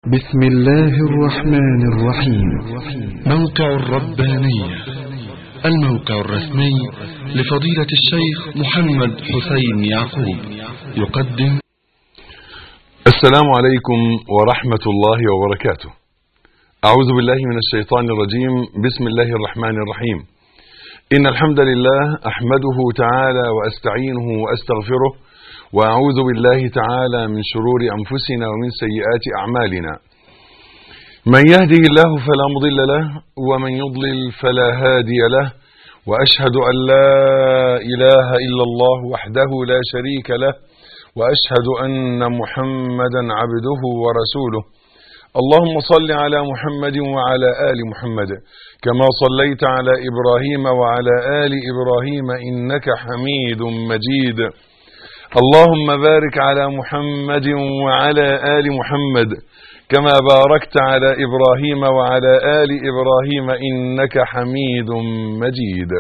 بسم الله الرحمن الرحيم موقع الربانية الموقع الرسمي لفضيلة الشيخ محمد حسين يعقوب يقدم السلام عليكم ورحمة الله وبركاته أعوذ بالله من الشيطان الرجيم بسم الله الرحمن الرحيم إن الحمد لله أحمده تعالى وأستعينه وأستغفره وأعوذ بالله تعالى من شرور أنفسنا ومن سيئات أعمالنا من يهده الله فلا مضل له ومن يضلل فلا هادي له وأشهد أن لا إله إلا الله وحده لا شريك له وأشهد أن محمدا عبده ورسوله اللهم صل على محمد وعلى آل محمد كما صليت على إبراهيم وعلى آل إبراهيم إنك حميد مجيد اللهم بارك على محمد وعلى آل محمد كما باركت على إبراهيم وعلى آل إبراهيم إنك حميد مجيد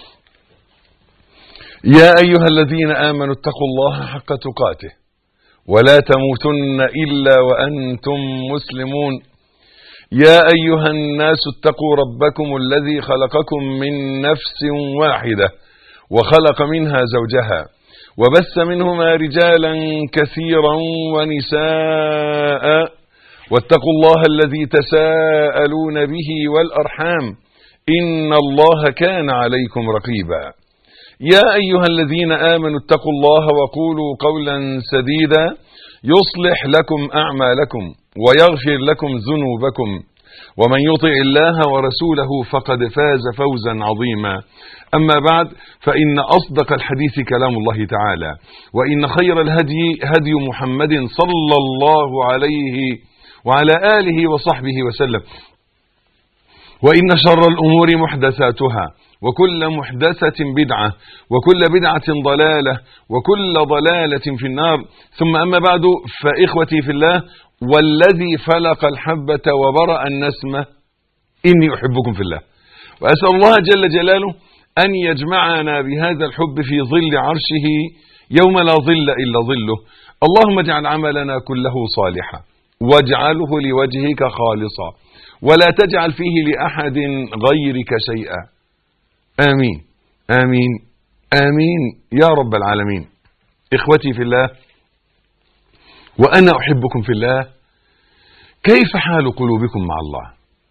يا أيها الذين آمنوا اتقوا الله حق تقاته ولا تموتن إلا وأنتم مسلمون يا أيها الناس اتقوا ربكم الذي خلقكم من نفس واحدة وخلق منها زوجها وبث منهما رجالا كثيرا ونساء واتقوا الله الذي تساءلون به والأرحام إن الله كان عليكم رقيبا يا أيها الذين آمنوا اتقوا الله وقولوا قولا سديدا يصلح لكم أعمالكم ويغفر لكم ذنوبكم ومن يطع الله ورسوله فقد فاز فوزا عظيما أما بعد فإن أصدق الحديث كلام الله تعالى وإن خير الهدي هدي محمد صلى الله عليه وعلى آله وصحبه وسلم وإن شر الأمور محدثاتها وكل محدثة بدعة وكل بدعة ضلالة وكل ضلالة في النار ثم أما بعد فإخوتي في الله والذي فلق الحبة وبرأ النسمة إني أحبكم في الله وأسأل الله جل جلاله أن يجمعنا بهذا الحب في ظل عرشه يوم لا ظل إلا ظله اللهم اجعل عملنا كله صالحا واجعله لوجهك خالصا ولا تجعل فيه لأحد غيرك شيئا آمين آمين آمين يا رب العالمين إخوتي في الله وأنا أحبكم في الله كيف حال قلوبكم مع الله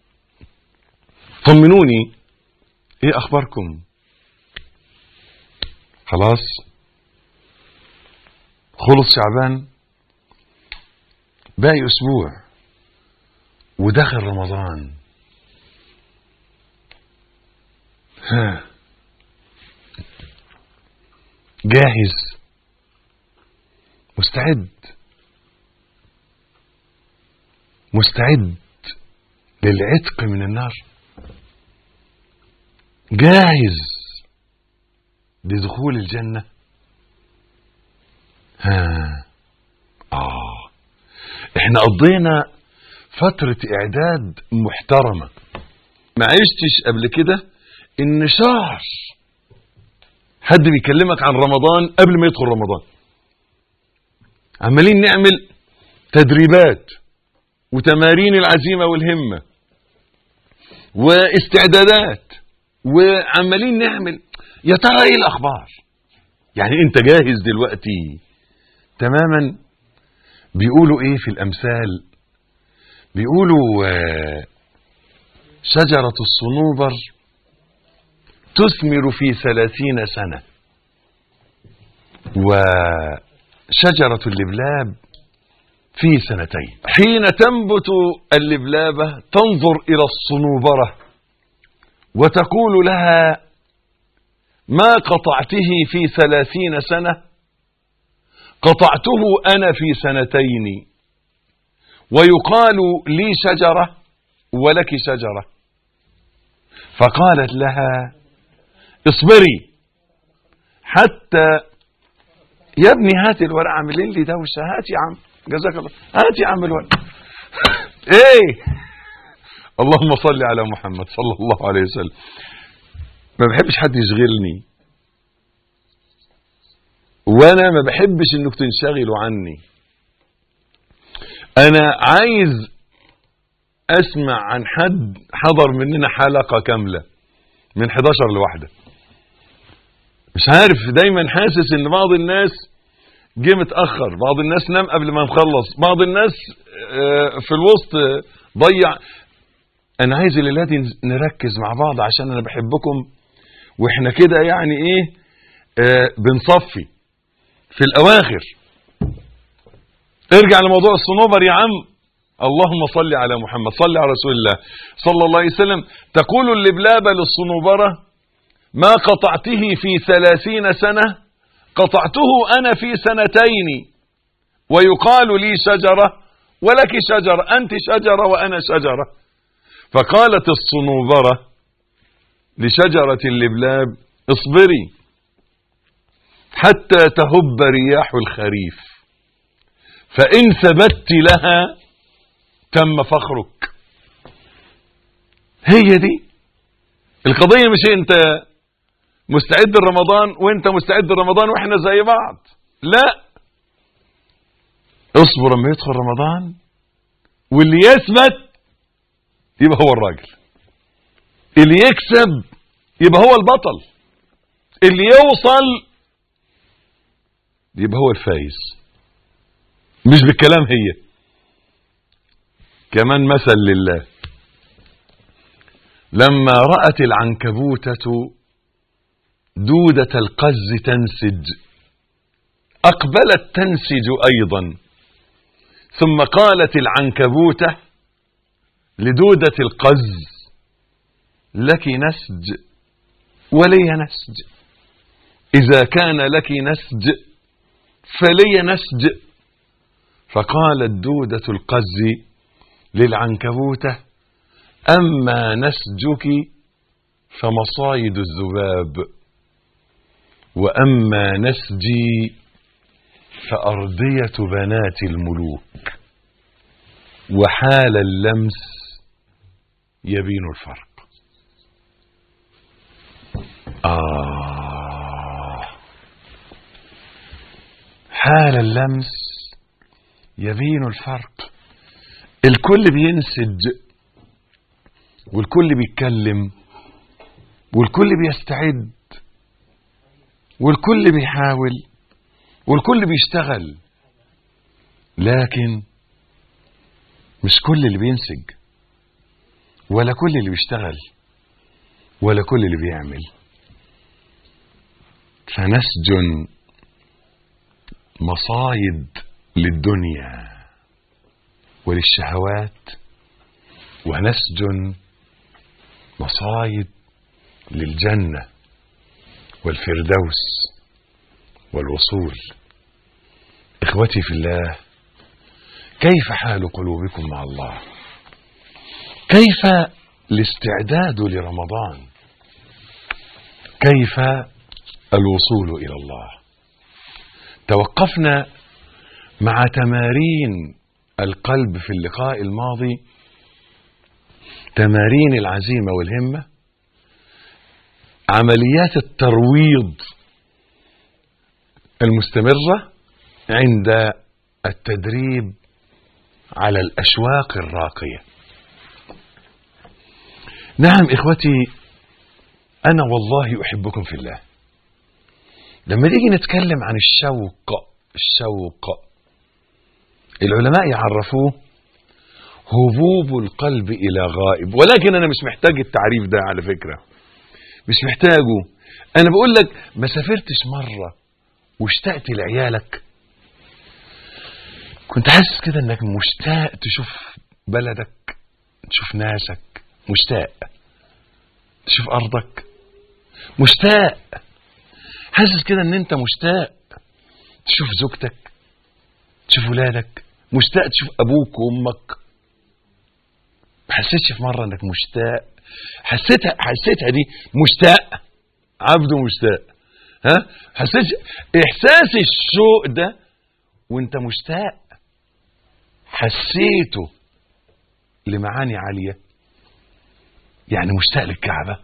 طمنوني ايه اخباركم خلاص خلص شعبان باقي اسبوع ودخل رمضان ها جاهز مستعد مستعد للعتق من النار جاهز لدخول الجنة ها آه احنا قضينا فترة اعداد محترمة ما عشتش قبل كده ان شهر حد بيكلمك عن رمضان قبل ما يدخل رمضان عمالين نعمل تدريبات وتمارين العزيمة والهمة واستعدادات وعمالين نعمل يا ترى ايه الاخبار يعني انت جاهز دلوقتي تماما بيقولوا ايه في الامثال بيقولوا شجرة الصنوبر تثمر في ثلاثين سنة وشجرة اللبلاب في سنتين حين تنبت اللبلابة تنظر إلى الصنوبرة وتقول لها ما قطعته في ثلاثين سنة قطعته أنا في سنتين ويقال لي شجرة ولك شجرة فقالت لها اصبري حتى يا ابني هات الورق عاملين لي دوشه هات يا عم جزاك الله هات يا عم الورق ايه اللهم صل على محمد صلى الله عليه وسلم ما بحبش حد يشغلني وانا ما بحبش انك تنشغلوا عني انا عايز اسمع عن حد حضر مننا حلقة كاملة من 11 لواحدة مش عارف دايما حاسس ان بعض الناس جه متأخر بعض الناس نام قبل ما نخلص بعض الناس آه، في الوسط آه، ضيع انا عايز الليله دي نركز مع بعض عشان انا بحبكم واحنا كده يعني ايه آه بنصفي في الاواخر ارجع لموضوع الصنوبر يا عم اللهم صل على محمد صل على رسول الله صلى الله عليه وسلم تقول اللبلابة للصنوبرة ما قطعته في ثلاثين سنة قطعته أنا في سنتين ويقال لي شجرة ولك شجرة أنت شجرة وأنا شجرة فقالت الصنوبرة لشجرة اللبلاب اصبري حتى تهب رياح الخريف فإن ثبت لها تم فخرك هي دي القضية مش انت مستعد لرمضان وانت مستعد لرمضان واحنا زي بعض لا اصبر لما يدخل رمضان واللي يثبت يبقى هو الراجل اللي يكسب يبقى هو البطل اللي يوصل يبقى هو الفايز مش بالكلام هي كمان مثل لله لما رأت العنكبوتة دودة القز تنسج أقبلت تنسج أيضا ثم قالت العنكبوتة لدودة القز لك نسج ولي نسج إذا كان لك نسج فلي نسج فقالت دودة القز للعنكبوتة أما نسجك فمصايد الذباب وأما نسجي فأرضية بنات الملوك وحال اللمس يبين الفرق آه حال اللمس يبين الفرق الكل بينسج والكل بيتكلم والكل بيستعد والكل بيحاول والكل بيشتغل لكن مش كل اللي بينسج ولا كل اللي بيشتغل ولا كل اللي بيعمل فنسج مصايد للدنيا وللشهوات ونسج مصايد للجنة والفردوس والوصول إخوتي في الله كيف حال قلوبكم مع الله كيف الاستعداد لرمضان كيف الوصول إلى الله توقفنا مع تمارين القلب في اللقاء الماضي تمارين العزيمة والهمة عمليات الترويض المستمرة عند التدريب على الأشواق الراقية نعم إخوتي أنا والله أحبكم في الله لما نيجي نتكلم عن الشوق الشوق العلماء يعرفوه هبوب القلب إلى غائب ولكن أنا مش محتاج التعريف ده على فكرة مش محتاجه أنا بقول لك ما سافرتش مرة واشتقت لعيالك كنت حاسس كده انك مشتاق تشوف بلدك تشوف ناسك مشتاق تشوف ارضك مشتاق حاسس كده ان انت مشتاق تشوف زوجتك تشوف ولادك مشتاق تشوف ابوك وامك ما حسيتش في مره انك مشتاق حسيتها حسيتها دي مشتاق عبده مشتاق ها حسيت احساس الشوق ده وانت مشتاق حسيته لمعاني عاليه يعني مشتاق للكعبه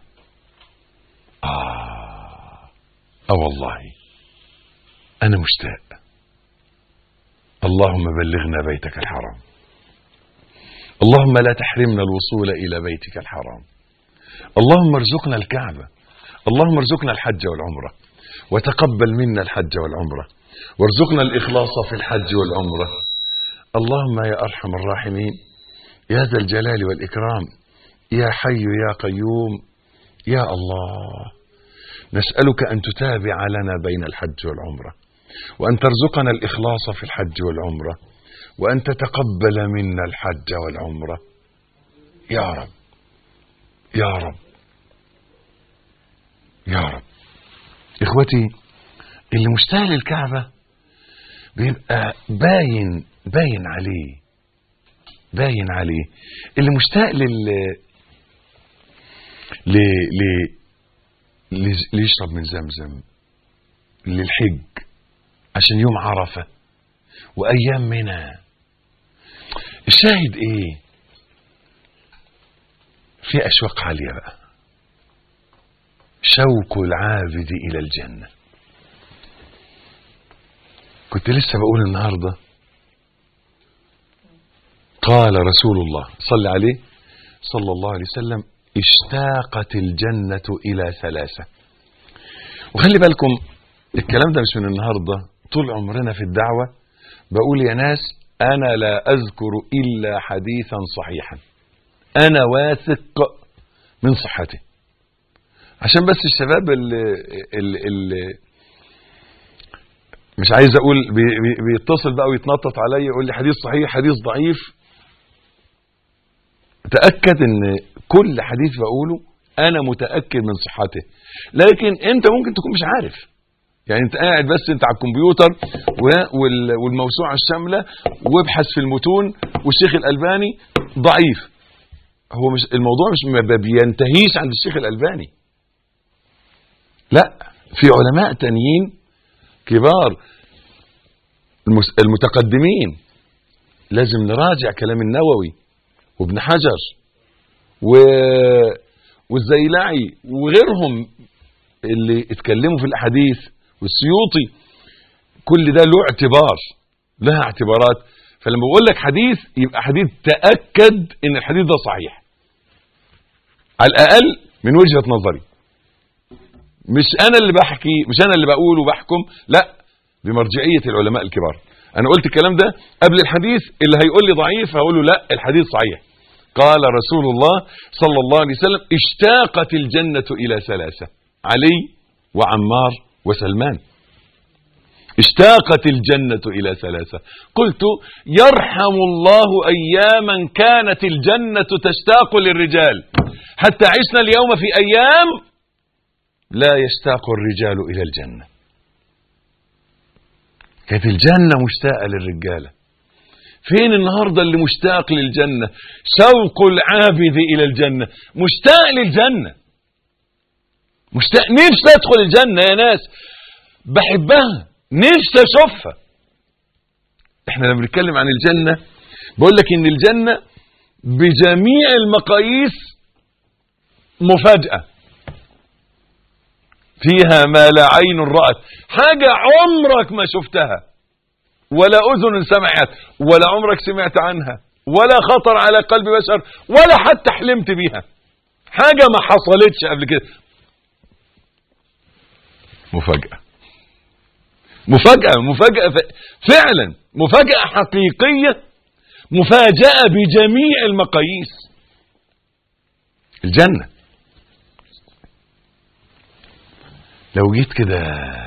اه اه والله انا مشتاق اللهم بلغنا بيتك الحرام اللهم لا تحرمنا الوصول إلى بيتك الحرام اللهم ارزقنا الكعبة اللهم ارزقنا الحج والعمرة وتقبل منا الحج والعمرة وارزقنا الإخلاص في الحج والعمرة اللهم يا أرحم الراحمين يا ذا الجلال والإكرام يا حي يا قيوم يا الله نسألك أن تتابع لنا بين الحج والعمرة وأن ترزقنا الإخلاص في الحج والعمرة وأن تتقبل منا الحج والعمرة يا رب يا رب يا رب إخوتي اللي مشتاق للكعبة بيبقى باين باين عليه باين عليه اللي مشتاق لل ل... ل... ل- ليشرب من زمزم للحج عشان يوم عرفة وأيام منى الشاهد إيه في أشواق عالية بقى شوق العابد إلى الجنة كنت لسه بقول النهاردة قال رسول الله صلى عليه صلى الله عليه وسلم اشتاقت الجنة إلى ثلاثة وخلي بالكم الكلام ده مش من النهاردة طول عمرنا في الدعوة بقول يا ناس أنا لا أذكر إلا حديثا صحيحا أنا واثق من صحته عشان بس الشباب اللي, اللي, اللي مش عايز اقول بي- بي- بيتصل بقى ويتنطط عليا يقول لي حديث صحيح حديث ضعيف تاكد ان كل حديث بقوله انا متاكد من صحته لكن انت ممكن تكون مش عارف يعني انت قاعد بس انت على الكمبيوتر و- وال- والموسوعه الشامله وابحث في المتون والشيخ الالباني ضعيف هو مش الموضوع مش ما بينتهيش عند الشيخ الالباني لا في علماء تانيين كبار المس- المتقدمين لازم نراجع كلام النووي وابن حجر و... والزيلعي وغيرهم اللي اتكلموا في الاحاديث والسيوطي كل ده له اعتبار لها اعتبارات فلما بقول لك حديث يبقى حديث تاكد ان الحديث ده صحيح على الاقل من وجهه نظري مش انا اللي بحكي مش انا اللي بقول وبحكم لا بمرجعيه العلماء الكبار انا قلت الكلام ده قبل الحديث اللي هيقول لي ضعيف هقول له لا الحديث صحيح قال رسول الله صلى الله عليه وسلم اشتاقت الجنه الى ثلاثه علي وعمار وسلمان اشتاقت الجنة إلى ثلاثة قلت يرحم الله أياما كانت الجنة تشتاق للرجال حتى عشنا اليوم في أيام لا يشتاق الرجال إلى الجنة كانت الجنة مشتاقة للرجالة فين النهاردة اللي مشتاق للجنة شوق العابد إلى الجنة مشتاق للجنة مشتاق نفسي أدخل الجنة يا ناس بحبها نفسي أشوفها احنا لما بنتكلم عن الجنة بقول لك ان الجنة بجميع المقاييس مفاجأة فيها ما لا عين رأت حاجة عمرك ما شفتها ولا أذن سمعت ولا عمرك سمعت عنها ولا خطر على قلب بشر ولا حتى حلمت بيها حاجة ما حصلتش قبل كده مفاجأة مفاجأة مفاجأة ف- فعلا مفاجأة حقيقية مفاجأة بجميع المقاييس الجنة لو جيت كده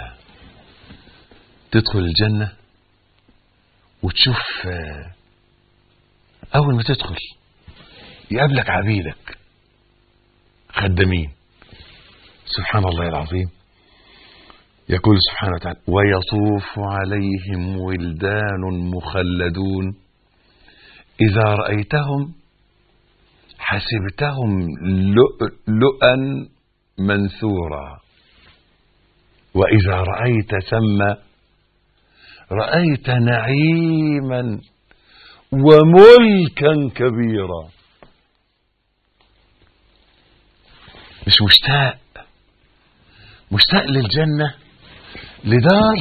تدخل الجنة وتشوف آه، أول ما تدخل يقابلك عبيدك خدامين سبحان الله العظيم يقول سبحانه وتعالى ويطوف عليهم ولدان مخلدون إذا رأيتهم حسبتهم لؤلؤا منثورا وإذا رأيت ثم رأيت نعيما وملكا كبيرا مش مشتاق مشتاق للجنة لدار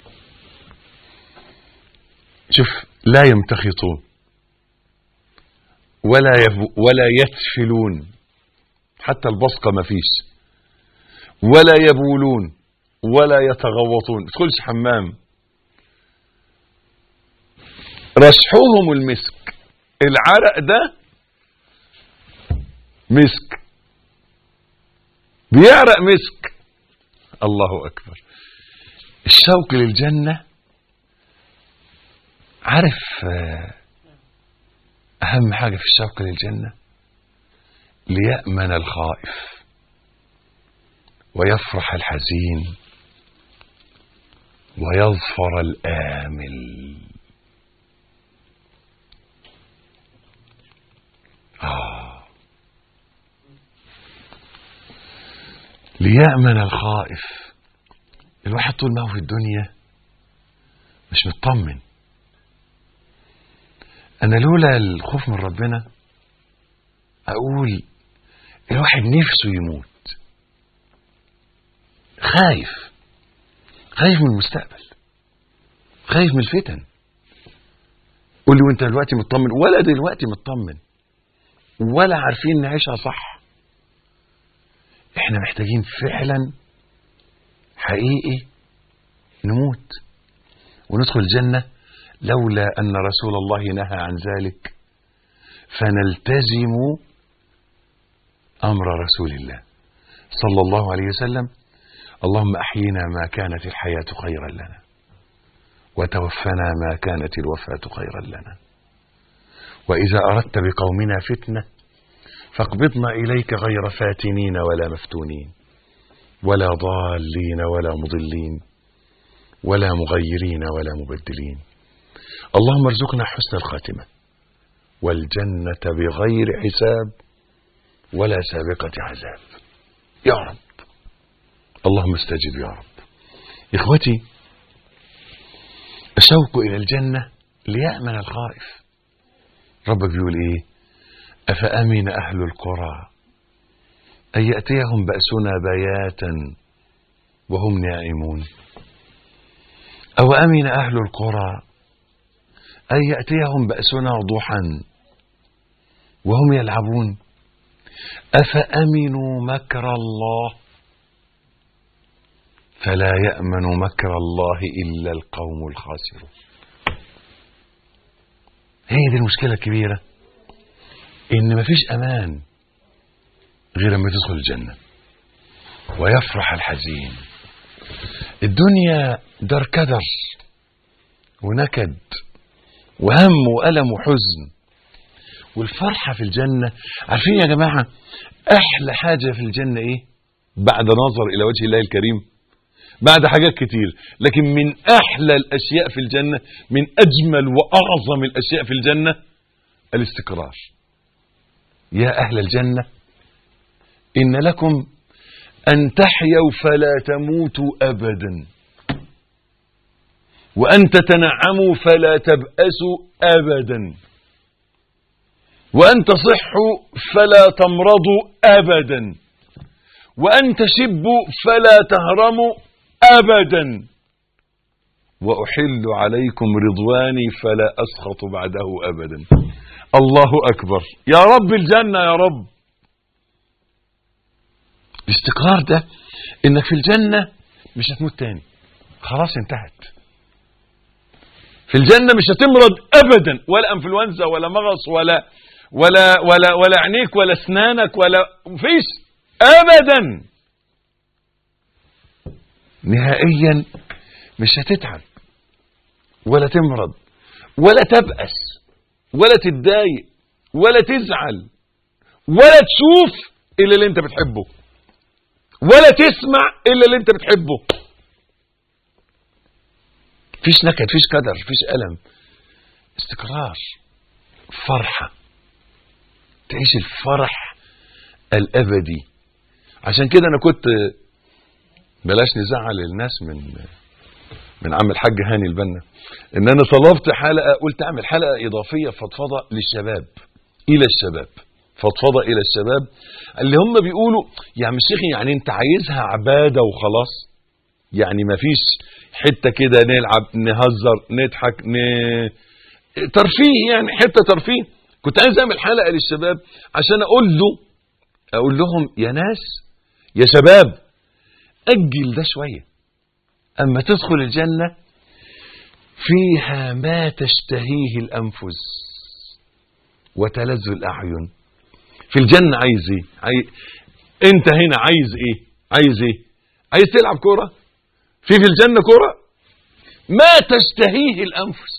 شوف لا يمتخطون ولا يب ولا يتفلون حتى البصقة ما فيش ولا يبولون ولا يتغوطون ما تدخلش حمام رشحهم المسك العرق ده مسك بيعرق مسك الله اكبر الشوق للجنة عارف آه، اهم حاجة في الشوق للجنة ليأمن الخائف ويفرح الحزين ويظفر الآمل آه ليأمن الخائف الواحد طول ما هو في الدنيا مش مطمن أنا لولا الخوف من ربنا أقول الواحد نفسه يموت خايف خايف من المستقبل خايف من الفتن قول لي وانت دلوقتي مطمن ولا دلوقتي مطمن ولا عارفين نعيشها صح احنا محتاجين فعلا حقيقي نموت وندخل الجنة لولا أن رسول الله نهى عن ذلك فنلتزم أمر رسول الله صلى الله عليه وسلم اللهم أحينا ما كانت الحياة خيرا لنا وتوفنا ما كانت الوفاة خيرا لنا وإذا أردت بقومنا فتنة فاقبضنا إليك غير فاتنين ولا مفتونين ولا ضالين ولا مضلين ولا مغيرين ولا مبدلين اللهم ارزقنا حسن الخاتمة والجنة بغير حساب ولا سابقة عذاب يا رب اللهم استجب يا رب إخوتي الشوق إلى الجنة ليأمن الخائف ربك بيقول إيه أفأمن أهل القرى أن يأتيهم بأسنا بياتا وهم نائمون أو أمن أهل القرى أن يأتيهم بأسنا ضحى وهم يلعبون أفأمنوا مكر الله فلا يأمن مكر الله إلا القوم الخاسرون هي دي المشكلة الكبيرة إن مفيش أمان غير لما تدخل الجنة ويفرح الحزين الدنيا دار كدر ونكد وهم وألم وحزن والفرحة في الجنة عارفين يا جماعة أحلى حاجة في الجنة إيه بعد نظر إلى وجه الله الكريم بعد حاجات كتير لكن من أحلى الأشياء في الجنة من أجمل وأعظم الأشياء في الجنة الاستقرار يا أهل الجنة إن لكم أن تحيوا فلا تموتوا أبدا وأن تتنعموا فلا تبأسوا أبدا وأن تصحوا فلا تمرضوا أبدا وأن تشبوا فلا تهرموا أبدا وأحل عليكم رضواني فلا أسخط بعده أبدا الله أكبر يا رب الجنة يا رب الاستقرار ده انك في الجنة مش هتموت تاني خلاص انتهت في الجنة مش هتمرض ابدا ولا انفلونزا ولا مغص ولا ولا ولا ولا عينيك ولا اسنانك ولا مفيش ابدا نهائيا مش هتتعب ولا تمرض ولا تبأس ولا تتضايق ولا تزعل ولا تشوف الا اللي انت بتحبه ولا تسمع الا اللي انت بتحبه فيش نكد فيش كدر فيش ألم استقرار فرحة تعيش الفرح الأبدي عشان كده أنا كنت بلاش نزعل الناس من من عم الحاج هاني البنا ان انا طلبت حلقه قلت اعمل حلقه اضافيه فضفضه للشباب الى الشباب فضفضه الى الشباب اللي هم بيقولوا يا عم الشيخ يعني انت عايزها عباده وخلاص يعني ما فيش حته كده نلعب نهزر نضحك ن... ترفيه يعني حته ترفيه كنت عايز اعمل حلقه للشباب عشان اقول له اقول لهم يا ناس يا شباب اجل ده شويه اما تدخل الجنه فيها ما تشتهيه الانفس وتلذ الاعين في الجنه عايز ايه عايز انت هنا عايز ايه عايز ايه عايز تلعب كوره في في الجنه كوره ما تشتهيه الانفس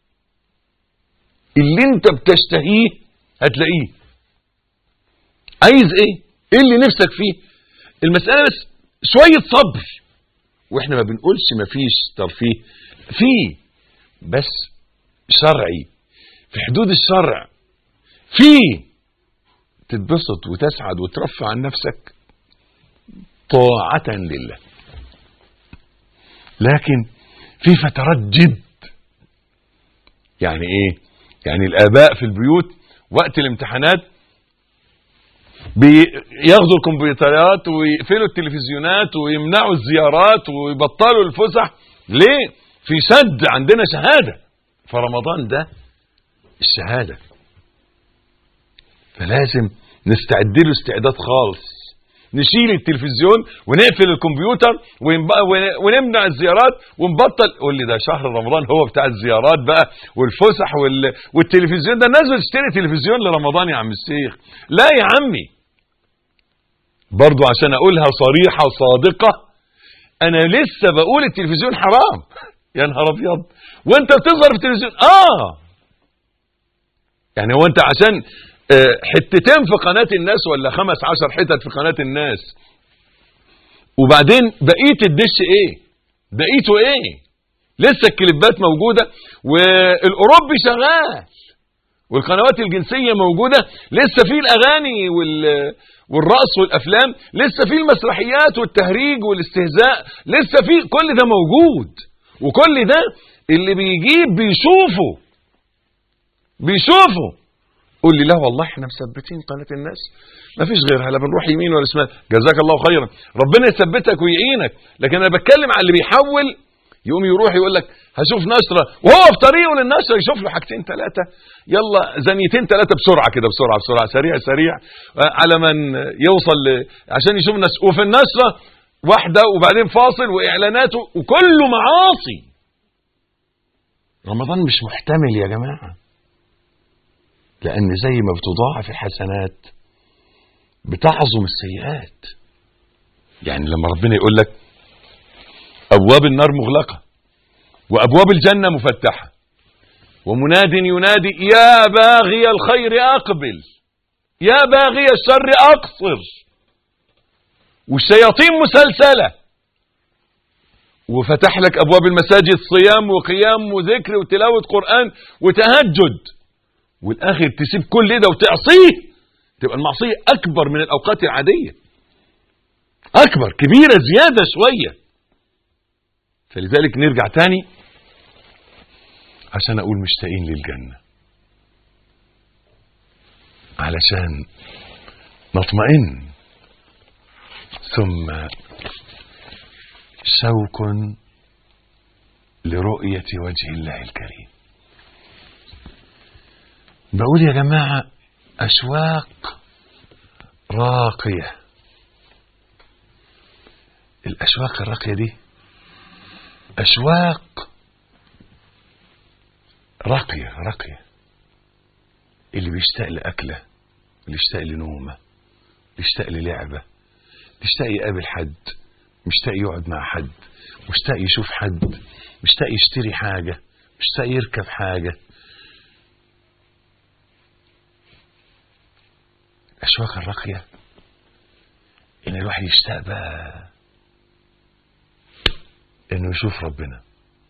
اللي انت بتشتهيه هتلاقيه عايز ايه ايه اللي نفسك فيه المساله بس شويه صبر واحنا ما بنقولش ما فيش ترفيه في بس شرعي في حدود الشرع في تتبسط وتسعد وترفع عن نفسك طاعة لله لكن في فترات جد يعني ايه يعني الاباء في البيوت وقت الامتحانات بياخدوا الكمبيوترات ويقفلوا التلفزيونات ويمنعوا الزيارات ويبطلوا الفسح ليه في سد عندنا شهادة فرمضان ده الشهادة فلازم نستعد له استعداد خالص نشيل التلفزيون ونقفل الكمبيوتر ونمنع الزيارات ونبطل قول لي ده شهر رمضان هو بتاع الزيارات بقى والفسح وال... والتلفزيون ده الناس بتشتري تلفزيون لرمضان يا عم الشيخ لا يا عمي برضو عشان اقولها صريحة وصادقة انا لسه بقول التلفزيون حرام يا نهار ابيض وانت بتظهر في التلفزيون اه يعني هو انت عشان حتتين في قناة الناس ولا خمس عشر حتت في قناة الناس وبعدين بقية الدش ايه بقيته ايه لسه الكليبات موجودة والاوروبي شغال والقنوات الجنسية موجودة لسه في الاغاني وال والرقص والافلام لسه في المسرحيات والتهريج والاستهزاء لسه في كل ده موجود وكل ده اللي بيجيب بيشوفه بيشوفه قول لي لا والله احنا مثبتين قناه الناس ما فيش غيرها لا بنروح يمين ولا شمال جزاك الله خيرا ربنا يثبتك ويعينك لكن انا بتكلم على اللي بيحول يقوم يروح يقول لك هشوف نشره وهو في طريقه للنشره يشوف له حاجتين ثلاثه يلا زنيتين ثلاثه بسرعه كده بسرعه بسرعه سريع سريع على من يوصل ل... عشان يشوف الناس وفي النشره واحده وبعدين فاصل واعلاناته وكله معاصي رمضان مش محتمل يا جماعه لأن زي ما بتضاعف الحسنات بتعظم السيئات يعني لما ربنا يقول لك أبواب النار مغلقة وأبواب الجنة مفتحة ومناد ينادي يا باغي الخير أقبل يا باغي الشر أقصر والشياطين مسلسلة وفتح لك أبواب المساجد صيام وقيام وذكر وتلاوة قرآن وتهجد والاخر تسيب كل ده وتعصيه تبقى المعصيه اكبر من الاوقات العاديه اكبر كبيره زياده شويه فلذلك نرجع تاني عشان اقول مشتاقين للجنه علشان نطمئن ثم شوق لرؤيه وجه الله الكريم بقول يا جماعة أشواق راقية الأشواق الراقية دي أشواق راقية راقية اللي بيشتاق لأكلة اللي يشتاق لنومة اللي يشتاق للعبة اللي يشتاق يقابل حد مشتاق يقعد مع حد مشتاق يشوف حد مشتاق يشتري حاجة مشتاق يركب حاجة الأشواق الراقية إن الواحد يشتاق بقى إنه يشوف ربنا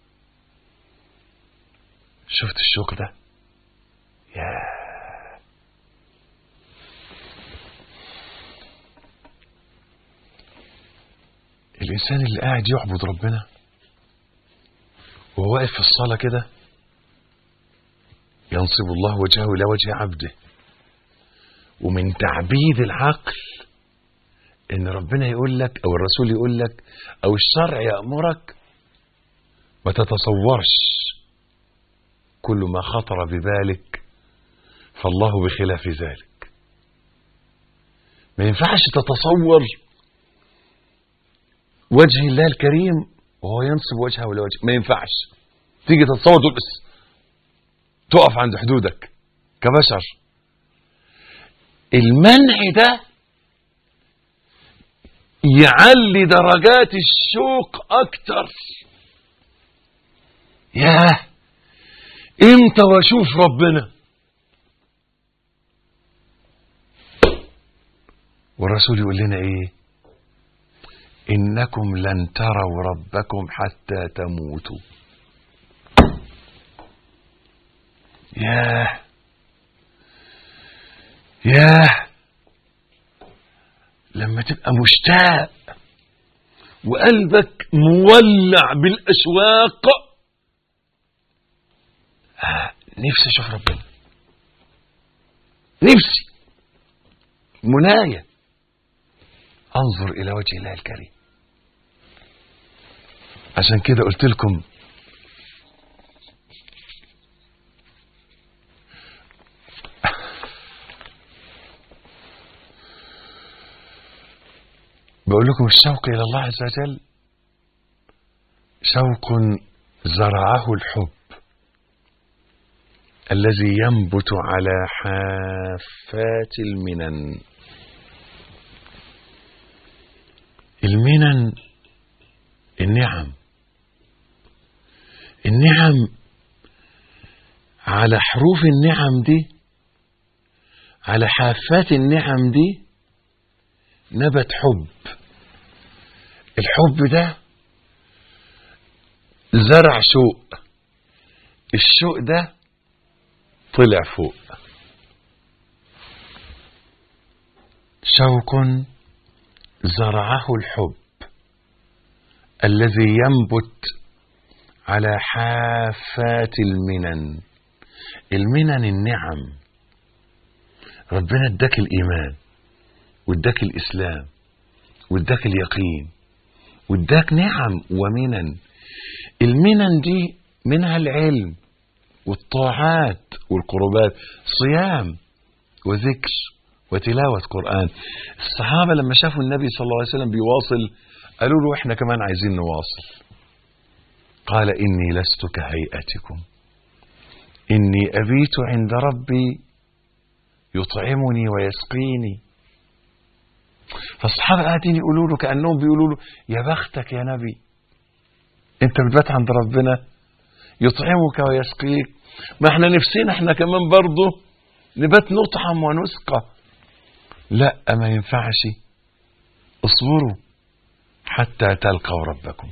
شفت الشوق ده يا الإنسان اللي قاعد يعبد ربنا وهو واقف في الصلاة كده ينصب الله وجهه إلى وجه عبده ومن تعبيد العقل ان ربنا يقول لك او الرسول يقول لك او الشرع يأمرك ما تتصورش كل ما خطر ببالك فالله بخلاف ذلك ما ينفعش تتصور وجه الله الكريم وهو ينصب وجهه ولا وجه ما ينفعش تيجي تتصور تقول بس تقف عند حدودك كبشر المنع ده يعلي درجات الشوق اكتر ياه امتى واشوف ربنا والرسول يقول لنا ايه انكم لن تروا ربكم حتى تموتوا ياه ياه لما تبقى مشتاق وقلبك مولع بالاشواق آه نفسي اشوف ربنا نفسي منايا انظر الى وجه الله الكريم عشان كده قلت لكم بقول لكم الشوق الى الله عز وجل شوق زرعه الحب الذي ينبت على حافات المنن المنن النعم النعم على حروف النعم دي على حافات النعم دي نبت حب الحب ده زرع شوق الشوق ده طلع فوق شوق زرعه الحب الذي ينبت على حافات المنن المنن النعم ربنا اداك الايمان واداك الاسلام واداك اليقين واداك نعم ومنن المنن دي منها العلم والطاعات والقربات صيام وذكر وتلاوة قرآن الصحابة لما شافوا النبي صلى الله عليه وسلم بيواصل قالوا له احنا كمان عايزين نواصل قال إني لست كهيئتكم إني أبيت عند ربي يطعمني ويسقيني فالصحابة قاعدين يقولوا له كأنهم بيقولوا له يا بختك يا نبي انت بتبات عند ربنا يطعمك ويسقيك ما احنا نفسنا احنا كمان برضه نبات نطعم ونسقى لا ما ينفعش اصبروا حتى تلقوا ربكم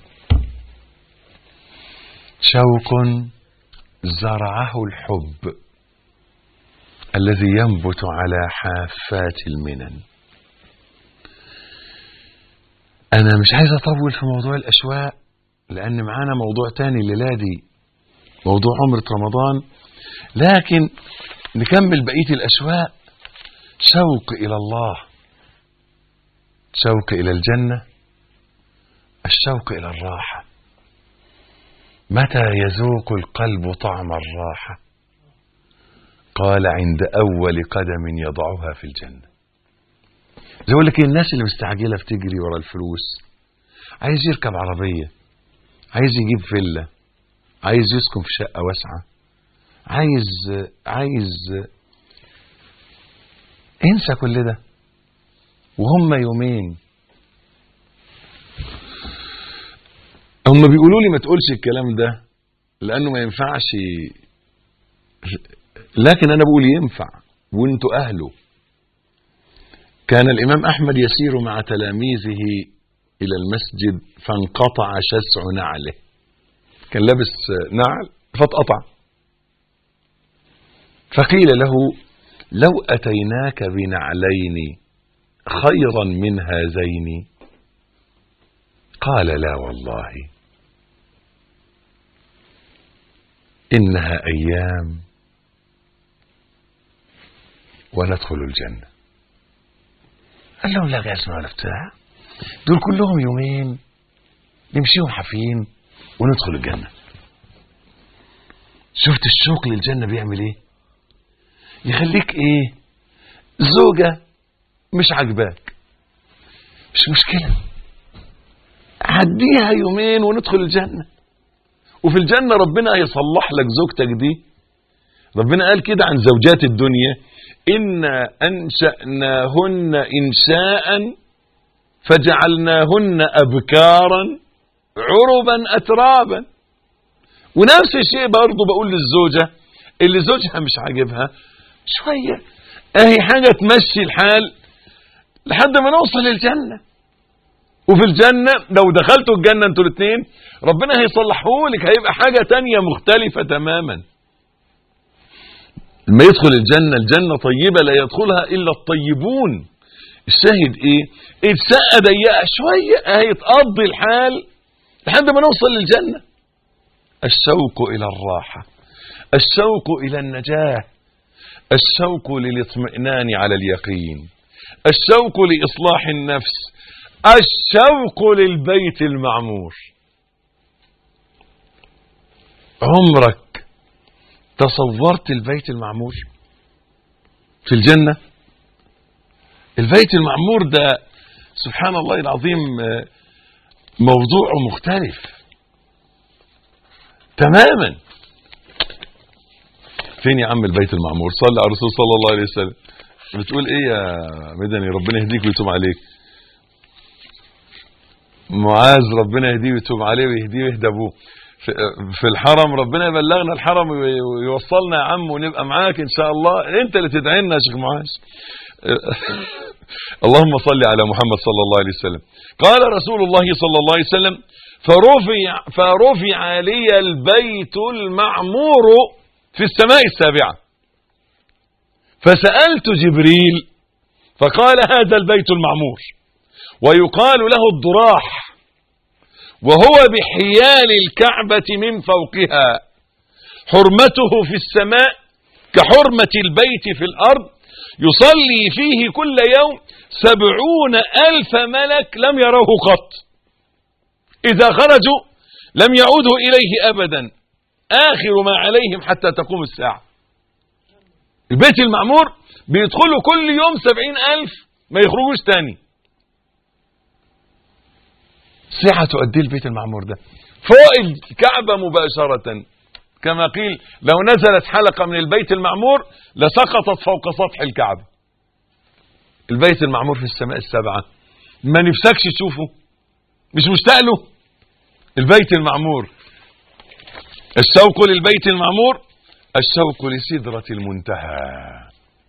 شوق زرعه الحب الذي ينبت على حافات المنن انا مش عايز اطول في موضوع الاشواق لان معانا موضوع تاني الليله دي موضوع عمرة رمضان لكن نكمل بقية الأشواق شوق إلى الله شوق إلى الجنة الشوق إلى الراحة متى يذوق القلب طعم الراحة قال عند أول قدم يضعها في الجنة زي يقول لك الناس اللي مستعجلة بتجري ورا الفلوس عايز يركب عربية عايز يجيب فيلا عايز يسكن في شقة واسعة عايز عايز انسى كل ده وهم يومين هم بيقولوا لي ما تقولش الكلام ده لانه ما ينفعش لكن انا بقول ينفع وانتوا اهله كان الامام احمد يسير مع تلاميذه الى المسجد فانقطع شسع نعله كان لابس نعل فاتقطع فقيل له لو أتيناك بنعلين خيرا من هذين قال لا والله إنها أيام وندخل الجنة قال لهم لا غاز ولا بتاع دول كلهم يومين نمشيهم حافين وندخل الجنة شفت الشوق للجنة بيعمل ايه يخليك ايه زوجة مش عاجباك مش مشكلة عديها يومين وندخل الجنة وفي الجنة ربنا هيصلح لك زوجتك دي ربنا قال كده عن زوجات الدنيا إنا أنشأناهن إنشاء فجعلناهن أبكارا عربا أترابا ونفس الشيء برضه بقول للزوجة اللي زوجها مش عاجبها شوية اهي حاجة تمشي الحال لحد ما نوصل للجنة وفي الجنة لو دخلتوا الجنة انتوا الاثنين ربنا هيصلحهولك هيبقى حاجة تانية مختلفة تماما لما يدخل الجنة الجنة طيبة لا يدخلها إلا الطيبون الشاهد ايه الشقة ضيقة شوية اهي تقضي الحال لحد ما نوصل للجنة الشوق إلى الراحة الشوق إلى النجاة الشوق للاطمئنان على اليقين الشوق لإصلاح النفس الشوق للبيت المعمور عمرك تصورت البيت المعمور في الجنة البيت المعمور ده سبحان الله العظيم موضوع مختلف تماما فين يا عم البيت المعمور صلى على الرسول صلى الله عليه وسلم بتقول ايه يا مدني ربنا يهديك ويتوب عليك معاذ ربنا يهديه ويتوب عليه ويهديه ويهدى ابوه في الحرم ربنا يبلغنا الحرم ويوصلنا يا عم ونبقى معاك ان شاء الله انت اللي تدعي لنا يا شيخ معاذ اللهم صل على محمد صلى الله عليه وسلم قال رسول الله صلى الله عليه وسلم فرفع فرفع لي البيت المعمور في السماء السابعة فسألت جبريل فقال هذا البيت المعمور ويقال له الضراح وهو بحيال الكعبة من فوقها حرمته في السماء كحرمة البيت في الأرض يصلي فيه كل يوم سبعون ألف ملك لم يروه قط إذا خرجوا لم يعودوا إليه أبدا آخر ما عليهم حتى تقوم الساعة البيت المعمور بيدخلوا كل يوم سبعين ألف ما يخرجوش تاني ساعة تؤدي البيت المعمور ده فوق الكعبة مباشرة كما قيل لو نزلت حلقة من البيت المعمور لسقطت فوق سطح الكعبة البيت المعمور في السماء السبعة ما نفسكش تشوفه مش مشتاق له البيت المعمور الشوق للبيت المعمور الشوق لسدرة المنتهى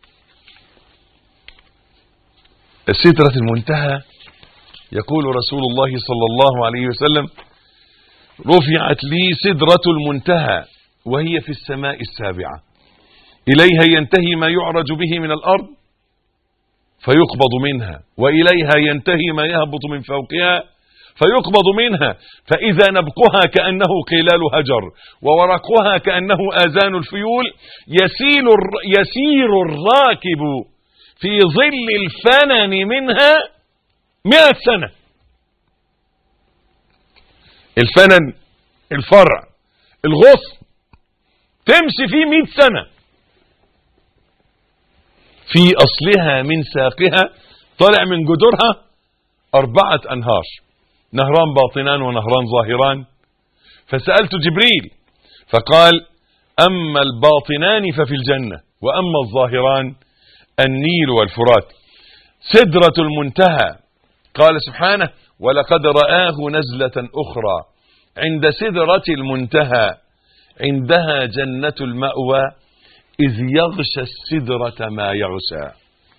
سدرة المنتهى يقول رسول الله صلى الله عليه وسلم رفعت لي سدرة المنتهى وهي في السماء السابعة إليها ينتهي ما يعرج به من الأرض فيقبض منها وإليها ينتهي ما يهبط من فوقها فيقبض منها فإذا نبقها كأنه قلال هجر وورقها كأنه آذان الفيول يسيل يسير الراكب في ظل الفنن منها مئة سنة الفنن الفرع الغصن تمشي فيه مئة سنة في أصلها من ساقها طالع من جذورها أربعة أنهار نهران باطنان ونهران ظاهران فسألت جبريل فقال أما الباطنان ففي الجنة وأما الظاهران النيل والفرات سدرة المنتهى قال سبحانه ولقد رآه نزلة أخرى عند سدرة المنتهى عندها جنة المأوى إذ يغشى السدرة ما يغشى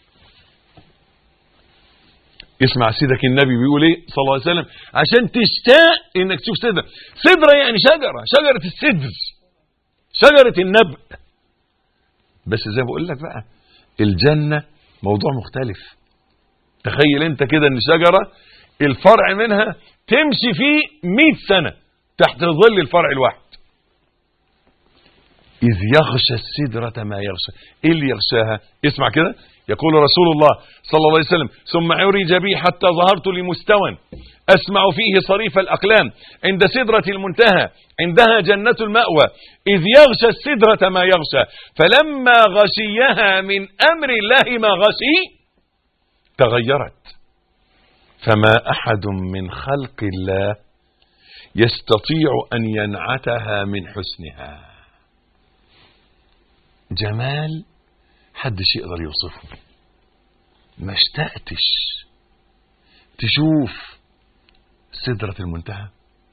اسمع سيدك النبي بيقول ايه صلى الله عليه وسلم عشان تشتاق انك تشوف سدرة سدرة يعني شجرة شجرة السدر شجرة النبأ بس زي ما بقول لك بقى الجنة موضوع مختلف تخيل انت كده ان شجرة الفرع منها تمشي فيه 100 سنة تحت ظل الفرع الواحد إذ يغشى السدرة ما يغشى إيه اللي يغشاها اسمع كده يقول رسول الله صلى الله عليه وسلم ثم عرج بي حتى ظهرت لمستوى أسمع فيه صريف الأقلام عند سدرة المنتهى عندها جنة المأوى إذ يغشى السدرة ما يغشى فلما غشيها من أمر الله ما غشي تغيرت فما أحد من خلق الله يستطيع أن ينعتها من حسنها جمال حدش يقدر يوصفه ما اشتقتش تشوف سدرة المنتهى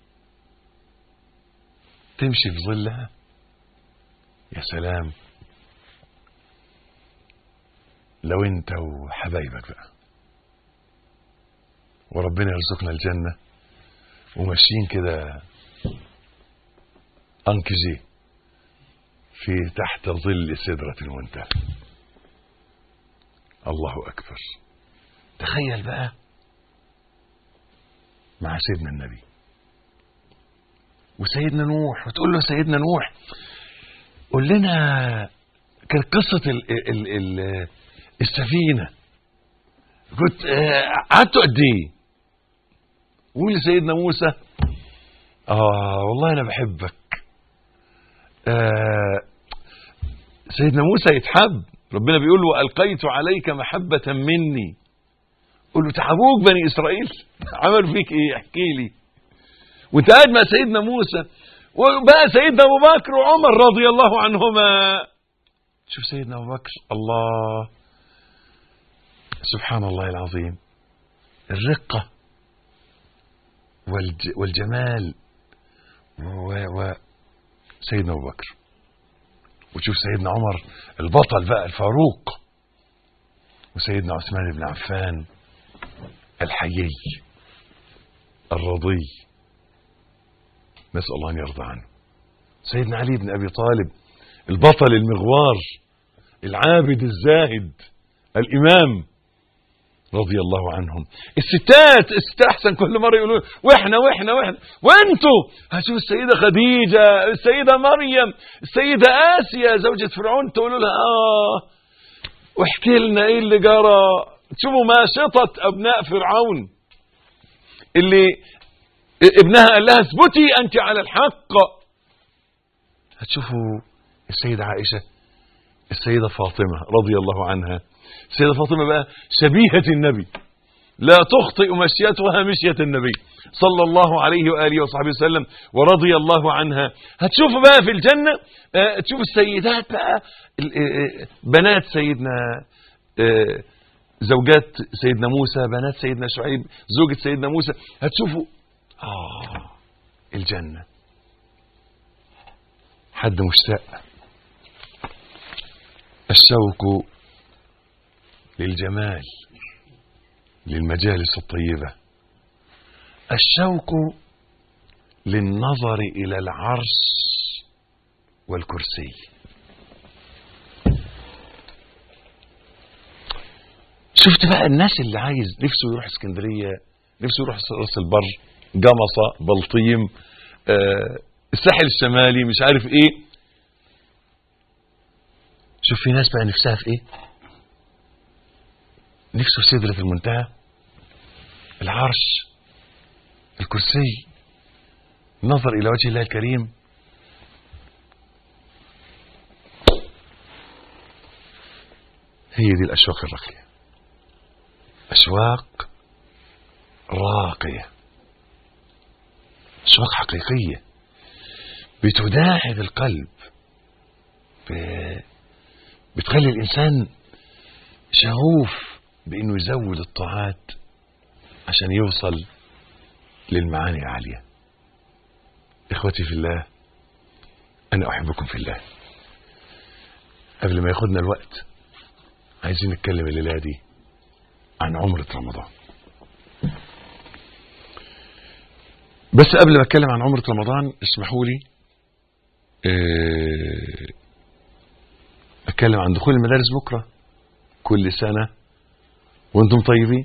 تمشي في ظلها يا سلام لو انت وحبايبك بقى وربنا يرزقنا الجنة وماشيين كده انكجي في تحت ظل سدرة المنتهى الله أكبر تخيل بقى مع سيدنا النبي وسيدنا نوح وتقول له سيدنا نوح قول لنا كانت قصة ال ال ال السفينة كنت قعدتوا قد ايه؟ قول لسيدنا موسى اه والله انا بحبك آه سيدنا موسى يتحب ربنا بيقول له ألقيت عليك محبة مني قول له تعبوك بني إسرائيل عملوا فيك إيه احكي لي وانت قاعد مع سيدنا موسى وبقى سيدنا أبو بكر وعمر رضي الله عنهما شوف سيدنا أبو بكر الله سبحان الله العظيم الرقة والج والجمال و, و سيدنا أبو بكر وتشوف سيدنا عمر البطل بقى الفاروق وسيدنا عثمان بن عفان الحيي الرضي نسأل الله أن يرضى عنه سيدنا علي بن أبي طالب البطل المغوار العابد الزاهد الإمام رضي الله عنهم الستات الستات احسن كل مره يقولوا واحنا واحنا واحنا وانتوا هشوف السيده خديجه السيده مريم السيده اسيا زوجة فرعون تقولوا لها اه واحكي لنا ايه اللي جرى تشوفوا ماشطه ابناء فرعون اللي ابنها قال لها اثبتي انت على الحق هتشوفوا السيده عائشه السيده فاطمه رضي الله عنها السيدة فاطمة بقى شبيهة النبي لا تخطئ مشيتها مشية النبي صلى الله عليه وآله وصحبه وسلم ورضي الله عنها هتشوفوا بقى في الجنة اه تشوف السيدات بقى بنات سيدنا اه زوجات سيدنا موسى بنات سيدنا شعيب زوجة سيدنا موسى هتشوفوا آه الجنة حد مشتاق الشوق للجمال للمجالس الطيبة الشوق للنظر إلى العرش والكرسي شفت بقى الناس اللي عايز نفسه يروح اسكندرية نفسه يروح راس البر جمصة بلطيم آه الساحل الشمالي مش عارف ايه شوف في ناس بقى نفسها في ايه نفسه سدرة المنتهى العرش الكرسي نظر إلى وجه الله الكريم هي دي الأشواق الراقية أشواق راقية أشواق حقيقية بتداعب القلب بتخلي الإنسان شغوف بانه يزود الطاعات عشان يوصل للمعاني العالية اخوتي في الله انا احبكم في الله قبل ما ياخدنا الوقت عايزين نتكلم الليلة دي عن عمرة رمضان بس قبل ما اتكلم عن عمرة رمضان اسمحوا لي اتكلم عن دخول المدارس بكرة كل سنة وانتم طيبين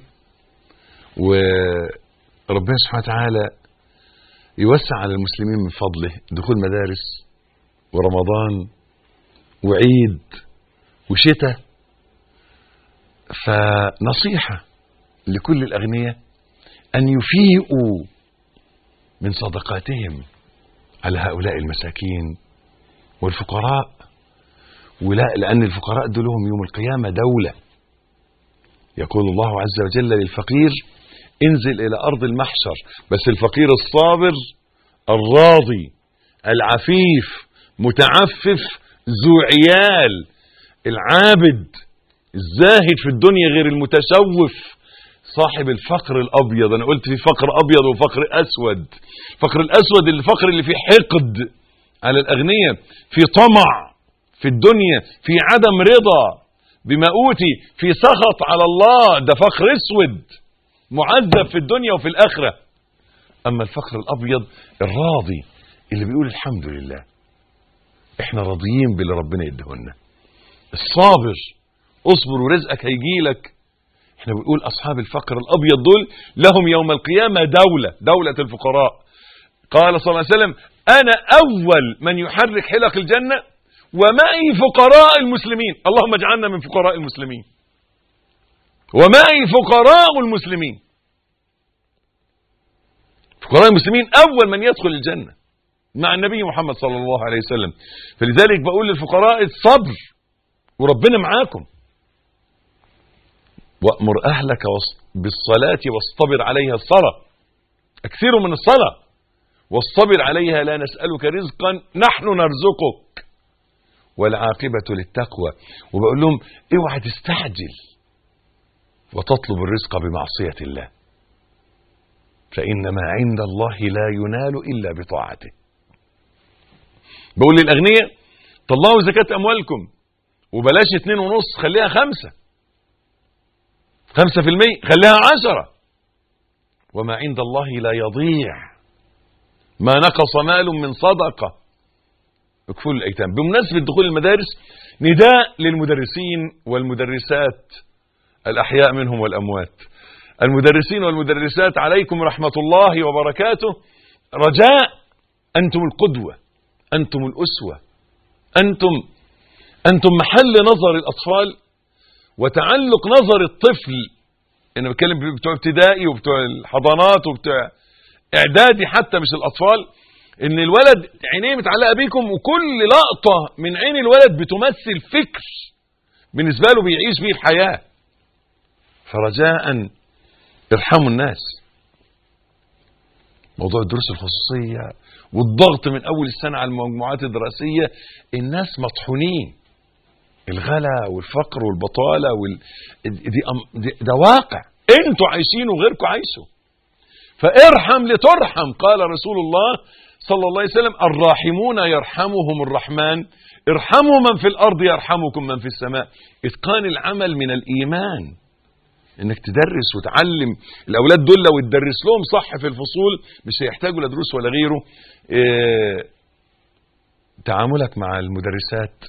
وربنا سبحانه وتعالى يوسع على المسلمين من فضله دخول مدارس ورمضان وعيد وشتاء فنصيحة لكل الأغنياء أن يفيئوا من صدقاتهم على هؤلاء المساكين والفقراء ولا لأن الفقراء دول هم يوم القيامة دولة يقول الله عز وجل للفقير انزل إلى أرض المحشر بس الفقير الصابر الراضي العفيف متعفف ذو عيال العابد الزاهد في الدنيا غير المتشوف صاحب الفقر الابيض انا قلت في فقر ابيض وفقر اسود فقر الاسود الفقر اللي فيه حقد على الاغنياء في طمع في الدنيا في عدم رضا بما اوتي في سخط على الله ده فقر اسود معذب في الدنيا وفي الاخره اما الفقر الابيض الراضي اللي بيقول الحمد لله احنا راضيين باللي ربنا يديهولنا الصابر اصبر ورزقك هيجيلك احنا بنقول اصحاب الفقر الابيض دول لهم يوم القيامه دوله دوله الفقراء قال صلى الله عليه وسلم انا اول من يحرك حلق الجنه ومعي فقراء المسلمين اللهم اجعلنا من فقراء المسلمين ومعي فقراء المسلمين فقراء المسلمين اول من يدخل الجنه مع النبي محمد صلى الله عليه وسلم فلذلك بقول للفقراء الصبر وربنا معاكم وأمر أهلك بالصلاة واصطبر عليها الصلاة أكثروا من الصلاة واصطبر عليها لا نسألك رزقا نحن نرزقك والعاقبة للتقوى وبقول لهم اوعى تستعجل وتطلب الرزق بمعصية الله فإن ما عند الله لا ينال إلا بطاعته بقول للأغنياء طلعوا زكاة أموالكم وبلاش اتنين ونص خليها خمسة خمسة في المية خليها عشرة وما عند الله لا يضيع ما نقص مال من صدقة اكفلوا الأيتام بمناسبة دخول المدارس نداء للمدرسين والمدرسات الأحياء منهم والأموات المدرسين والمدرسات عليكم رحمة الله وبركاته رجاء أنتم القدوة أنتم الأسوة أنتم أنتم محل نظر الأطفال وتعلق نظر الطفل أنا بتكلم بتوع ابتدائي وبتوع الحضانات وبتوع إعدادي حتى مش الأطفال إن الولد عينيه متعلقة بيكم وكل لقطة من عين الولد بتمثل فكر بالنسبة له بيعيش بيه الحياة فرجاء ارحموا الناس موضوع الدروس الخصوصية والضغط من أول السنة على المجموعات الدراسية الناس مطحونين الغلا والفقر والبطالة وال... دي, أم... دي ده واقع انتوا عايشين وغيركم عايشوا فارحم لترحم قال رسول الله صلى الله عليه وسلم الراحمون يرحمهم الرحمن ارحموا من في الأرض يرحمكم من في السماء إتقان العمل من الإيمان انك تدرس وتعلم الاولاد دول لو تدرس لهم صح في الفصول مش هيحتاجوا لا دروس ولا غيره إيه تعاملك مع المدرسات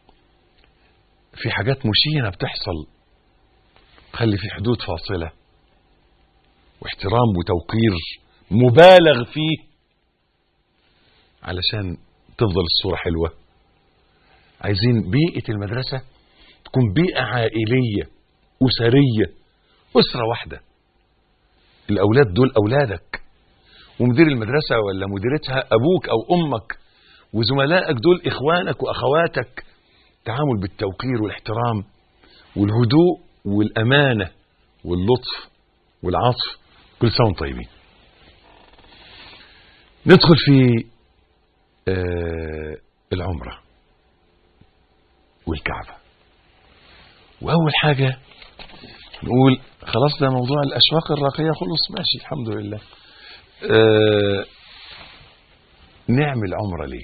في حاجات مشينة بتحصل خلي في حدود فاصلة واحترام وتوقير مبالغ فيه علشان تفضل الصورة حلوة عايزين بيئة المدرسة تكون بيئة عائلية أسرية أسرة واحدة الأولاد دول أولادك ومدير المدرسة ولا مديرتها أبوك أو أمك وزملائك دول إخوانك وأخواتك تعامل بالتوقير والاحترام والهدوء والأمانة واللطف والعطف كل سنة وانتم طيبين ندخل في آه العمرة والكعبة وأول حاجة نقول خلاص ده موضوع الأشواق الراقية خلص ماشي الحمد لله آه نعمل عمرة ليه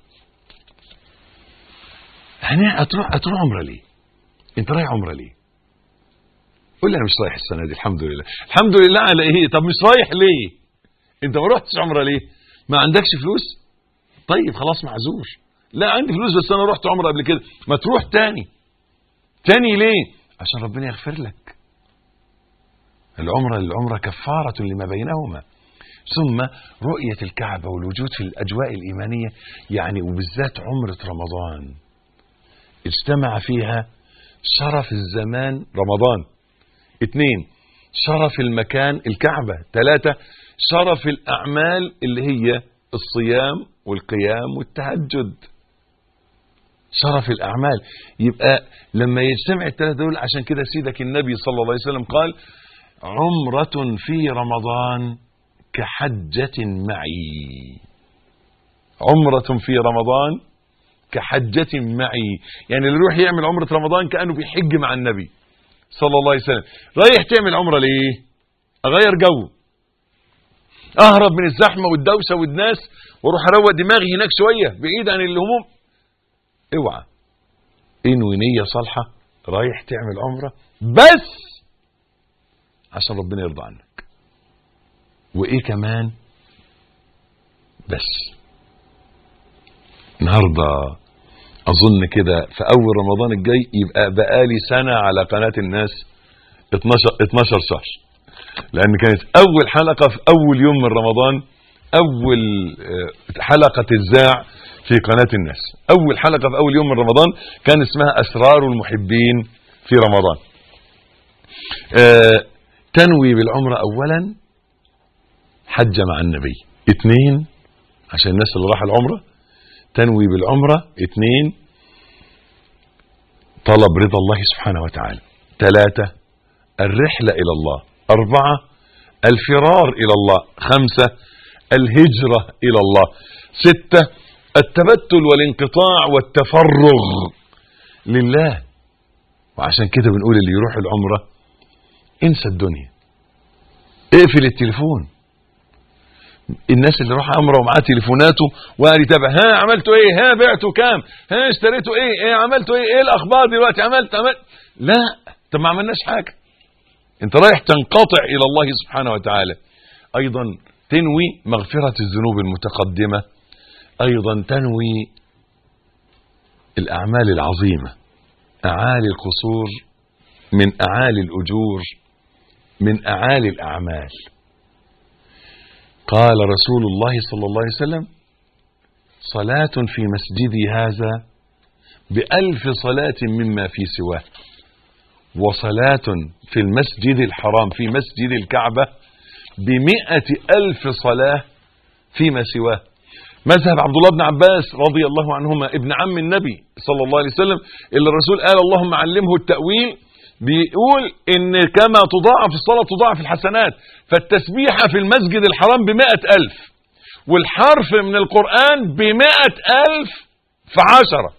هنا هتروح هتروح عمرة ليه انت رايح عمرة ليه قول لي انا مش رايح السنة دي الحمد لله الحمد لله على ايه طب مش رايح ليه انت ما رحتش عمرة ليه ما عندكش فلوس طيب خلاص معذور لا عندي فلوس بس انا رحت عمرة قبل كده ما تروح تاني تاني ليه عشان ربنا يغفر لك العمرة للعمرة كفارة لما بينهما ثم رؤية الكعبة والوجود في الأجواء الإيمانية يعني وبالذات عمرة رمضان اجتمع فيها شرف الزمان رمضان اثنين شرف المكان الكعبة ثلاثة شرف الأعمال اللي هي الصيام والقيام والتهجد شرف الأعمال يبقى لما يجتمع الثلاثة دول عشان كده سيدك النبي صلى الله عليه وسلم قال عمرة في رمضان كحجة معي عمرة في رمضان كحجة معي يعني اللي يروح يعمل عمرة رمضان كأنه بيحج مع النبي صلى الله عليه وسلم رايح تعمل عمرة ليه أغير جو أهرب من الزحمة والدوشة والناس واروح أروق دماغي هناك شوية بعيد عن الهموم اوعى انوي نية صالحة رايح تعمل عمرة بس عشان ربنا يرضى عنك وايه كمان بس النهارده اظن كده في اول رمضان الجاي يبقى بقالي سنه على قناه الناس 12 12 شهر لان كانت اول حلقه في اول يوم من رمضان اول آه، حلقه تذاع في قناه الناس اول حلقه في اول يوم من رمضان كان اسمها اسرار المحبين في رمضان آه، تنوي بالعمره اولا حج مع النبي اثنين عشان الناس اللي راح العمره تنوي بالعمره اثنين طلب رضا الله سبحانه وتعالى ثلاثة الرحلة إلى الله أربعة الفرار إلى الله خمسة الهجرة إلى الله ستة التبتل والانقطاع والتفرغ لله وعشان كده بنقول اللي يروح العمرة انسى الدنيا اقفل التليفون الناس اللي راح عمره ومعاه تليفوناته وقاعد يتابع ها عملتوا ايه ها بعتوا كام ها اشتريتوا ايه ايه عملتوا ايه ايه الاخبار دلوقتي عملت عملت لا طب ما عملناش حاجه انت رايح تنقطع الى الله سبحانه وتعالى ايضا تنوي مغفره الذنوب المتقدمه ايضا تنوي الاعمال العظيمه اعالي القصور من اعالي الاجور من اعالي الاعمال قال رسول الله صلى الله عليه وسلم صلاة في مسجدي هذا بألف صلاة مما في سواه وصلاة في المسجد الحرام في مسجد الكعبة بمئة ألف صلاة فيما سواه مذهب عبد الله بن عباس رضي الله عنهما ابن عم النبي صلى الله عليه وسلم اللي الرسول قال اللهم علمه التأويل بيقول ان كما تضاعف الصلاة تضاعف الحسنات فالتسبيحة في المسجد الحرام بمائة ألف والحرف من القرآن بمائة ألف في عشرة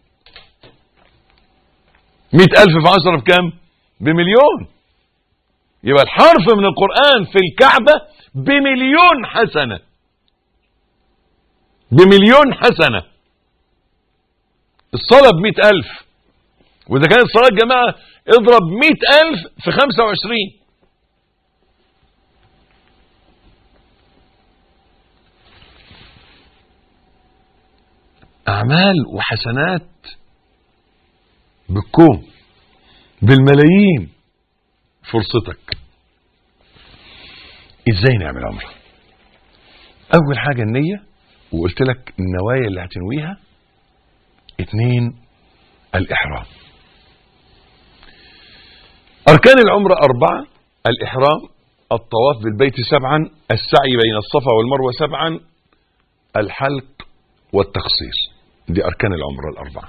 مئة ألف في عشرة بكم بمليون يبقى الحرف من القرآن في الكعبة بمليون حسنة بمليون حسنة الصلاة بمئة ألف وإذا كانت صلاة جماعة اضرب مئة ألف في خمسة وعشرين أعمال وحسنات بالكوم بالملايين فرصتك ازاي نعمل عمره اول حاجه النيه وقلت لك النوايا اللي هتنويها اتنين الاحرام اركان العمره اربعه الاحرام الطواف بالبيت سبعا السعي بين الصفا والمروه سبعا الحلق والتقصير دي اركان العمره الاربعه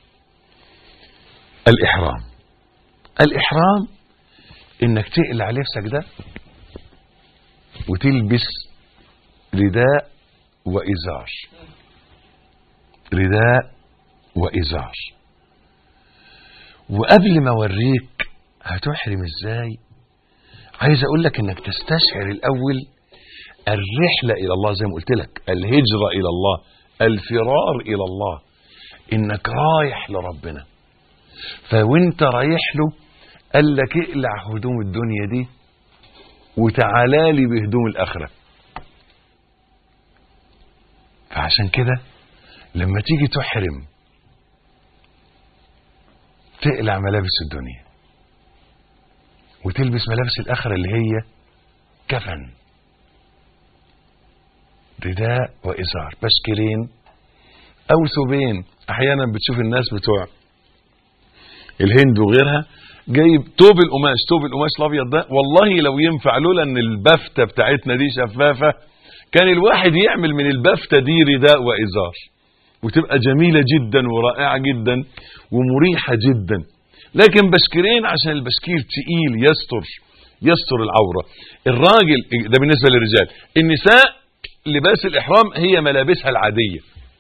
الاحرام الاحرام انك تقلع لبسك ده وتلبس رداء وازار رداء وازار وقبل ما اوريك هتحرم ازاي عايز اقول لك انك تستشعر الاول الرحله الى الله زي ما قلت لك الهجره الى الله الفرار الى الله انك رايح لربنا فوانت رايح له قال لك اقلع هدوم الدنيا دي وتعالى لي بهدوم الاخره فعشان كده لما تيجي تحرم تقلع ملابس الدنيا وتلبس ملابس الاخره اللي هي كفن رداء وازار بشكرين او ثوبين احيانا بتشوف الناس بتوع الهند وغيرها جايب توب القماش توب القماش الابيض ده والله لو ينفع لولا ان البفته بتاعتنا دي شفافه كان الواحد يعمل من البفته دي رداء وازار وتبقى جميله جدا ورائعه جدا ومريحه جدا لكن بشكيرين عشان البشكير تقيل يستر يستر العوره الراجل ده بالنسبه للرجال النساء لباس الاحرام هي ملابسها العاديه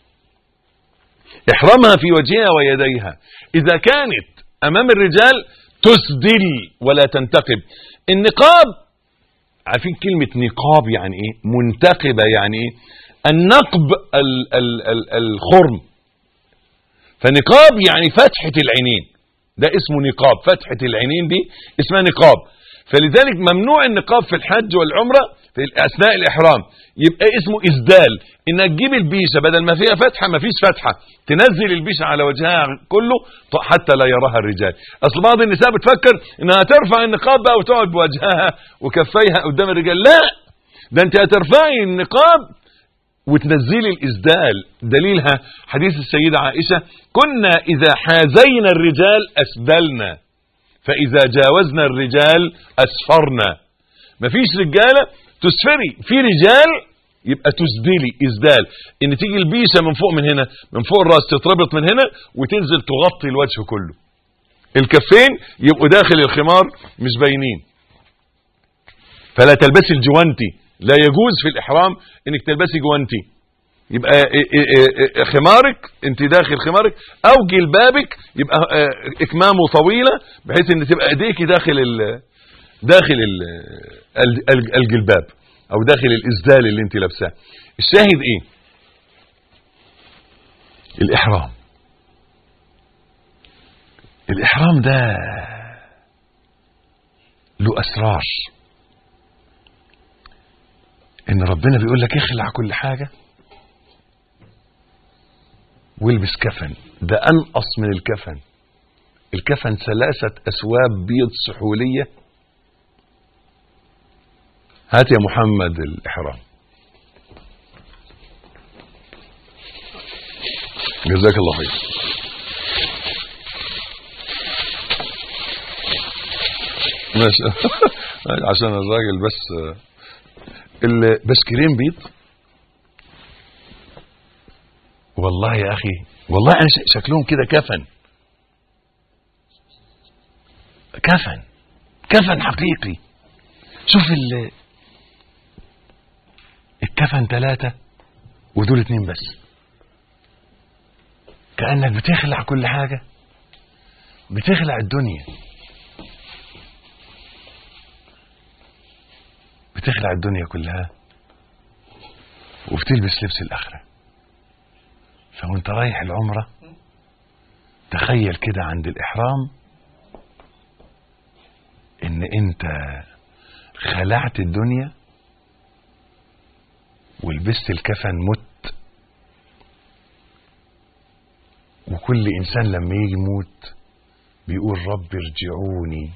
احرامها في وجهها ويديها اذا كانت امام الرجال تسدل ولا تنتقب النقاب عارفين كلمة نقاب يعني ايه منتقبة يعني ايه النقب ال ال ال الخرم فنقاب يعني فتحة العينين ده اسمه نقاب فتحة العينين دي اسمها نقاب فلذلك ممنوع النقاب في الحج والعمرة في اثناء الاحرام يبقى اسمه اسدال انك تجيب البيشه بدل ما فيها فتحه ما فيش فتحه تنزل البيشه على وجهها كله حتى لا يراها الرجال اصل بعض النساء بتفكر انها ترفع النقاب بقى وتقعد بوجهها وكفيها قدام الرجال لا ده انت هترفعي النقاب وتنزلي الاسدال دليلها حديث السيده عائشه كنا اذا حازينا الرجال اسدلنا فاذا جاوزنا الرجال اسفرنا مفيش رجاله تسفري في رجال يبقى تسدلي اسدال ان تيجي البيشه من فوق من هنا من فوق الراس تتربط من هنا وتنزل تغطي الوجه كله الكفين يبقوا داخل الخمار مش باينين فلا تلبسي الجوانتي لا يجوز في الاحرام انك تلبسي جوانتي يبقى خمارك انت داخل خمارك او جلبابك يبقى اكمامه طويله بحيث ان تبقى ايديك داخل ال داخل الجلباب او داخل الاسدال اللي انت لابساه الشاهد ايه الاحرام الاحرام ده له اسرار ان ربنا بيقول لك اخلع كل حاجه والبس كفن ده انقص من الكفن الكفن ثلاثه اثواب بيض سحوليه هات يا محمد الإحرام جزاك الله خير ماشي عشان الراجل بس البسكرين بيض والله يا اخي والله انا شكلهم كده كفن كفن كفن حقيقي شوف ال الكفن ثلاثة ودول اتنين بس كأنك بتخلع كل حاجة بتخلع الدنيا بتخلع الدنيا كلها وبتلبس لبس الآخرة فوانت رايح العمرة تخيل كده عند الإحرام إن أنت خلعت الدنيا ولبست الكفن مت وكل انسان لما يجي يموت بيقول رب ارجعوني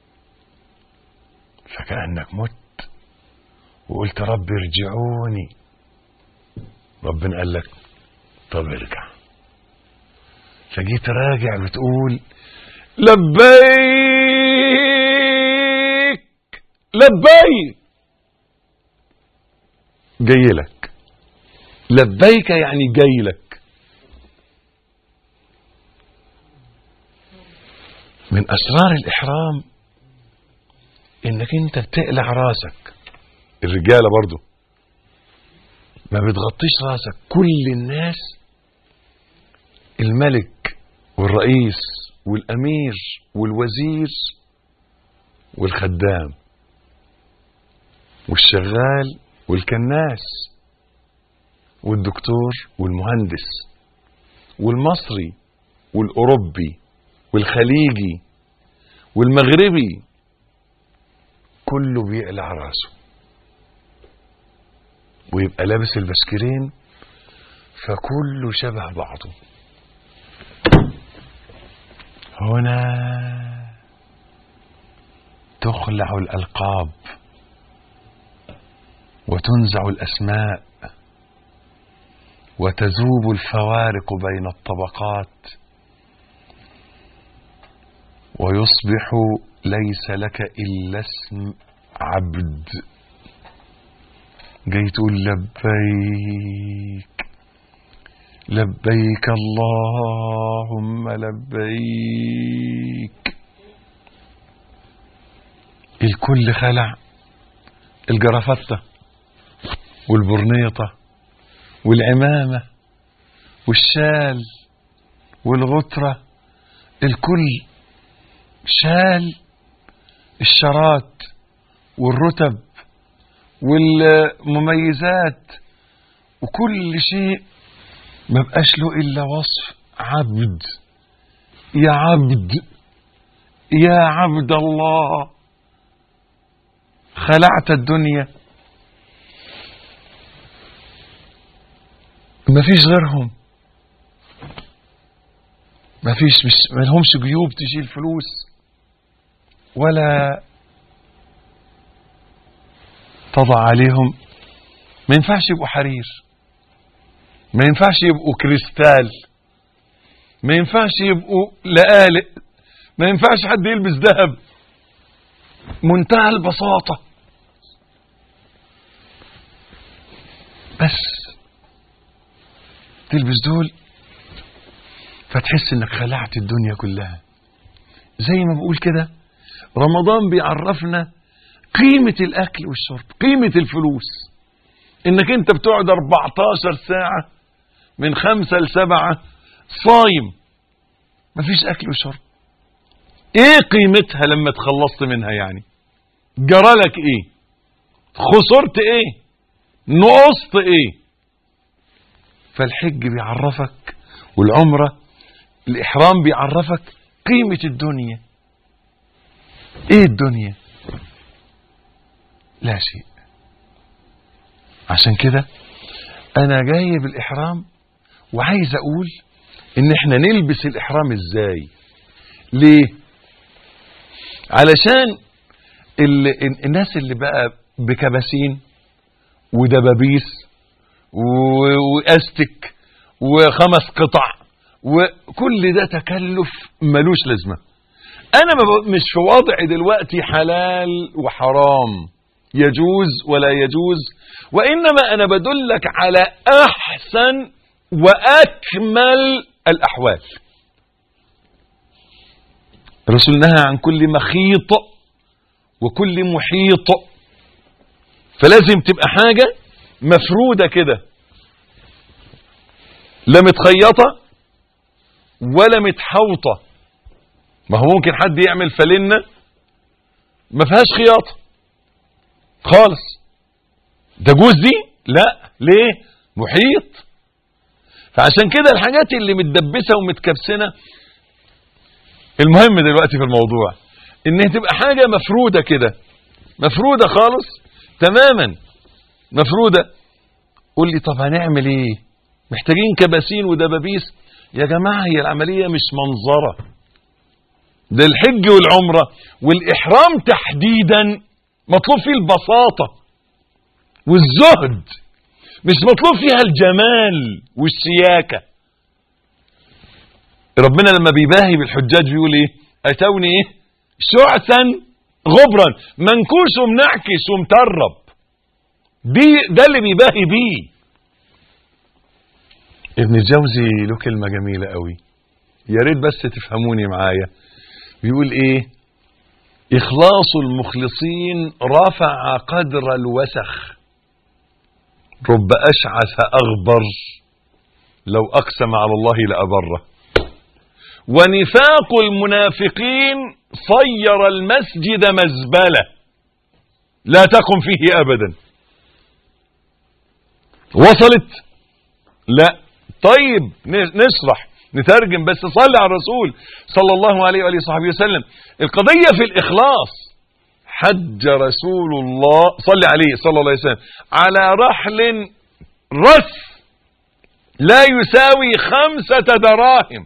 فكانك مت وقلت رب ارجعوني ربنا قال لك طب ارجع فجيت راجع بتقول لبيك لبيك جاي لك لبيك يعني جاي لك من اسرار الاحرام انك انت بتقلع راسك الرجاله برضو ما بتغطيش راسك كل الناس الملك والرئيس والامير والوزير والخدام والشغال والكناس والدكتور والمهندس والمصري والاوروبي والخليجي والمغربي كله بيقلع راسه ويبقى لابس البسكرين فكله شبه بعضه هنا تخلع الالقاب وتنزع الاسماء وتذوب الفوارق بين الطبقات ويصبح ليس لك إلا اسم عبد جاي تقول لبيك لبيك اللهم لبيك الكل خلع الجرافطة والبرنيطة والعمامة والشال والغترة الكل شال الشرات والرتب والمميزات وكل شيء ما بقاش له الا وصف عبد يا عبد يا عبد الله خلعت الدنيا ما فيش غيرهم ما فيش مش ما لهمش جيوب تشيل فلوس ولا تضع عليهم ما ينفعش يبقوا حرير ما ينفعش يبقوا كريستال ما ينفعش يبقوا لآلئ ما ينفعش حد يلبس ذهب منتهى البساطة بس تلبس دول فتحس انك خلعت الدنيا كلها زي ما بقول كده رمضان بيعرفنا قيمة الأكل والشرب قيمة الفلوس إنك أنت بتقعد 14 ساعة من خمسة لسبعة صايم مفيش أكل وشرب إيه قيمتها لما تخلصت منها يعني جرالك إيه خسرت إيه نقصت إيه فالحج بيعرفك والعمرة الإحرام بيعرفك قيمة الدنيا إيه الدنيا لا شيء عشان كده انا جاي بالاحرام وعايز اقول ان احنا نلبس الاحرام ازاي ليه علشان ال- الناس اللي بقى بكباسين ودبابيس و- واستك وخمس قطع وكل ده تكلف ملوش لازمه انا ما ب- مش في وضع دلوقتي حلال وحرام يجوز ولا يجوز وانما انا بدلك على احسن واكمل الاحوال الرسول نهى عن كل مخيط وكل محيط فلازم تبقى حاجة مفرودة كده لا متخيطة ولا متحوطة ما هو ممكن حد يعمل فلنة ما فيهاش خياطة خالص تجوز دي لا ليه محيط فعشان كده الحاجات اللي متدبسة ومتكبسنة المهم دلوقتي في الموضوع ان تبقى حاجة مفرودة كده مفرودة خالص تماما مفرودة قول لي طب هنعمل ايه محتاجين كباسين ودبابيس يا جماعة هي العملية مش منظرة ده الحج والعمرة والإحرام تحديدا مطلوب فيه البساطة والزهد مش مطلوب فيها الجمال والسياكة ربنا لما بيباهي بالحجاج بيقول ايه اتوني ايه شعثا غبرا منكوس ومنعكس ومترب دي ده اللي بيباهي بيه ابن الجوزي له كلمة جميلة قوي يا ريت بس تفهموني معايا بيقول ايه اخلاص المخلصين رفع قدر الوسخ رب اشعث اغبر لو اقسم على الله لابره ونفاق المنافقين صير المسجد مزبله لا تقم فيه ابدا وصلت لا طيب نشرح نترجم بس صلي على الرسول صلى الله عليه وآله وصحبه وسلم القضية في الإخلاص حج رسول الله صلي عليه صلى الله عليه وسلم على رحل رث لا يساوي خمسة دراهم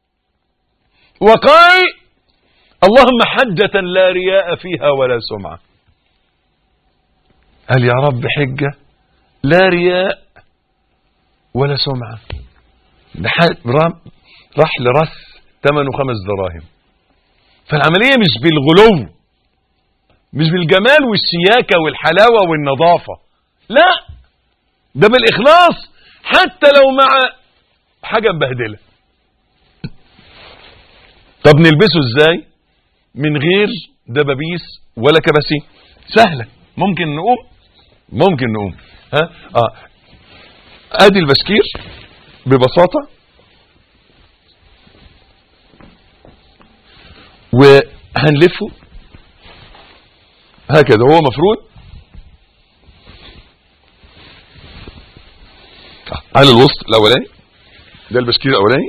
وقال اللهم حجة لا رياء فيها ولا سمعة قال يا رب حجة لا رياء ولا سمعة رحل رث ثمنه خمس دراهم فالعملية مش بالغلو مش بالجمال والشياكة والحلاوة والنظافة لا ده بالإخلاص حتى لو مع حاجة مبهدلة طب نلبسه ازاي من غير دبابيس ولا كباسين سهلة ممكن نقوم ممكن نقوم ها اه ادي البشكير ببساطة وهنلفه هكذا هو مفروض على الوسط الاولاني ده البشكير الاولاني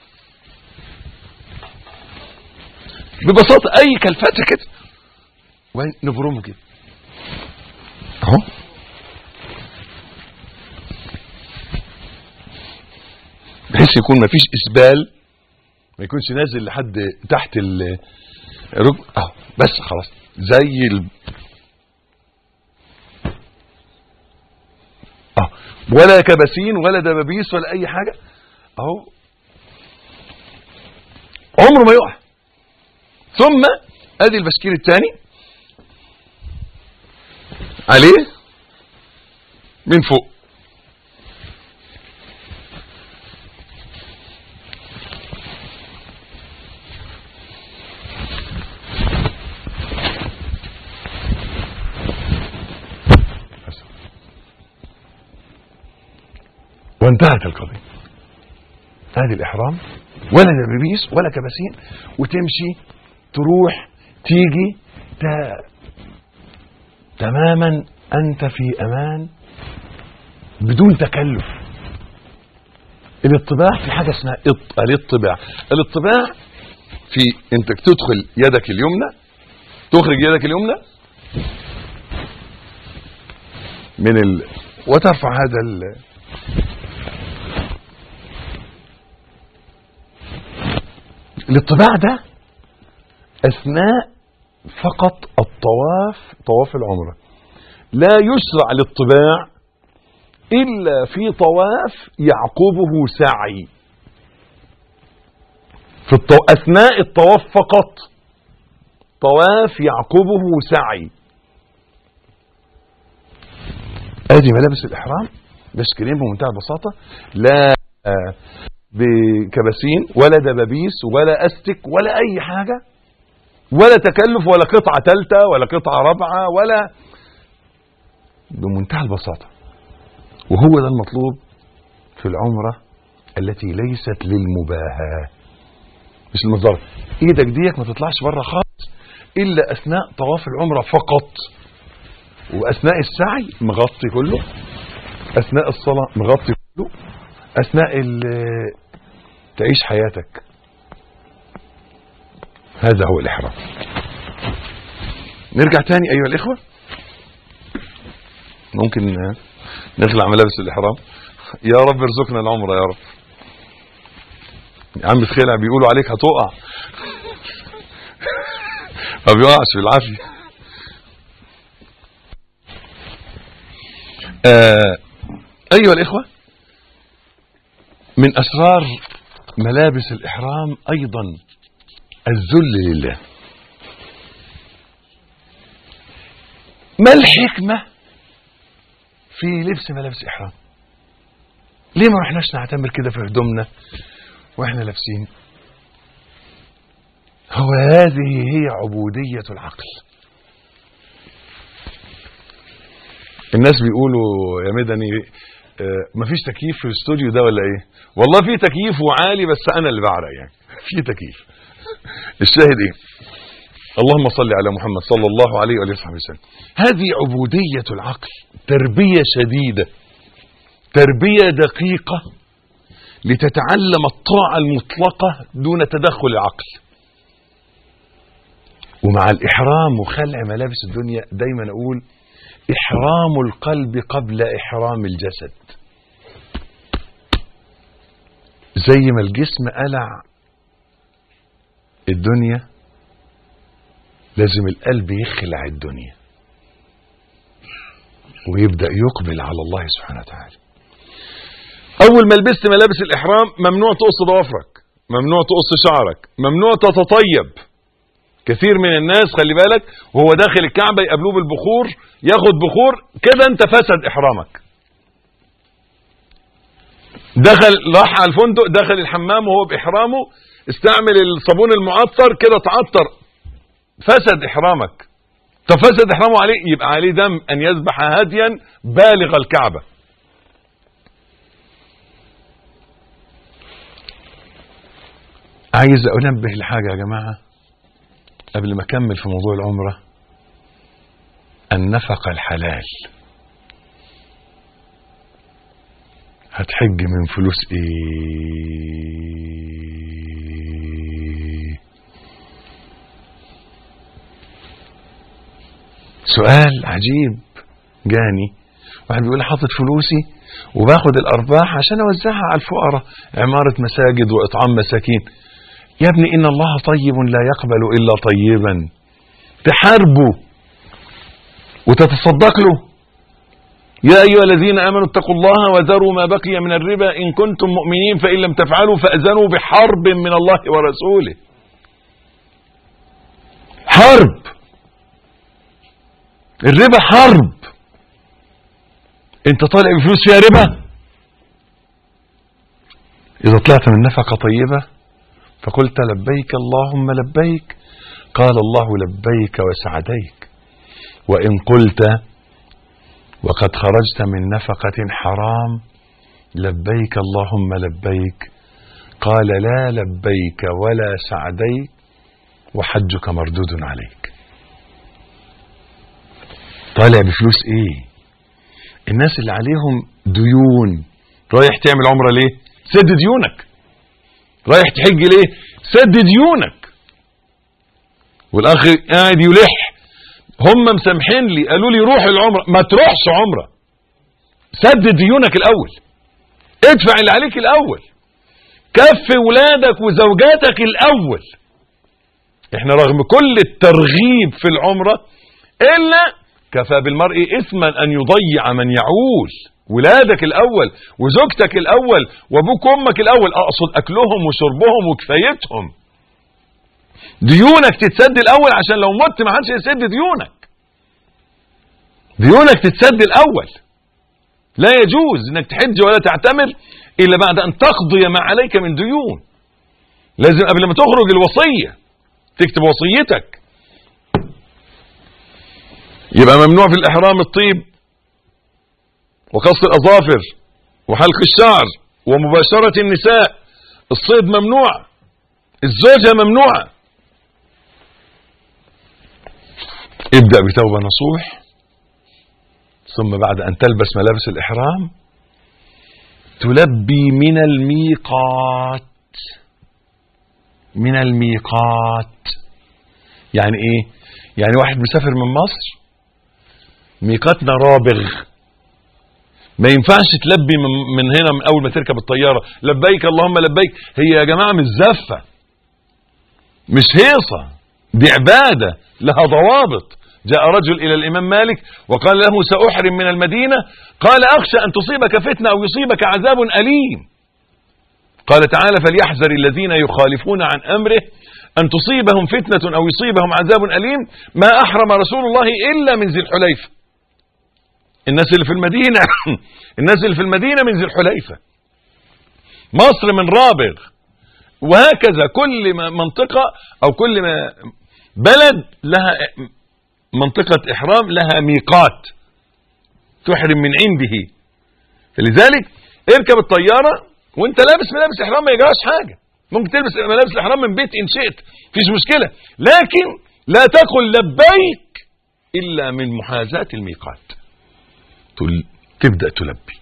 ببساطة اي كلفتة كده ونبرمه كده اهو بحيث يكون مفيش اسبال ما يكونش نازل لحد تحت الركب اهو بس خلاص زي ال... اه ولا كباسين ولا دبابيس ولا اي حاجه اهو عمره ما يقع ثم ادي البشكير الثاني عليه من فوق وانتهت القضية هذه الإحرام ولا دبابيس ولا كباسين وتمشي تروح تيجي ت... تماما أنت في أمان بدون تكلف الاطباع في حاجة اسمها اط... الاطباع الاطباع في انت تدخل يدك اليمنى تخرج يدك اليمنى من ال... وترفع هذا ال... الاطباع ده اثناء فقط الطواف طواف العمره لا يشرع الاطباع الا في طواف يعقبه سعي في الطو... اثناء الطواف فقط طواف يعقبه سعي ادي ملابس الاحرام بشكلين بمنتهى البساطه لا بكباسين ولا دبابيس ولا استك ولا اي حاجه ولا تكلف ولا قطعه ثالثه ولا قطعه رابعه ولا بمنتهى البساطه وهو ده المطلوب في العمره التي ليست للمباهاه مش المظاهر ايدك ديك ما تطلعش بره خالص الا اثناء طواف العمره فقط واثناء السعي مغطي كله اثناء الصلاه مغطي كله اثناء تعيش حياتك هذا هو الاحرام نرجع تاني ايها الاخوه ممكن نخلع ملابس الاحرام يا رب ارزقنا العمره يا رب يا عم تخلع بيقولوا عليك هتقع ما بيقعش بالعافيه آه ايها الاخوه من اسرار ملابس الاحرام ايضا الذل لله ما الحكمه في لبس ملابس احرام ليه ما رحناش نعتمر كده في هدومنا واحنا لابسين هو هذه هي عبوديه العقل الناس بيقولوا يا مدني آه مفيش تكييف في الاستوديو ده ولا ايه والله في تكييف وعالي بس انا اللي بعرق يعني في تكييف الشاهد ايه اللهم صل على محمد صلى الله عليه وآله وصحبه وسلم هذه عبودية العقل تربية شديدة تربية دقيقة لتتعلم الطاعة المطلقة دون تدخل العقل ومع الإحرام وخلع ملابس الدنيا دايما أقول إحرام القلب قبل إحرام الجسد زي ما الجسم قلع الدنيا لازم القلب يخلع الدنيا ويبدأ يقبل على الله سبحانه وتعالى أول ما لبست ملابس الإحرام ممنوع تقص ضوافرك ممنوع تقص شعرك ممنوع تتطيب كثير من الناس خلي بالك وهو داخل الكعبة يقابلوه بالبخور ياخد بخور كده انت فسد احرامك دخل راح على الفندق دخل الحمام وهو باحرامه استعمل الصابون المعطر كده تعطر فسد احرامك طب فسد احرامه عليه يبقى عليه دم ان يذبح هديا بالغ الكعبه عايز انبه لحاجه يا جماعه قبل ما اكمل في موضوع العمره النفقه الحلال هتحج من فلوس ايه سؤال عجيب جاني واحد بيقول لي حاطط فلوسي وباخد الارباح عشان اوزعها على الفقراء عماره مساجد واطعام مساكين يا ابني ان الله طيب لا يقبل الا طيبا تحاربه وتتصدق له يا ايها الذين امنوا اتقوا الله وذروا ما بقي من الربا ان كنتم مؤمنين فان لم تفعلوا فاذنوا بحرب من الله ورسوله حرب الربا حرب انت طالع بفلوس فيها ربا اذا طلعت من نفقه طيبه فقلت لبيك اللهم لبيك قال الله لبيك وسعديك وان قلت وقد خرجت من نفقه حرام لبيك اللهم لبيك قال لا لبيك ولا سعديك وحجك مردود عليك طالع بفلوس ايه الناس اللي عليهم ديون رايح تعمل عمره ليه سد ديونك رايح تحج ليه سد ديونك والاخ قاعد يلح هم مسامحين لي قالوا لي روح العمره ما تروحش عمره سد ديونك الاول ادفع اللي عليك الاول كف ولادك وزوجاتك الاول احنا رغم كل الترغيب في العمره الا كفى بالمرء اثما ان يضيع من يعول ولادك الاول وزوجتك الاول وابوك وامك الاول اقصد اكلهم وشربهم وكفايتهم ديونك تتسد الاول عشان لو مت ما حدش يسد ديونك ديونك تتسد الاول لا يجوز انك تحج ولا تعتمر الا بعد ان تقضي ما عليك من ديون لازم قبل ما تخرج الوصيه تكتب وصيتك يبقى ممنوع في الإحرام الطيب وقص الأظافر وحلق الشعر ومباشرة النساء الصيد ممنوع الزوجة ممنوعة ابدأ بتوبة نصوح ثم بعد أن تلبس ملابس الإحرام تلبي من الميقات من الميقات يعني ايه يعني واحد مسافر من مصر ميقاتنا رابغ ما ينفعش تلبي من, من هنا من اول ما تركب الطياره لبيك اللهم لبيك هي يا جماعه مش زفه مش هيصه دي عباده لها ضوابط جاء رجل الى الامام مالك وقال له ساحرم من المدينه قال اخشى ان تصيبك فتنه او يصيبك عذاب اليم قال تعالى فليحذر الذين يخالفون عن امره ان تصيبهم فتنه او يصيبهم عذاب اليم ما احرم رسول الله الا من ذي الحليفه الناس اللي في المدينة الناس اللي في المدينة من ذي الحليفة مصر من رابغ وهكذا كل ما منطقة أو كل ما بلد لها منطقة إحرام لها ميقات تحرم من عنده فلذلك اركب الطيارة وانت لابس ملابس إحرام ما يجراش حاجة ممكن تلبس ملابس الإحرام من بيت إن شئت فيش مشكلة لكن لا تقل لبيك إلا من محاذاة الميقات تبدأ تلبي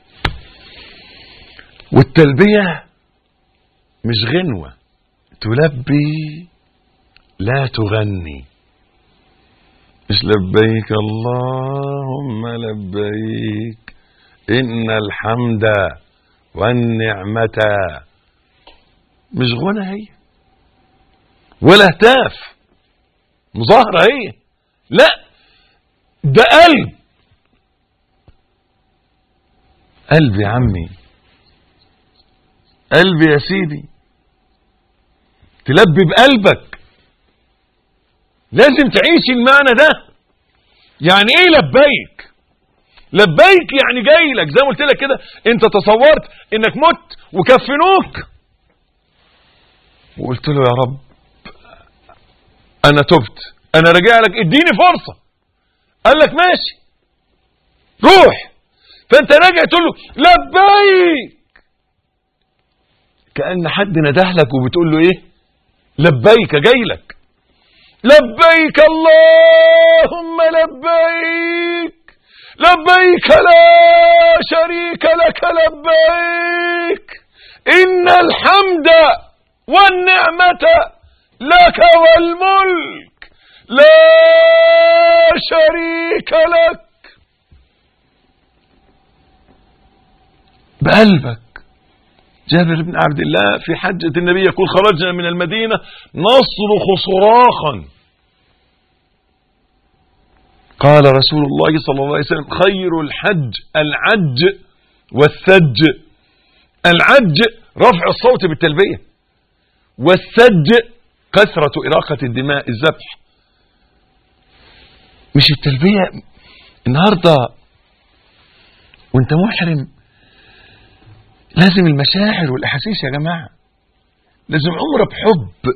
والتلبية مش غنوة تلبي لا تغني مش لبيك اللهم لبيك إن الحمد والنعمة مش غنى هي ولا هتاف مظاهرة هي لا ده قلب قلبي يا عمي قلبي يا سيدي تلبي بقلبك لازم تعيش المعنى ده يعني ايه لبيك لبيك يعني جاي لك زي ما قلت لك كده انت تصورت انك مت وكفنوك وقلت له يا رب انا تبت انا راجع لك اديني فرصه قال لك ماشي روح فانت راجع تقول له لبيك كأن حد نده لك وبتقول له ايه لبيك جاي لك لبيك اللهم لبيك لبيك لا شريك لك لبيك إن الحمد والنعمة لك والملك لا شريك لك بقلبك جابر بن عبد الله في حجة النبي يقول خرجنا من المدينة نصرخ صراخا قال رسول الله صلى الله عليه وسلم خير الحج العج والثج العج رفع الصوت بالتلبية والثج كثرة إراقة الدماء الذبح مش التلبية النهاردة وانت محرم لازم المشاعر والأحاسيس يا جماعة لازم عمره بحب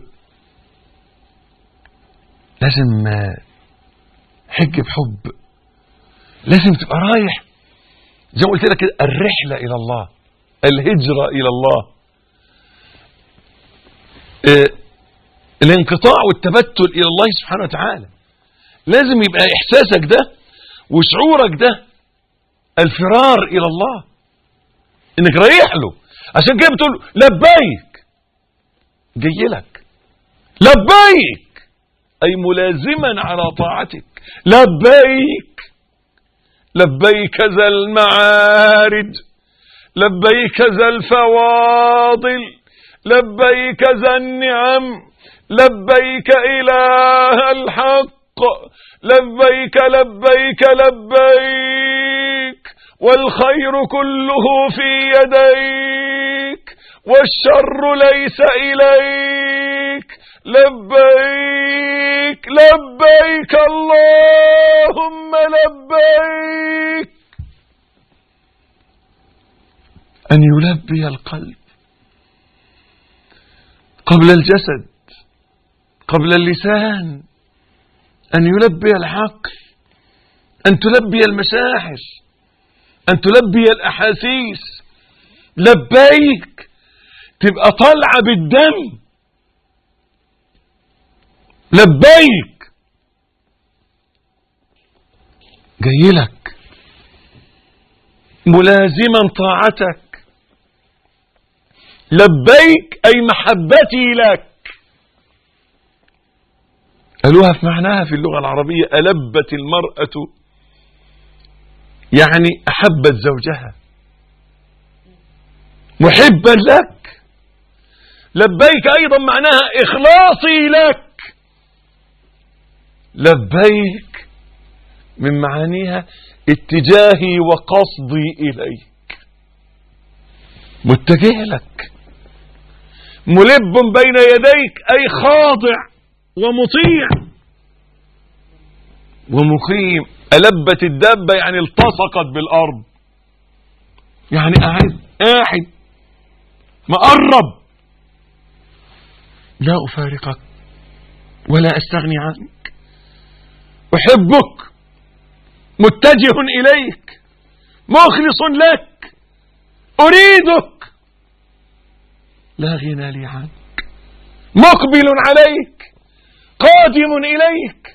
لازم حج بحب لازم تبقى رايح زي ما قلت لك كده الرحلة إلى الله الهجرة إلى الله اه الانقطاع والتبتل إلى الله سبحانه وتعالى لازم يبقى إحساسك ده وشعورك ده الفرار إلى الله انك رايح له عشان كده بتقول لبيك جاي لك لبيك اي ملازما على طاعتك لبيك لبيك ذا المعارج لبيك ذا الفواضل لبيك ذا النعم لبيك اله الحق لبيك لبيك لبيك والخير كله في يديك والشر ليس إليك لبيك لبيك اللهم لبيك أن يلبي القلب قبل الجسد قبل اللسان أن يلبي العقل أن تلبي المشاعر أن تلبي الأحاسيس لبيك تبقى طالعة بالدم لبيك جاي لك ملازما طاعتك لبيك أي محبتي لك قالوها في معناها في اللغة العربية ألبت المرأة يعني أحبت زوجها محبا لك لبيك أيضا معناها إخلاصي لك لبيك من معانيها اتجاهي وقصدي إليك متجه لك ملب بين يديك أي خاضع ومطيع ومقيم ألبت الدابة يعني التصقت بالأرض يعني قاعد قاعد مقرب لا أفارقك ولا أستغني عنك أحبك متجه إليك مخلص لك أريدك لا غنى لي عنك مقبل عليك قادم إليك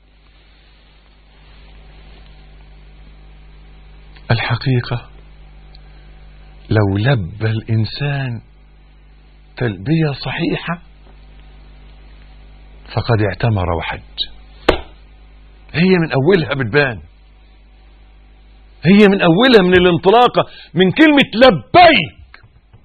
الحقيقة لو لبى الإنسان تلبية صحيحة فقد اعتمر وحج هي من أولها بتبان هي من أولها من الانطلاقة من كلمة لبيك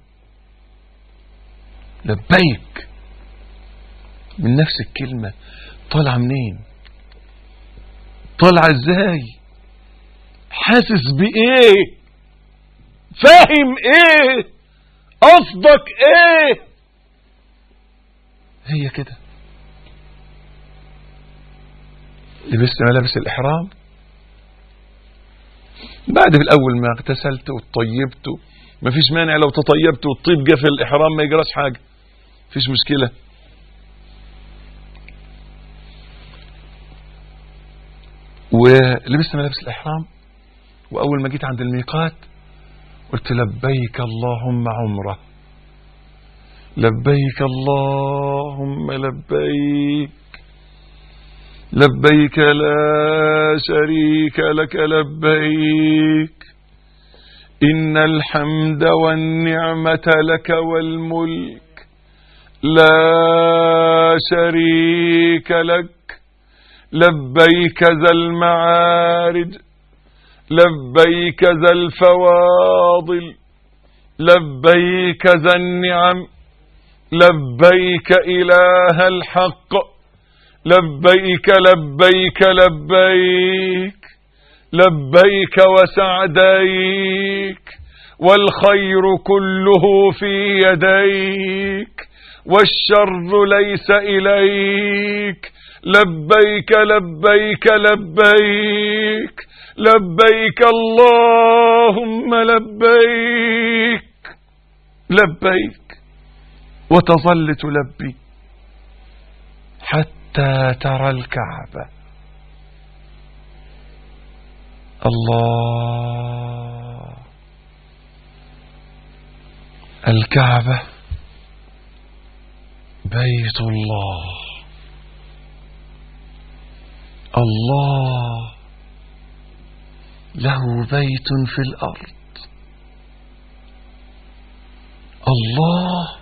لبيك من نفس الكلمة طالعة منين طالعة ازاي حاسس بايه فاهم ايه قصدك ايه هي كده لبست ملابس الإحرام بعد في الأول ما اغتسلت وطيبت ما فيش مانع لو تطيبت والطيب جه في الإحرام ما يجراش حاجة فيش مشكلة ولبست ملابس الإحرام وأول ما جيت عند الميقات قلت لبيك اللهم عمره لبيك اللهم لبيك لبيك لا شريك لك لبيك إن الحمد والنعمة لك والملك لا شريك لك لبيك ذا المعارج لبيك ذا الفواضل لبيك ذا النعم لبيك إله الحق لبيك لبيك لبيك لبيك وسعديك والخير كله في يديك والشر ليس إليك لبيك لبيك لبيك لبيك اللهم لبيك لبيك وتظل تلبي حتى ترى الكعبة الله الكعبة بيت الله الله له بيت في الأرض الله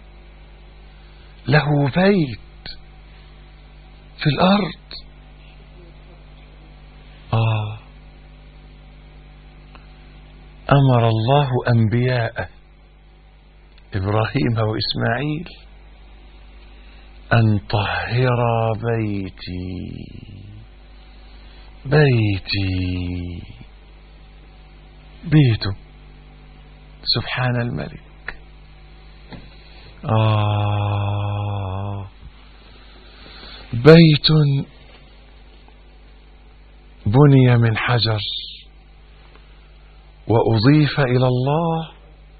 له بيت في الأرض آه أمر الله أنبياءه إبراهيم وإسماعيل أن طهر بيتي بيتي بيته سبحان الملك آه بيت بني من حجر وأضيف إلى الله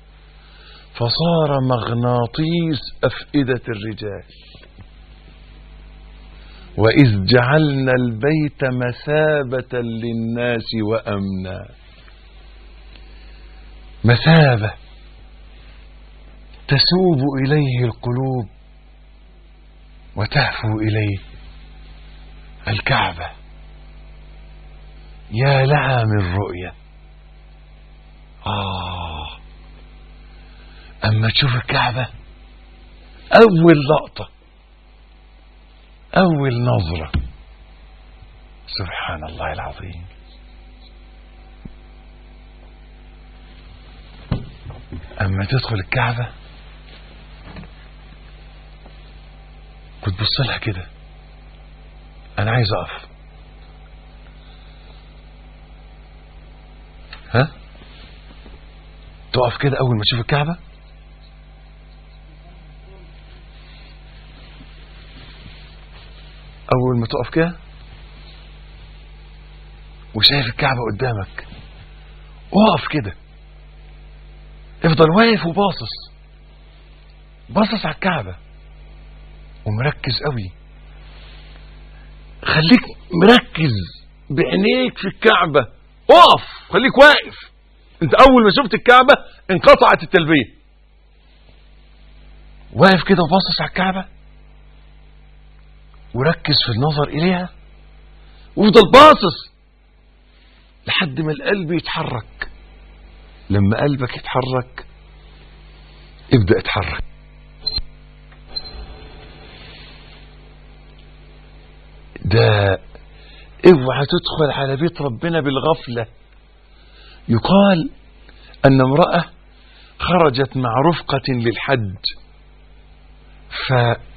فصار مغناطيس أفئدة الرجال وإذ جعلنا البيت مثابة للناس وأمنا مثابة تسوب إليه القلوب وتهفو إليه الكعبة يا لها من رؤية آه أما تشوف الكعبة أول لقطة أول نظرة سبحان الله العظيم أما تدخل الكعبة كنت بص لها كده أنا عايز أقف ها تقف كده أول ما تشوف الكعبة أول ما تقف كده وشايف الكعبة قدامك اقف كده افضل واقف وباصص باصص على الكعبة ومركز قوي خليك مركز بعينيك في الكعبة اقف خليك واقف انت اول ما شفت الكعبة انقطعت التلبية واقف كده وباصص على الكعبة وركز في النظر إليها وافضل باصص لحد ما القلب يتحرك لما قلبك يتحرك ابدأ اتحرك ده اوعى تدخل على بيت ربنا بالغفلة يقال أن امرأة خرجت مع رفقة للحج فكانت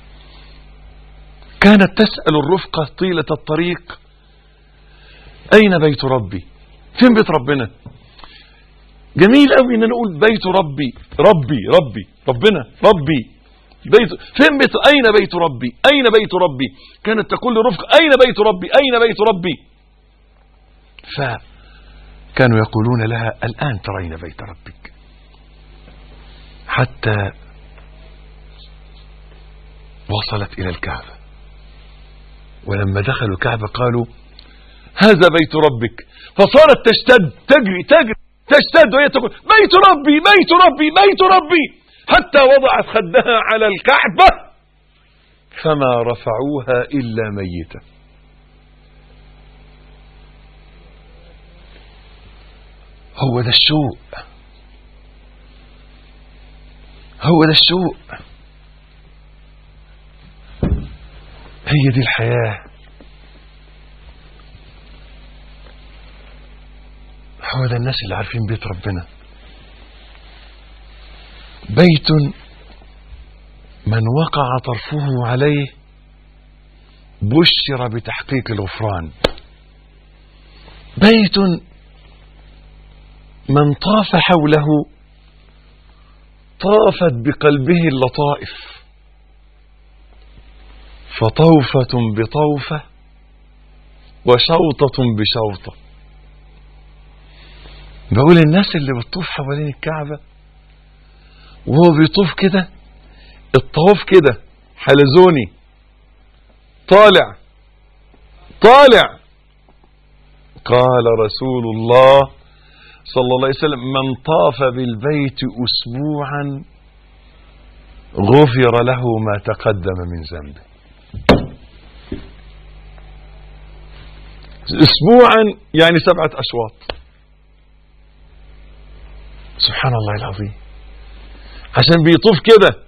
تسأل الرفقة طيلة الطريق أين بيت ربي فين بيت ربنا جميل قوي ان نقول بيت ربي ربي ربي ربنا ربي بيت فين بيت أين بيت ربي أين بيت ربي كانت تقول لرفق أين بيت ربي أين بيت ربي فكانوا يقولون لها الآن ترين بيت ربك حتى وصلت إلى الكعبة ولما دخلوا الكعبة قالوا هذا بيت ربك فصارت تشتد تجري تجري تشتد وهي تقول بيت ربي بيت ربي بيت ربي حتى وضعت خدها على الكعبة فما رفعوها إلا ميتة هو ده الشوق هو ده الشوق هي دي الحياة هو ده الناس اللي عارفين بيت ربنا بيت من وقع طرفه عليه بشر بتحقيق الغفران بيت من طاف حوله طافت بقلبه اللطائف فطوفة بطوفة وشوطة بشوطة بقول الناس اللي بتطوف حوالين الكعبة وهو بيطوف كده الطواف كده حلزوني طالع طالع قال رسول الله صلى الله عليه وسلم من طاف بالبيت أسبوعا غفر له ما تقدم من ذنبه أسبوعا يعني سبعة أشواط سبحان الله العظيم عشان بيطوف كده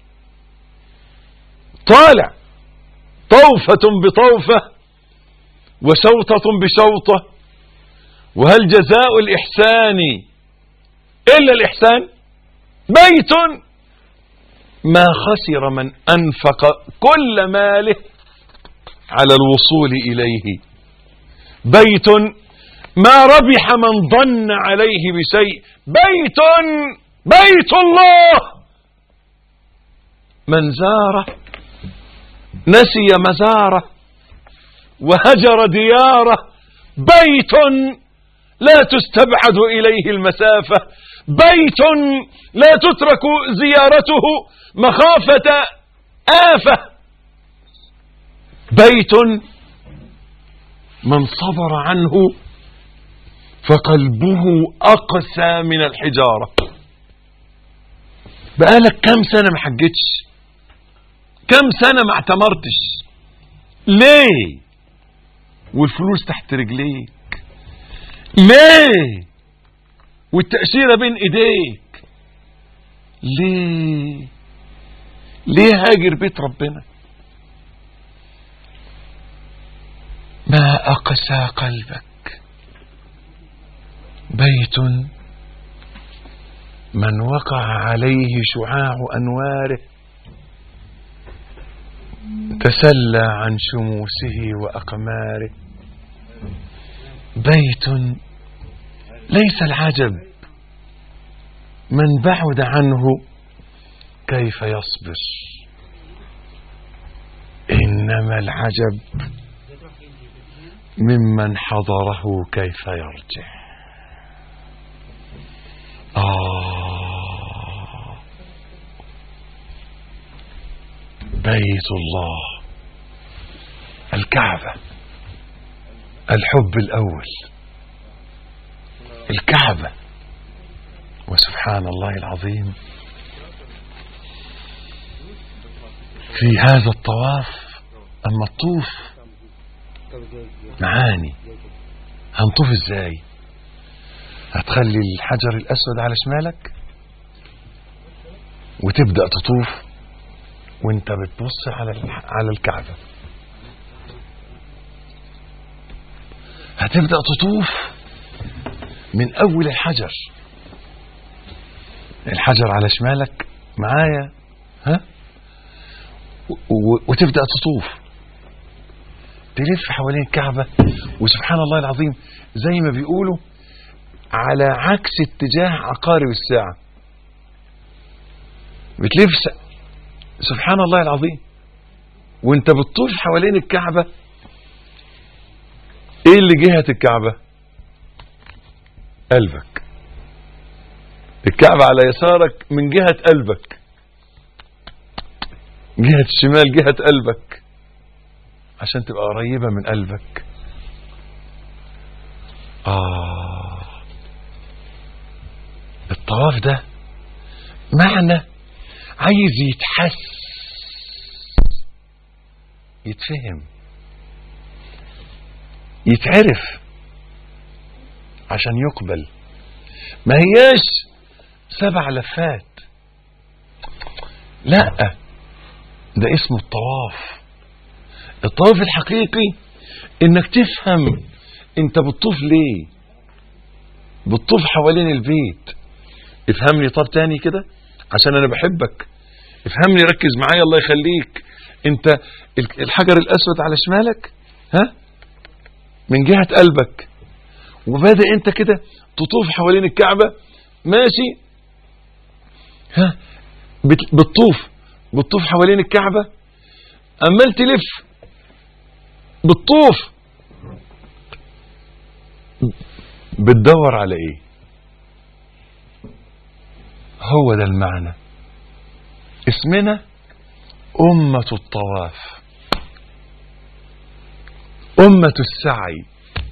طالع طوفة بطوفة وشوطة بشوطة وهل جزاء الإحسان إلا الإحسان بيت ما خسر من أنفق كل ماله على الوصول إليه بيت ما ربح من ظن عليه بشيء بيت بيت الله من زاره نسي مزاره وهجر دياره بيت لا تستبعد إليه المسافة بيت لا تترك زيارته مخافة آفة بيت من صبر عنه فقلبه أقسى من الحجارة بقالك كم سنة ما حجتش كم سنة ما اعتمرتش ليه والفلوس تحت رجليك ليه والتأشيرة بين ايديك ليه ليه هاجر بيت ربنا ما أقسى قلبك بيت من وقع عليه شعاع أنواره تسلى عن شموسه وأقماره بيت ليس العجب من بعد عنه كيف يصبر إنما العجب ممن حضره كيف يرجع آه بيت الله الكعبة الحب الأول الكعبة وسبحان الله العظيم في هذا الطواف أما الطوف معاني هنطوف ازاي هتخلي الحجر الأسود على شمالك وتبدأ تطوف وانت بتبص على على الكعبة هتبدأ تطوف من أول الحجر الحجر على شمالك معايا ها و- وتبدأ تطوف تلف حوالين الكعبة وسبحان الله العظيم زي ما بيقولوا على عكس اتجاه عقارب الساعة بتلف س- سبحان الله العظيم وانت بتطوف حوالين الكعبة ايه اللي جهة الكعبة قلبك الكعبة على يسارك من جهة قلبك جهة الشمال جهة قلبك عشان تبقى قريبة من قلبك آه الطواف ده معنى عايز يتحس يتفهم يتعرف عشان يقبل ما هياش سبع لفات لا ده اسمه الطواف الطواف الحقيقي انك تفهم انت بتطوف ليه بتطوف حوالين البيت افهمني طب تاني كده عشان انا بحبك افهمني ركز معايا الله يخليك انت الحجر الاسود على شمالك ها من جهة قلبك وبادئ انت كده تطوف حوالين الكعبة ماشي ها بت- بتطوف بتطوف حوالين الكعبة عمال تلف بتطوف بتدور على ايه هو ده المعنى اسمنا أمة الطواف أمة السعي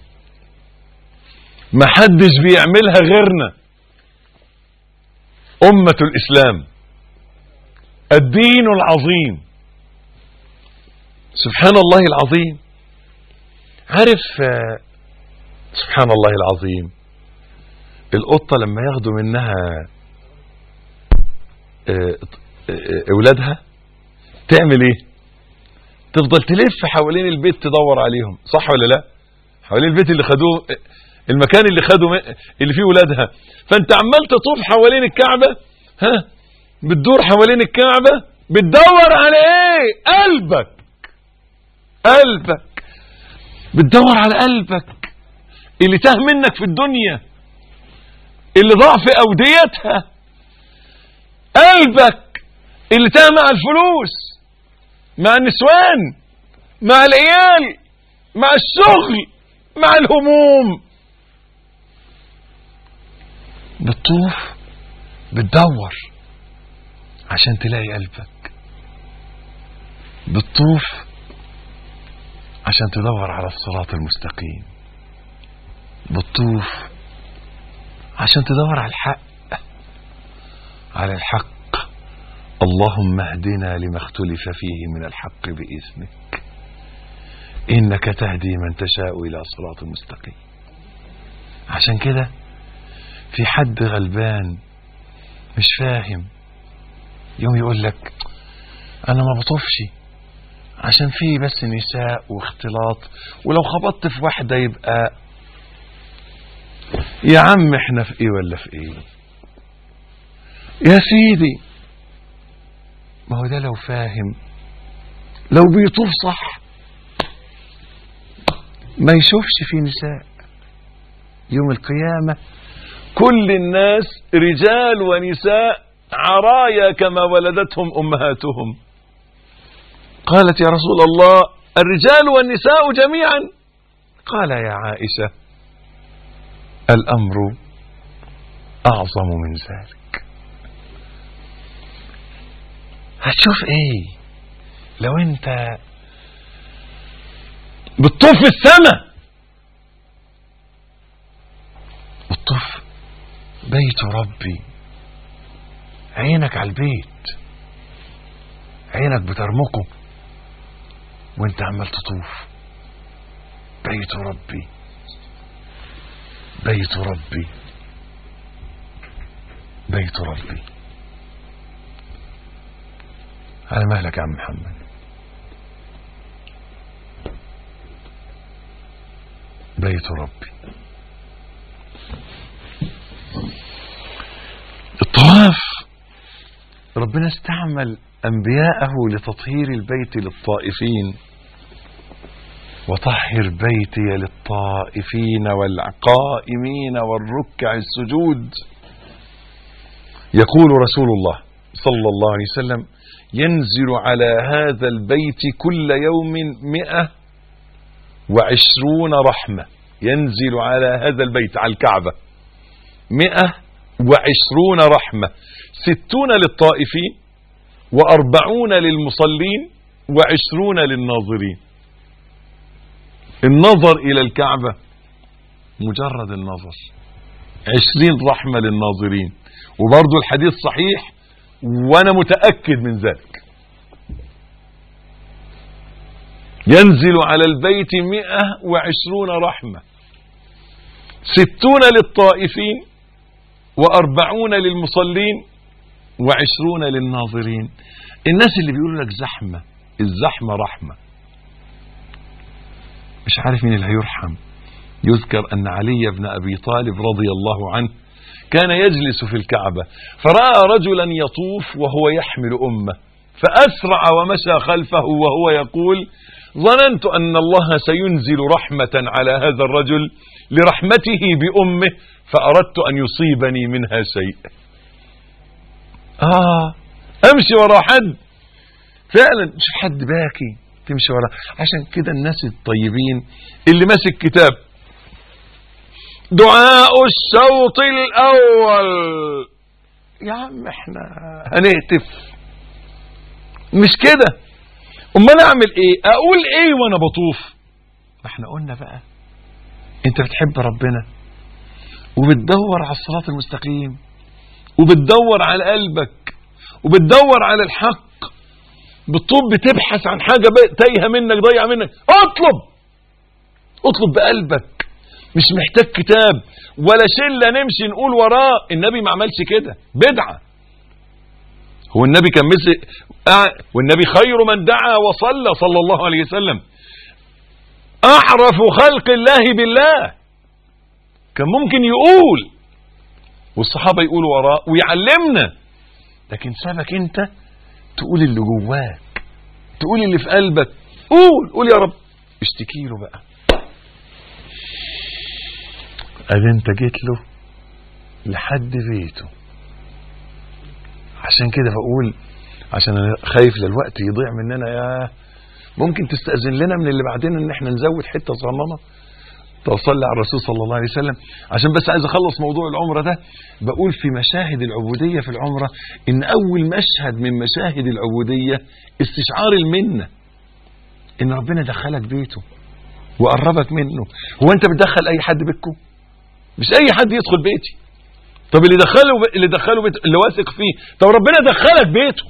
ما حدش بيعملها غيرنا أمة الإسلام الدين العظيم سبحان الله العظيم عارف آه، سبحان الله العظيم القطة لما ياخدوا منها آه، آه، اولادها تعمل ايه تفضل تلف حوالين البيت تدور عليهم صح ولا لا حوالين البيت اللي خدوه المكان اللي خدوا م- اللي فيه ولادها فانت عمال تطوف حوالين الكعبة ها بتدور حوالين الكعبة بتدور على ايه قلبك قلبك بتدور على قلبك اللي تاه منك في الدنيا اللي ضاع في اوديتها قلبك اللي تاه مع الفلوس مع النسوان مع العيال مع الشغل مع الهموم بتطوف بتدور عشان تلاقي قلبك بتطوف عشان تدور على الصراط المستقيم بتطوف عشان تدور على الحق على الحق اللهم اهدنا لما اختلف فيه من الحق بإذنك إنك تهدي من تشاء إلى صراط مستقيم عشان كده في حد غلبان مش فاهم يوم يقول لك أنا ما بطوفش عشان في بس نساء واختلاط ولو خبطت في واحدة يبقى يا عم احنا في ايه ولا في ايه يا سيدي ما هو ده لو فاهم لو بيطوف صح ما يشوفش في نساء يوم القيامة كل الناس رجال ونساء عرايا كما ولدتهم أمهاتهم قالت يا رسول الله الرجال والنساء جميعا قال يا عائشة الأمر أعظم من ذلك هتشوف ايه لو انت بتطوف في السماء بتطوف بيت ربي عينك على البيت عينك بترمقه وانت عمال تطوف بيت ربي بيت ربي بيت ربي على مهلك يا عم محمد بيت ربي الطواف ربنا استعمل أنبياءه لتطهير البيت للطائفين وطهر بيتي للطائفين والقائمين والركع السجود يقول رسول الله صلى الله عليه وسلم ينزل على هذا البيت كل يوم مئة وعشرون رحمة ينزل على هذا البيت على الكعبة مئة وعشرون رحمة ستون للطائفين وأربعون للمصلين وعشرون للناظرين النظر إلى الكعبة مجرد النظر عشرين رحمة للناظرين وبرضو الحديث صحيح وأنا متأكد من ذلك ينزل على البيت مئة وعشرون رحمة ستون للطائفين وأربعون للمصلين وعشرون للناظرين الناس اللي بيقولوا لك زحمة الزحمة رحمة مش عارف مين اللي هيرحم يذكر أن علي بن أبي طالب رضي الله عنه كان يجلس في الكعبة فرأى رجلا يطوف وهو يحمل أمه فأسرع ومشى خلفه وهو يقول ظننت أن الله سينزل رحمة على هذا الرجل لرحمته بأمه فأردت أن يصيبني منها شيء آه أمشي ورا حد فعلا مش حد باكي تمشي ورا عشان كده الناس الطيبين اللي ماسك كتاب دعاء الشوط الأول يا عم احنا هنهتف مش كده امال اعمل ايه اقول ايه وانا بطوف ما احنا قلنا بقى انت بتحب ربنا وبتدور على الصراط المستقيم وبتدور على قلبك وبتدور على الحق بتطوب بتبحث عن حاجة تايهة منك ضيعة منك اطلب اطلب بقلبك مش محتاج كتاب ولا شلة نمشي نقول وراه النبي ما عملش كده بدعة هو النبي كان مثل آه والنبي خير من دعا وصلى صلى الله عليه وسلم أعرف خلق الله بالله كان ممكن يقول والصحابة يقولوا وراه ويعلمنا لكن سابك انت تقول اللي جواك تقول اللي في قلبك قول قول يا رب اشتكي له بقى ادي انت جيت له لحد بيته عشان كده بقول عشان انا خايف للوقت يضيع مننا يا ممكن تستأذن لنا من اللي بعدين ان احنا نزود حتة صغننة توصلي على الرسول صلى الله عليه وسلم عشان بس عايز اخلص موضوع العمرة ده بقول في مشاهد العبودية في العمرة ان اول مشهد من مشاهد العبودية استشعار المنة ان ربنا دخلك بيته وقربك منه هو انت بتدخل اي حد بيتكم مش اي حد يدخل بيتي طب اللي دخله اللي دخله بيت اللي واثق فيه طب ربنا دخلك بيته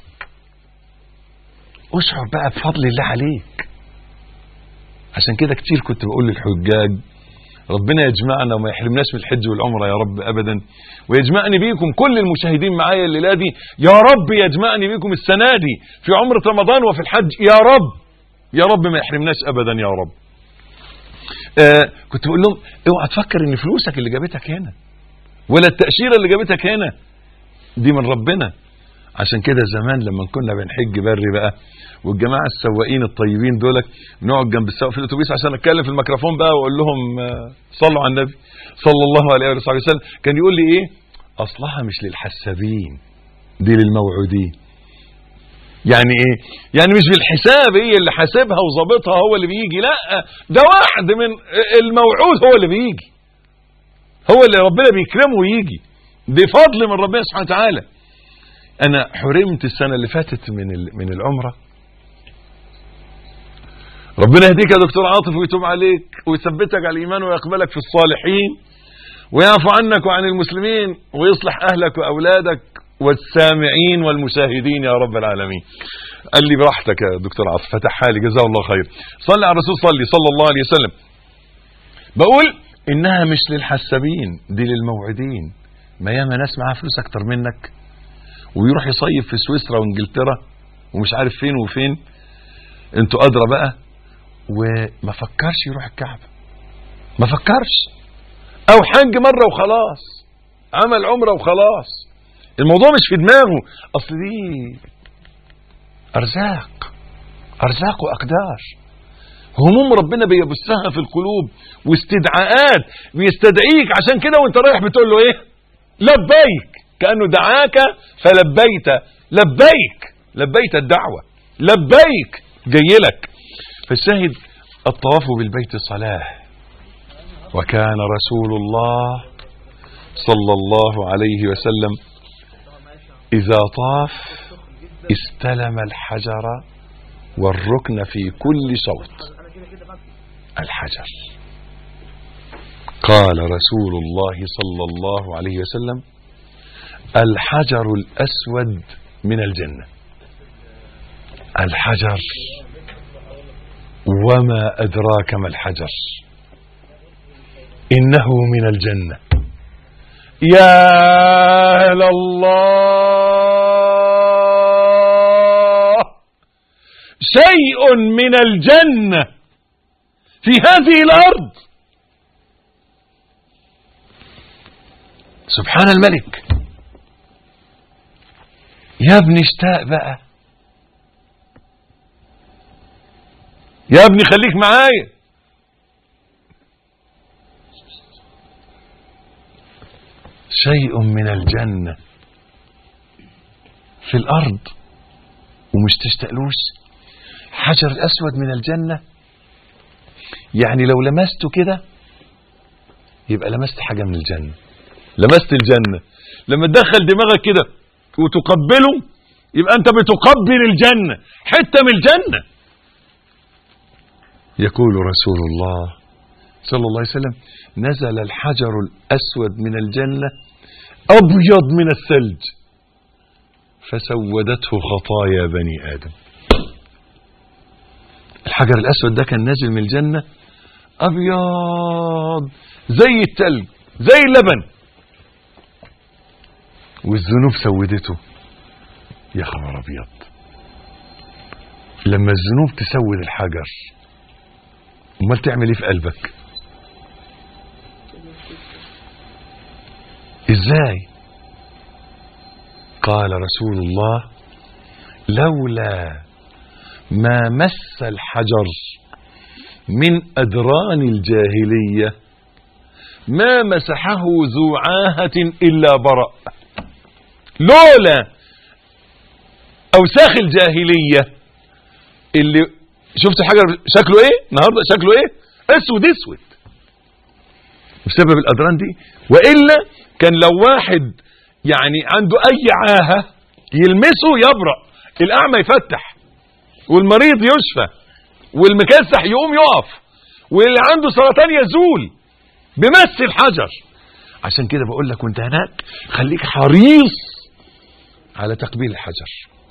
اشعر بقى بفضل الله عليك عشان كده كتير كنت بقول للحجاج ربنا يجمعنا وما يحرمناش من الحج والعمره يا رب ابدا ويجمعني بيكم كل المشاهدين معايا الليله دي يا رب يجمعني بيكم السنه دي في عمره رمضان وفي الحج يا رب يا رب ما يحرمناش ابدا يا رب آه كنت بقول لهم اوعى تفكر ان فلوسك اللي جابتك هنا ولا التأشيرة اللي جابتك هنا دي من ربنا عشان كده زمان لما كنا بنحج بري بقى والجماعة السواقين الطيبين دولك نقعد جنب السواق في الاتوبيس عشان اتكلم في الميكروفون بقى واقول لهم آه، صلوا على النبي صلى الله عليه وصحبه وسلم كان يقول لي ايه اصلها مش للحسابين دي للموعودين يعني ايه يعني مش بالحساب هي اللي حاسبها وظابطها هو اللي بيجي لا ده واحد من الموعود هو اللي بيجي هو اللي ربنا بيكرمه ويجي بفضل من ربنا سبحانه وتعالى انا حرمت السنه اللي فاتت من من العمره ربنا يهديك يا دكتور عاطف ويتوب عليك ويثبتك على الايمان ويقبلك في الصالحين ويعفو عنك وعن المسلمين ويصلح اهلك واولادك والسامعين والمشاهدين يا رب العالمين قال لي براحتك يا دكتور عاطف فتحها لي جزاه الله خير صلي على الرسول صلي صلى الله عليه وسلم بقول انها مش للحسابين دي للموعدين ما ياما ناس معاها فلوس اكتر منك ويروح يصيف في سويسرا وانجلترا ومش عارف فين وفين انتوا ادرى بقى وما فكرش يروح الكعبه ما فكرش او حج مره وخلاص عمل عمره وخلاص الموضوع مش في دماغه اصل دي ارزاق ارزاق واقدار هموم ربنا بيبثها في القلوب واستدعاءات بيستدعيك عشان كده وانت رايح بتقول له ايه لبيك كأنه دعاك فلبيت لبيك لبيت الدعوة لبيك جاي لك فالشاهد الطواف بالبيت صلاة وكان رسول الله صلى الله عليه وسلم إذا طاف استلم الحجر والركن في كل صوت الحجر قال رسول الله صلى الله عليه وسلم الحجر الأسود من الجنة الحجر وما أدراك ما الحجر إنه من الجنة يا أهل الله شيء من الجنة في هذه الأرض سبحان الملك يا ابني اشتاق بقى يا ابني خليك معايا شيء من الجنة في الأرض ومش تشتقلوش حجر الأسود من الجنة يعني لو لمسته كده يبقى لمست حاجة من الجنة لمست الجنة لما تدخل دماغك كده وتقبله يبقى أنت بتقبل الجنة حتة من الجنة يقول رسول الله صلى الله عليه وسلم نزل الحجر الأسود من الجنة أبيض من الثلج فسودته خطايا بني آدم الحجر الأسود ده كان نازل من الجنة أبيض زي التلج زي اللبن والذنوب سودته يا خبر أبيض لما الذنوب تسود الحجر امال تعمل ايه في قلبك ازاي قال رسول الله لولا ما مس الحجر من أدران الجاهلية ما مسحه ذو عاهة إلا برأ لولا أوساخ الجاهلية اللي شفت الحجر شكله ايه النهارده شكله ايه اسود اسود بسبب الأدران دي وإلا كان لو واحد يعني عنده أي عاهة يلمسه يبرأ الأعمى يفتح والمريض يشفى والمكسح يقوم يقف واللي عنده سرطان يزول بمس الحجر عشان كده بقول لك وانت هناك خليك حريص على تقبيل الحجر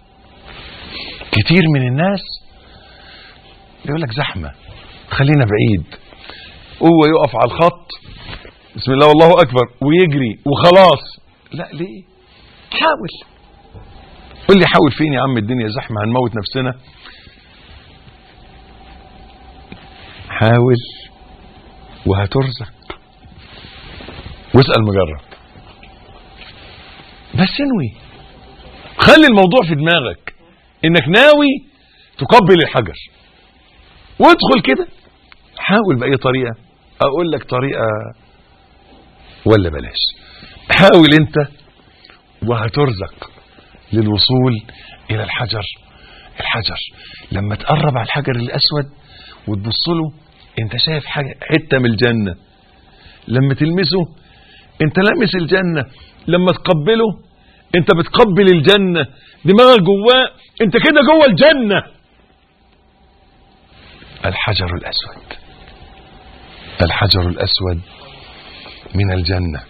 كتير من الناس يقول لك زحمة خلينا بعيد هو يقف على الخط بسم الله والله أكبر ويجري وخلاص لا ليه حاول قول لي حاول فين يا عم الدنيا زحمة هنموت نفسنا حاول وهترزق واسأل مجرب بس انوي خلي الموضوع في دماغك انك ناوي تقبل الحجر وادخل كده حاول بأي طريقة اقول لك طريقة ولا بلاش حاول انت وهترزق للوصول الى الحجر الحجر لما تقرب على الحجر الاسود وتبص له انت شايف حاجة حتة من الجنة لما تلمسه انت لامس الجنة لما تقبله انت بتقبل الجنة دماغك جواه انت كده جوه الجنة الحجر الاسود الحجر الاسود من الجنة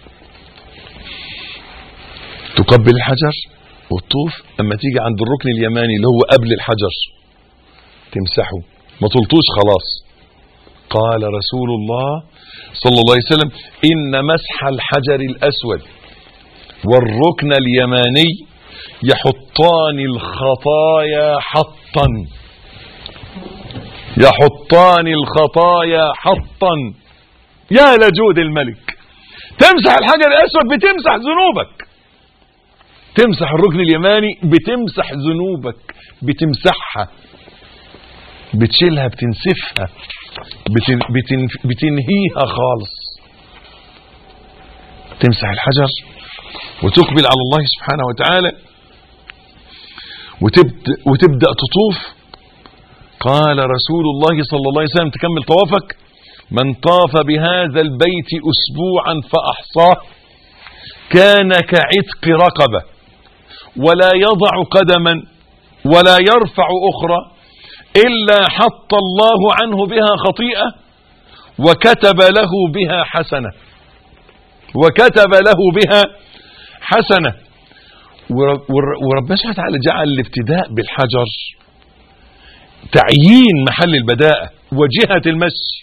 تقبل الحجر وتطوف اما تيجي عند الركن اليماني اللي هو قبل الحجر تمسحه ما طلتوش خلاص قال رسول الله صلى الله عليه وسلم إن مسح الحجر الأسود والركن اليماني يحطان الخطايا حطا يحطان الخطايا حطا يا لجود الملك تمسح الحجر الأسود بتمسح ذنوبك تمسح الركن اليماني بتمسح ذنوبك بتمسحها بتشيلها بتنسفها بتن بتن بتنهيها خالص تمسح الحجر وتقبل على الله سبحانه وتعالى وتبدأ, وتبدأ تطوف قال رسول الله صلى الله عليه وسلم تكمل طوافك من طاف بهذا البيت أسبوعا فأحصاه كان كعتق رقبة ولا يضع قدما ولا يرفع أخرى إلا حط الله عنه بها خطيئة وكتب له بها حسنة وكتب له بها حسنة وربنا سبحانه وتعالى جعل الابتداء بالحجر تعيين محل البداءة وجهة المشي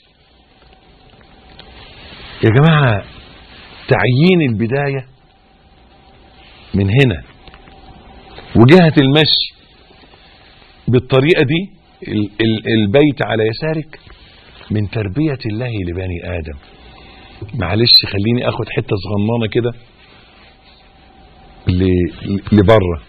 يا جماعة تعيين البداية من هنا وجهة المشي بالطريقة دي البيت على يسارك من تربية الله لبني آدم معلش خليني اخد حتة صغنانة كده لبره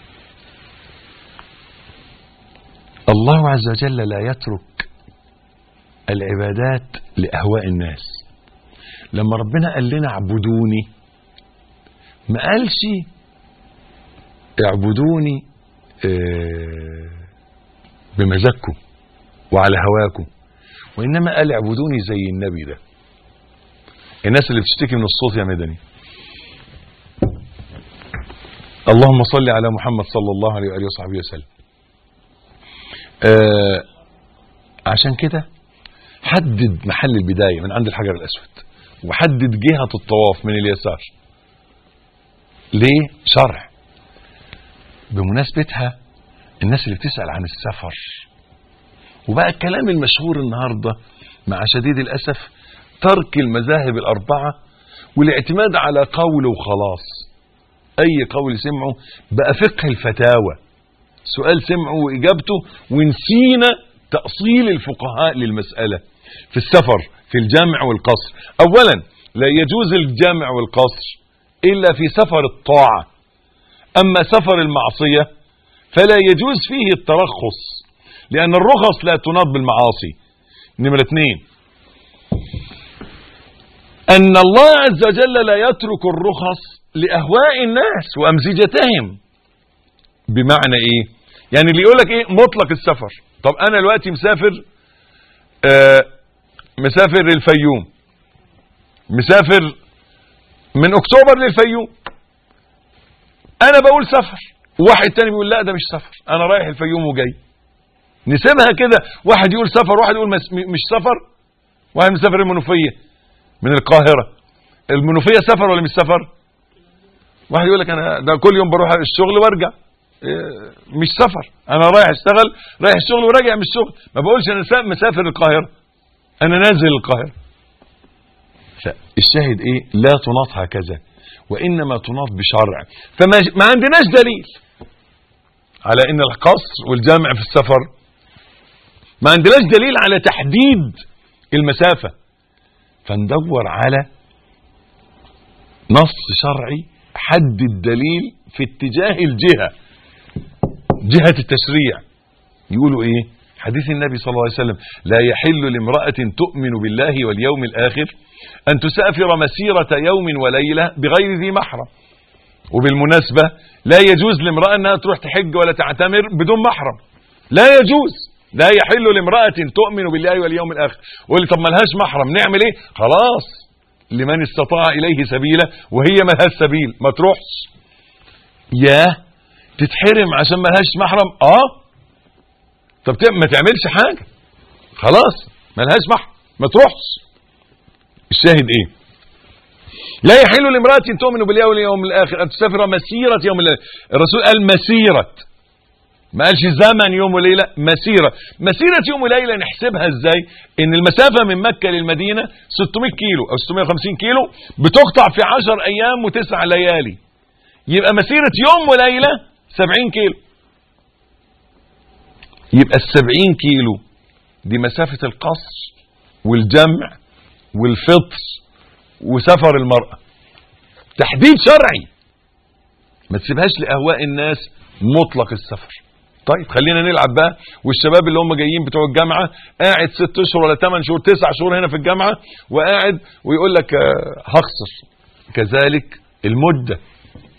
الله عز وجل لا يترك العبادات لأهواء الناس لما ربنا قال لنا اعبدوني ما قالش اعبدوني آه، بمزاجكم وعلى هواكم وإنما قال اعبدوني زي النبي ده الناس اللي بتشتكي من الصوت يا مدني اللهم صل على محمد صلى الله عليه وآله وصحبه وسلم آه عشان كده حدد محل البداية من عند الحجر الأسود وحدد جهة الطواف من اليسار ليه شرع بمناسبتها الناس اللي بتسأل عن السفر وبقى الكلام المشهور النهاردة مع شديد الأسف ترك المذاهب الأربعة والاعتماد على قول وخلاص اي قول سمعه بقى فقه الفتاوى سؤال سمعه واجابته ونسينا تأصيل الفقهاء للمسألة في السفر في الجامع والقصر اولا لا يجوز الجامع والقصر الا في سفر الطاعة اما سفر المعصية فلا يجوز فيه الترخص لان الرخص لا تناط بالمعاصي نمرة اثنين ان الله عز وجل لا يترك الرخص لأهواء الناس وأمزجتهم بمعنى إيه يعني اللي يقول لك إيه مطلق السفر طب أنا دلوقتي مسافر آه مسافر للفيوم مسافر من أكتوبر للفيوم أنا بقول سفر واحد تاني بيقول لا ده مش سفر أنا رايح الفيوم وجاي نسيبها كده واحد يقول سفر واحد يقول مش سفر واحد مسافر المنوفية من القاهرة المنوفية سفر ولا مش سفر واحد يقول لك انا ده كل يوم بروح الشغل وارجع إيه، مش سفر انا رايح اشتغل رايح الشغل وراجع من الشغل ما بقولش انا مسافر القاهره انا نازل القاهره فالشاهد ايه لا تناط هكذا وانما تناط بشرع فما ما عندناش دليل على ان القصر والجامع في السفر ما عندناش دليل على تحديد المسافه فندور على نص شرعي حد الدليل في اتجاه الجهة جهة التشريع يقولوا ايه حديث النبي صلى الله عليه وسلم لا يحل لامرأة تؤمن بالله واليوم الآخر أن تسافر مسيرة يوم وليلة بغير ذي محرم وبالمناسبة لا يجوز لامرأة أنها تروح تحج ولا تعتمر بدون محرم لا يجوز لا يحل لامرأة تؤمن بالله واليوم الآخر وقال طب ملهاش محرم نعمل ايه خلاص لمن استطاع إليه سبيلا وهي ملهاش سبيل ما تروحش ياه تتحرم عشان ملهاش محرم اه طب ما تعملش حاجة خلاص ملهاش محرم ما تروحش الشاهد ايه لا يحل لامرأة تؤمن بالله واليوم الآخر أن تسافر مسيرة يوم الرسول قال مسيرة ما قالش زمن يوم وليله مسيره مسيره يوم وليله نحسبها ازاي ان المسافه من مكه للمدينه 600 كيلو او 650 كيلو بتقطع في 10 ايام وتسع ليالي يبقى مسيره يوم وليله 70 كيلو يبقى ال 70 كيلو دي مسافه القصر والجمع والفطر وسفر المراه تحديد شرعي ما تسيبهاش لاهواء الناس مطلق السفر طيب خلينا نلعب بقى والشباب اللي هم جايين بتوع الجامعه قاعد ست اشهر ولا ثمان شهور تسع شهور هنا في الجامعه وقاعد ويقول لك آه، هخسر كذلك المده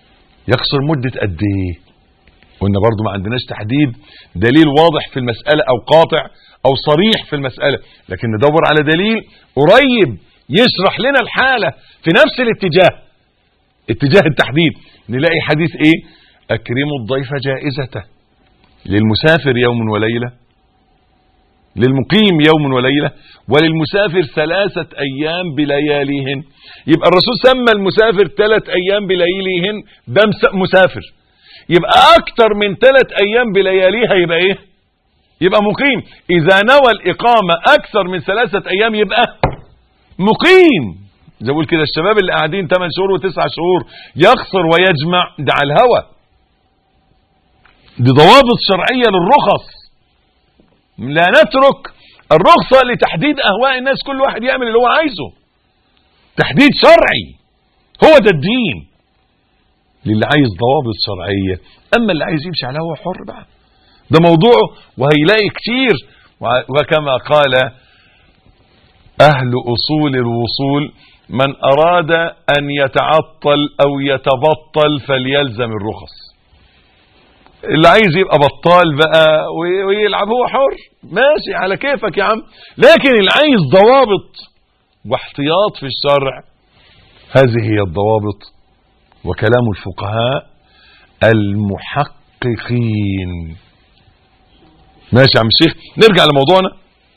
يقصر مدة قد ايه قلنا برضو ما عندناش تحديد دليل واضح في المسألة او قاطع او صريح في المسألة لكن ندور على دليل قريب يشرح لنا الحالة في نفس الاتجاه اتجاه التحديد نلاقي حديث ايه اكرموا الضيف جائزته للمسافر يوم وليلة للمقيم يوم وليلة وللمسافر ثلاثة أيام بلياليهن يبقى الرسول سمى المسافر ثلاث أيام بلياليهن ده مس- مسافر يبقى أكتر من ثلاث أيام بلياليها يبقى إيه يبقى مقيم إذا نوى الإقامة أكثر من ثلاثة أيام يبقى مقيم زي بقول كده الشباب اللي قاعدين 8 شهور و9 شهور يقصر ويجمع ده على الهوى دي ضوابط شرعية للرخص لا نترك الرخصة لتحديد أهواء الناس كل واحد يعمل اللي هو عايزه تحديد شرعي هو ده الدين للي عايز ضوابط شرعية أما اللي عايز يمشي على هو حر بقى ده موضوعه وهيلاقي كتير وع- وكما قال أهل أصول الوصول من أراد أن يتعطل أو يتبطل فليلزم الرخص اللي عايز يبقى بطال بقى وي- ويلعب هو حر ماشي على كيفك يا عم لكن اللي عايز ضوابط واحتياط في الشرع هذه هي الضوابط وكلام الفقهاء المحققين ماشي يا عم الشيخ نرجع لموضوعنا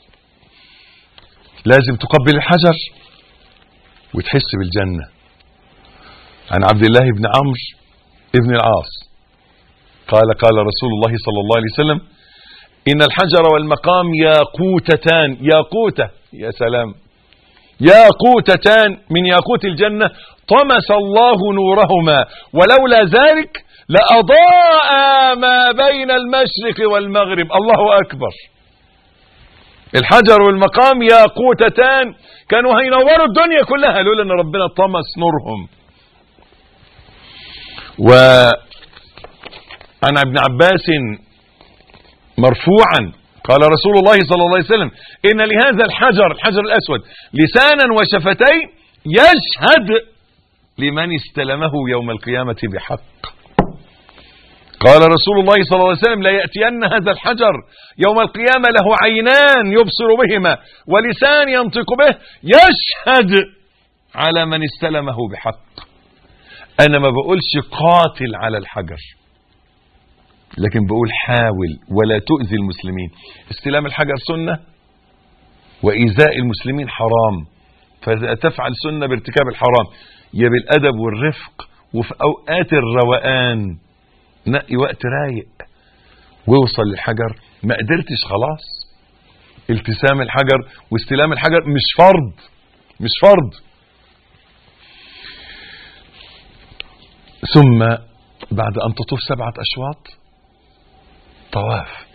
لازم تقبل الحجر وتحس بالجنة عن عبد الله بن عمرو بن العاص قال قال رسول الله صلى الله عليه وسلم إن الحجر والمقام ياقوتتان ياقوتة يا سلام ياقوتتان من ياقوت الجنة طمس الله نورهما ولولا ذلك لأضاء ما بين المشرق والمغرب الله أكبر الحجر والمقام ياقوتتان كانوا هينوروا الدنيا كلها لولا ان ربنا طمس نورهم و عن ابن عباس مرفوعا قال رسول الله صلى الله عليه وسلم إن لهذا الحجر الحجر الأسود لسانا وشفتين يشهد لمن استلمه يوم القيامة بحق قال رسول الله صلى الله عليه وسلم لا يأتين هذا الحجر يوم القيامة له عينان يبصر بهما ولسان ينطق به يشهد على من استلمه بحق أنا ما بقولش قاتل على الحجر لكن بقول حاول ولا تؤذي المسلمين استلام الحجر سنة وإيذاء المسلمين حرام فإذا تفعل سنة بارتكاب الحرام يا بالأدب والرفق وفي أوقات الروقان نقي وقت رايق واوصل للحجر ما قدرتش خلاص التسام الحجر واستلام الحجر مش فرض مش فرض ثم بعد أن تطوف سبعة أشواط طواف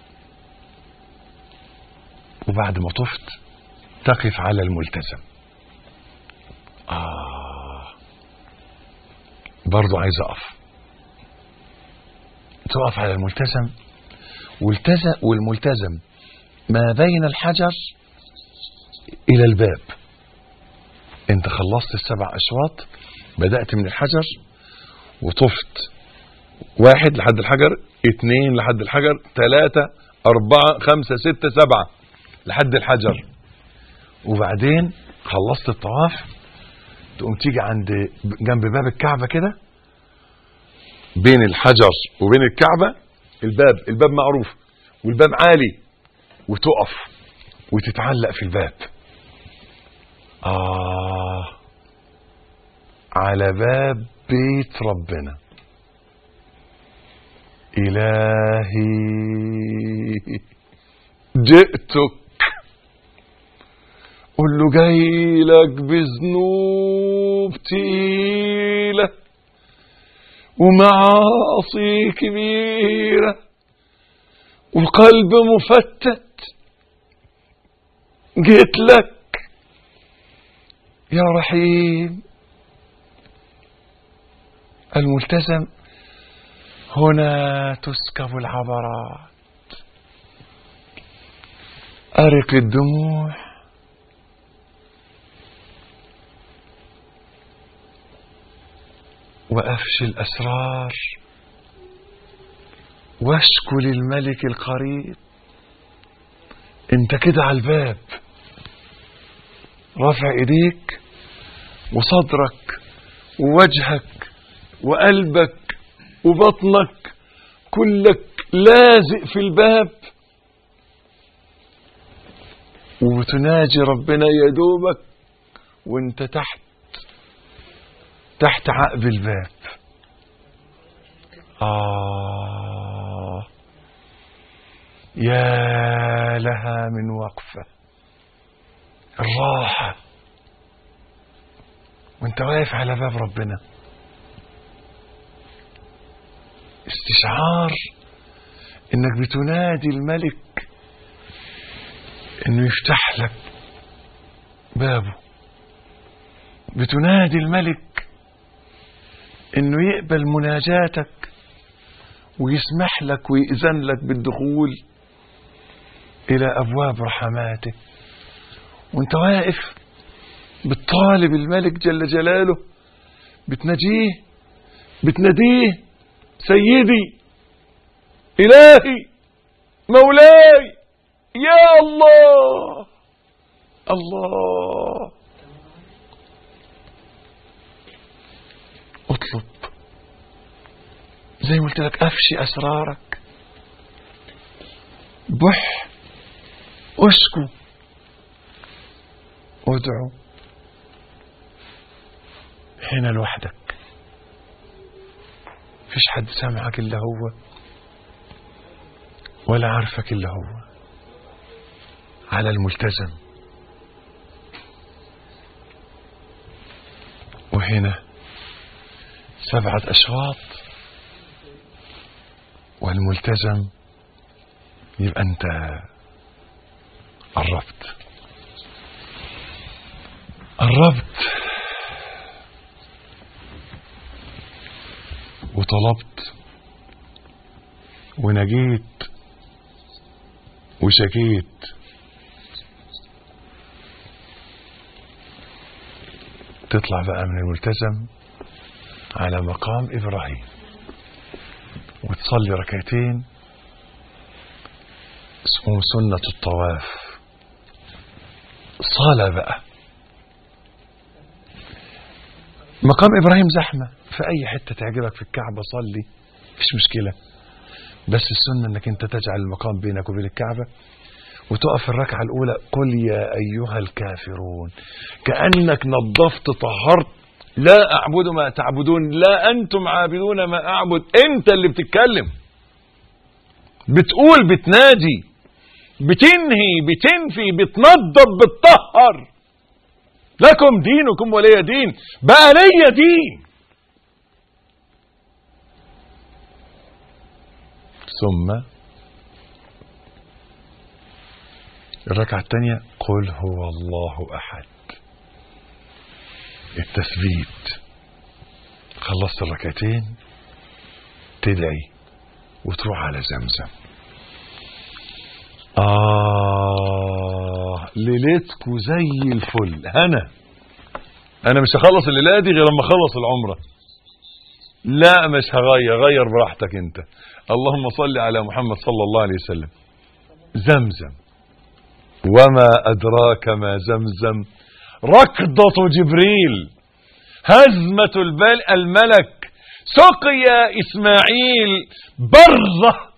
وبعد ما طفت تقف على الملتزم آه برضو عايز أقف تقف على الملتزم والتزم والملتزم ما بين الحجر إلى الباب انت خلصت السبع أشواط بدأت من الحجر وطفت واحد لحد الحجر اثنين لحد الحجر ثلاثة أربعة خمسة ستة سبعة لحد الحجر وبعدين خلصت الطواف تقوم تيجي عند جنب باب الكعبة كده بين الحجر وبين الكعبة الباب الباب معروف والباب عالي وتقف وتتعلق في الباب آه على باب بيت ربنا إلهي جئتك قل له جاي لك بذنوب تقيلة ومعاصي كبيرة والقلب مفتت جيت لك يا رحيم الملتزم هنا تسكب العبرات أرق الدموع وأفشي الأسرار واشكو للملك القريب انت كده على الباب رافع ايديك وصدرك ووجهك وقلبك وبطنك كلك لازق في الباب وبتناجي ربنا يا دوبك وانت تحت تحت عقب الباب آه يا لها من وقفة الراحة وانت واقف على باب ربنا استشعار انك بتنادي الملك انه يفتح لك بابه بتنادي الملك انه يقبل مناجاتك ويسمح لك ويأذن لك بالدخول الى ابواب رحماته وانت واقف بتطالب الملك جل جلاله بتناجيه بتناديه سيدي الهي مولاي يا الله الله اطلب زي ما قلت لك افشي اسرارك بح اشكو ادعو هنا لوحدك فيش حد سامعك الا هو ولا عارفك الا هو على الملتزم وهنا سبعة أشواط والملتزم يبقى أنت قربت قربت وطلبت ونجيت وشكيت تطلع بقى من الملتزم على مقام إبراهيم وتصلي ركعتين اسمه سنة الطواف صلاة بقى مقام إبراهيم زحمة في أي حتة تعجبك في الكعبة صلي مفيش مشكلة بس السنة انك انت تجعل المقام بينك وبين الكعبة وتقف في الركعة الأولى قل يا أيها الكافرون كأنك نظفت طهرت لا أعبد ما تعبدون لا أنتم عابدون ما أعبد أنت اللي بتتكلم بتقول بتنادي بتنهي بتنفي بتنظف بتطهر لكم دينكم ولي دين بقى ليا دين ثم الركعة الثانية قل هو الله أحد التثبيت خلصت الركعتين تدعي وتروح على زمزم آه ليلتكو زي الفل هنا أنا مش هخلص الليلة دي غير لما أخلص العمرة لا مش هغير غير براحتك أنت اللهم صل على محمد صلى الله عليه وسلم زمزم وما أدراك ما زمزم ركضة جبريل هزمة البل الملك سقيا إسماعيل برزة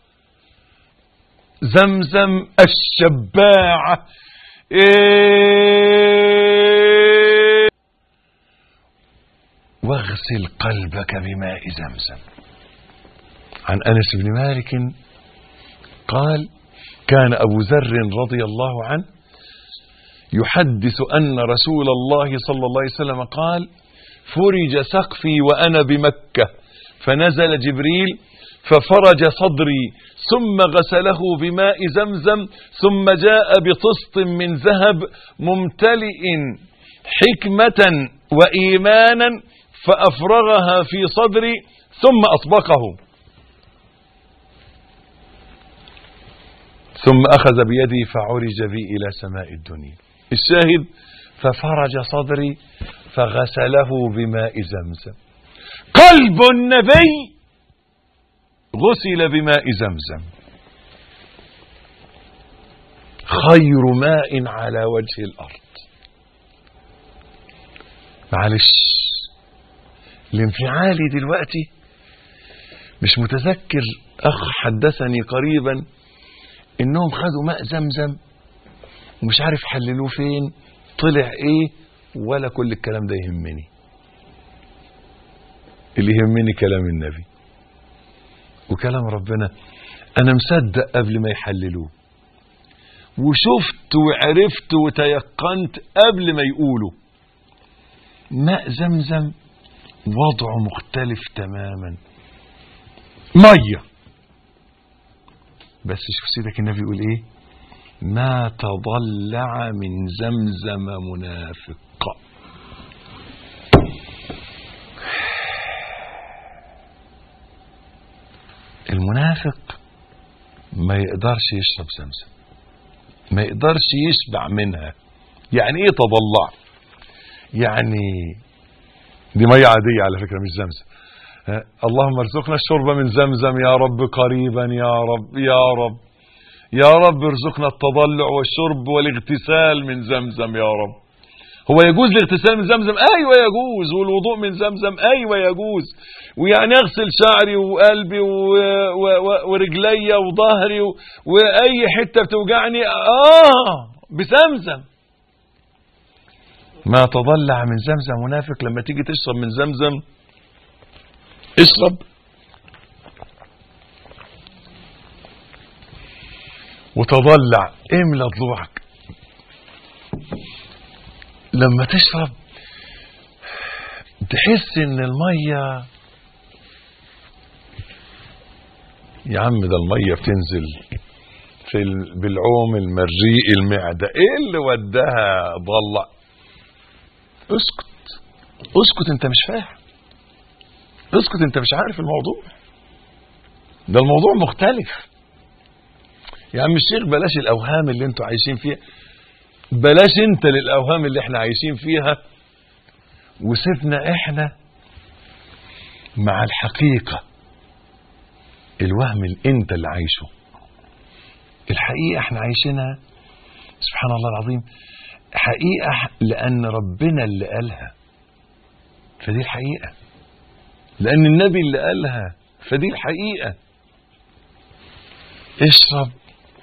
زمزم الشباعة إيه واغسل قلبك بماء زمزم عن أنس بن مالك قال كان أبو ذر رضي الله عنه يحدث أن رسول الله صلى الله عليه وسلم قال فرج سقفي وأنا بمكة فنزل جبريل ففرج صدري ثم غسله بماء زمزم ثم جاء بطست من ذهب ممتلئ حكمة وإيمانا فأفرغها في صدري ثم أطبقه ثم أخذ بيدي فعرج بي إلى سماء الدنيا الشاهد ففرج صدري فغسله بماء زمزم قلب النبي غسل بماء زمزم خير ماء على وجه الأرض معلش لانفعالي دلوقتي مش متذكر أخ حدثني قريبا إنهم خدوا ماء زمزم ومش عارف حللوه فين طلع إيه ولا كل الكلام ده يهمني اللي يهمني كلام النبي وكلام ربنا أنا مصدق قبل ما يحللوه وشفت وعرفت وتيقنت قبل ما يقولوا ماء زمزم وضعه مختلف تماما ميه بس شوف سيدك النبي يقول ايه ما تضلع من زمزم منافق المنافق ما يقدرش يشرب زمزم ما يقدرش يشبع منها يعني ايه تضلع يعني دي ميه عاديه على فكره مش زمزم ها، اللهم ارزقنا الشرب من زمزم يا رب قريبا يا رب يا رب يا رب ارزقنا التضلع والشرب والاغتسال من زمزم يا رب هو يجوز الاغتسال من زمزم ايوه يجوز والوضوء من زمزم ايوه يجوز ويعني اغسل شعري وقلبي و... و... و... ورجلي وظهري و... واي حته بتوجعني اه بزمزم ما تضلع من زمزم منافق لما تيجي تشرب من زمزم اشرب وتضلع املى ضلوعك لما تشرب تحس ان الميه يا عم ده الميه بتنزل في ال- بالعوم المريء المعده ايه اللي وداها ضلع اسكت اسكت انت مش فاهم اسكت انت مش عارف الموضوع ده الموضوع مختلف يا عم الشيخ بلاش الاوهام اللي انتوا عايشين فيها بلاش انت للاوهام اللي احنا عايشين فيها وسيبنا احنا مع الحقيقة الوهم اللي انت اللي عايشه الحقيقة احنا عايشينها سبحان الله العظيم حقيقة لأن ربنا اللي قالها فدي الحقيقة لأن النبي اللي قالها فدي الحقيقة اشرب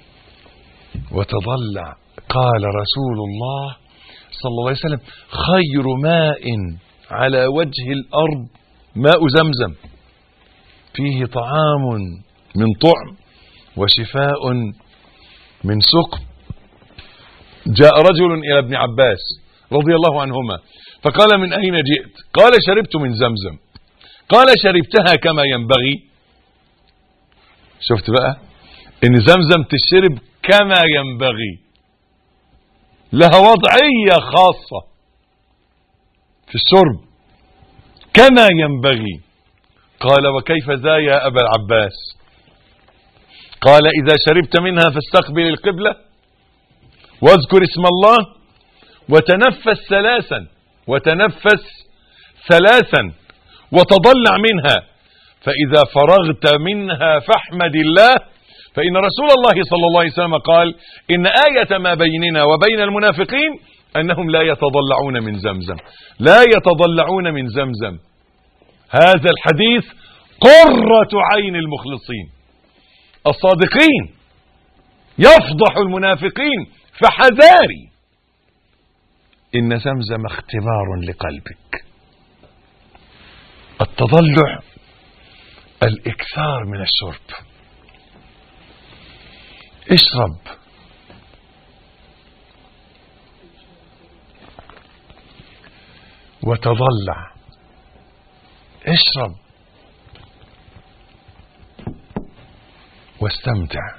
وتضلع قال رسول الله صلى الله عليه وسلم خير ماء على وجه الأرض ماء زمزم فيه طعام من طعم وشفاء من سقم جاء رجل إلى ابن عباس رضي الله عنهما فقال من أين جئت قال شربت من زمزم قال شربتها كما ينبغي شفت بقى ان زمزم تشرب كما ينبغي لها وضعية خاصة في الشرب كما ينبغي قال وكيف ذا يا أبا العباس قال إذا شربت منها فاستقبل القبلة واذكر اسم الله وتنفس ثلاثا وتنفس ثلاثا وتضلع منها فإذا فرغت منها فاحمد الله فإن رسول الله صلى الله عليه وسلم قال إن آية ما بيننا وبين المنافقين أنهم لا يتضلعون من زمزم لا يتضلعون من زمزم هذا الحديث قرة عين المخلصين الصادقين يفضح المنافقين فحذاري إن زمزم اختبار لقلبك التضلع الإكثار من الشرب اشرب وتضلع اشرب واستمتع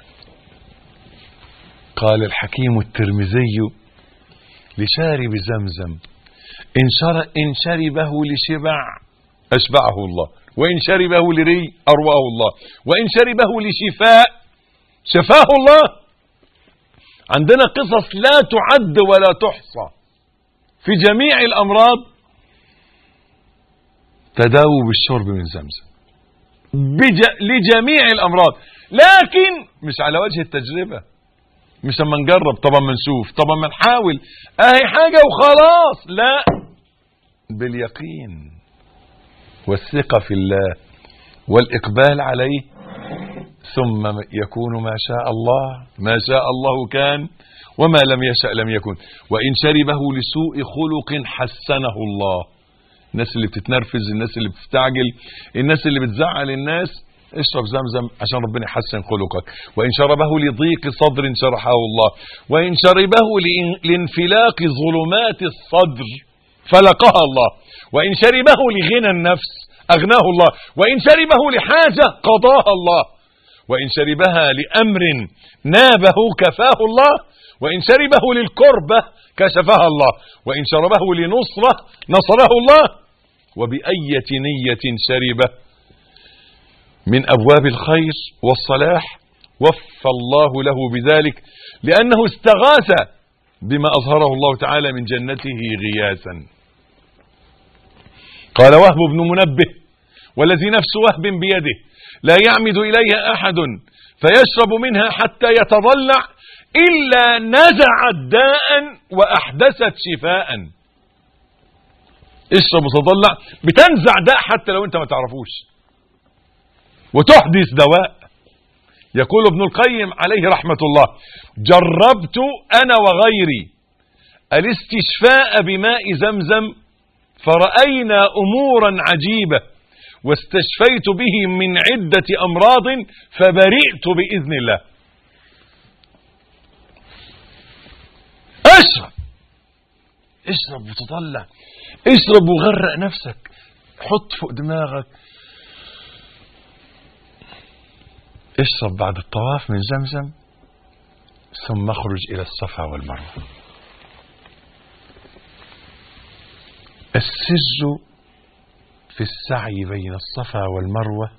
قال الحكيم الترمذي لشارب زمزم إن, شر إن شربه لشبع أشبعه الله وإن شربه لري أرواه الله وإن شربه لشفاء شفاه الله عندنا قصص لا تعد ولا تحصى في جميع الأمراض تداووا بالشرب من زمزم بج... لجميع الامراض لكن مش على وجه التجربه مش اما نجرب طبعا ما نشوف طبعا ما نحاول اهي حاجه وخلاص لا باليقين والثقه في الله والاقبال عليه ثم يكون ما شاء الله ما شاء الله كان وما لم يشأ لم يكن وإن شربه لسوء خلق حسنه الله الناس اللي بتتنرفز الناس اللي بتستعجل الناس اللي بتزعل الناس اشرب زمزم عشان ربنا يحسن خلقك وإن شربه لضيق صدر شرحه الله وإن شربه لإن- لانفلاق ظلمات الصدر فلقها الله وإن شربه لغنى النفس أغناه الله وإن شربه لحاجة قضاها الله وإن شربها لأمر نابه كفاه الله وإن شربه للكربة كشفها الله وإن شربه لنصرة نصره الله وبأية نية شربه من أبواب الخير والصلاح وفى الله له بذلك لأنه استغاث بما أظهره الله تعالى من جنته غياثا قال وهب بن منبه والذي نفس وهب بيده لا يعمد إليها أحد فيشرب منها حتى يتضلع إلا نزعت داء وأحدثت شفاء اشرب وتضلع بتنزع داء حتى لو انت ما تعرفوش وتحدث دواء يقول ابن القيم عليه رحمة الله جربت أنا وغيري الاستشفاء بماء زمزم فرأينا أمورا عجيبة واستشفيت به من عدة أمراض فبرئت بإذن الله اشرب اشرب وتطلع اشرب وغرق نفسك حط فوق دماغك اشرب بعد الطواف من زمزم ثم اخرج إلى الصفا والمروة السر في السعي بين الصفا والمروة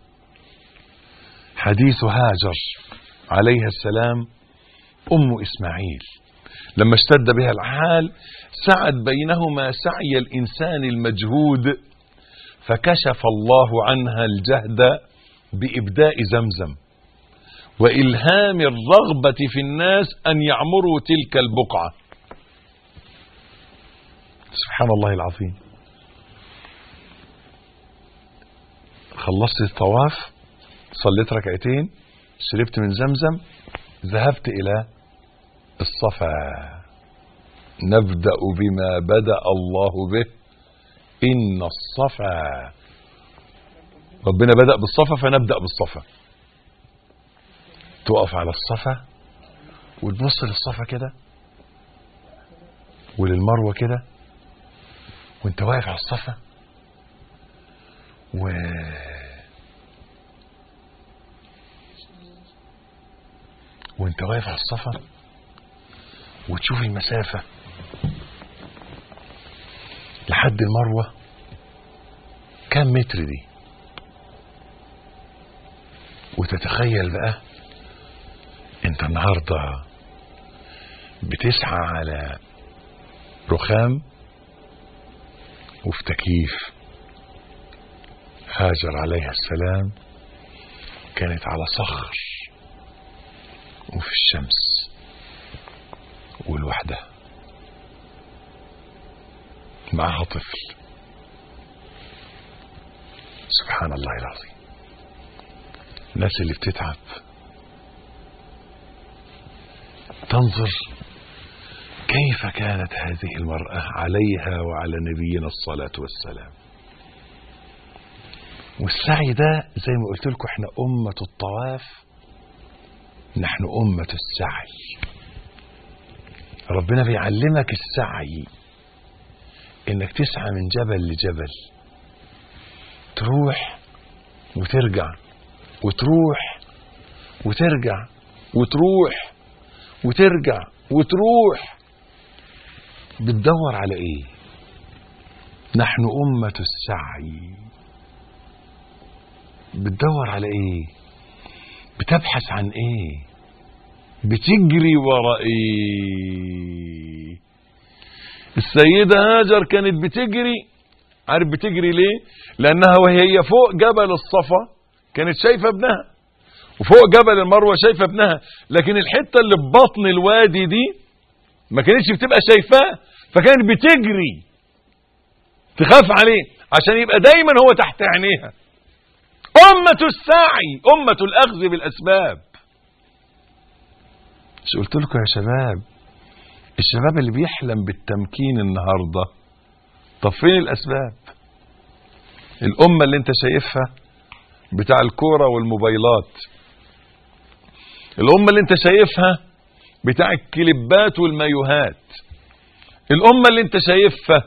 حديث هاجر عليها السلام أم إسماعيل لما اشتد بها الحال سعد بينهما سعي الإنسان المجهود فكشف الله عنها الجهد بإبداء زمزم وإلهام الرغبة في الناس أن يعمروا تلك البقعة سبحان الله العظيم خلصت الطواف صليت ركعتين شربت من زمزم ذهبت إلى الصفا نبدأ بما بدأ الله به إن الصفا ربنا بدأ بالصفا فنبدأ بالصفا تقف على الصفا وتبص للصفا كده وللمروة كده وانت واقف على الصفا و وانت واقف على الصفا وتشوف المسافة لحد المروة كم متر دي وتتخيل بقى انت النهاردة بتسعى على رخام وفي تكييف هاجر عليها السلام كانت على صخر وفي الشمس ولوحدها معها طفل سبحان الله العظيم الناس اللي بتتعب تنظر كيف كانت هذه المرأة عليها وعلى نبينا الصلاة والسلام والسعي ده زي ما قلت لكم احنا أمة الطواف نحن أمة السعي ربنا بيعلمك السعي انك تسعى من جبل لجبل تروح وترجع وتروح وترجع وتروح وترجع وتروح بتدور على ايه نحن أمة السعي بتدور على ايه بتبحث عن ايه بتجري ورا ايه السيدة هاجر كانت بتجري عارف بتجري ليه لانها وهي فوق جبل الصفا كانت شايفه ابنها وفوق جبل المروه شايفه ابنها لكن الحته اللي في بطن الوادي دي ما كانتش بتبقى شايفاه فكانت بتجري تخاف عليه عشان يبقى دايما هو تحت عينيها أمة السعي أمة الأخذ بالأسباب مش قلت لكم يا شباب الشباب اللي بيحلم بالتمكين النهاردة طب فين الأسباب الأمة اللي انت شايفها بتاع الكورة والموبايلات الأمة اللي انت شايفها بتاع الكليبات والمايوهات الأمة اللي انت شايفها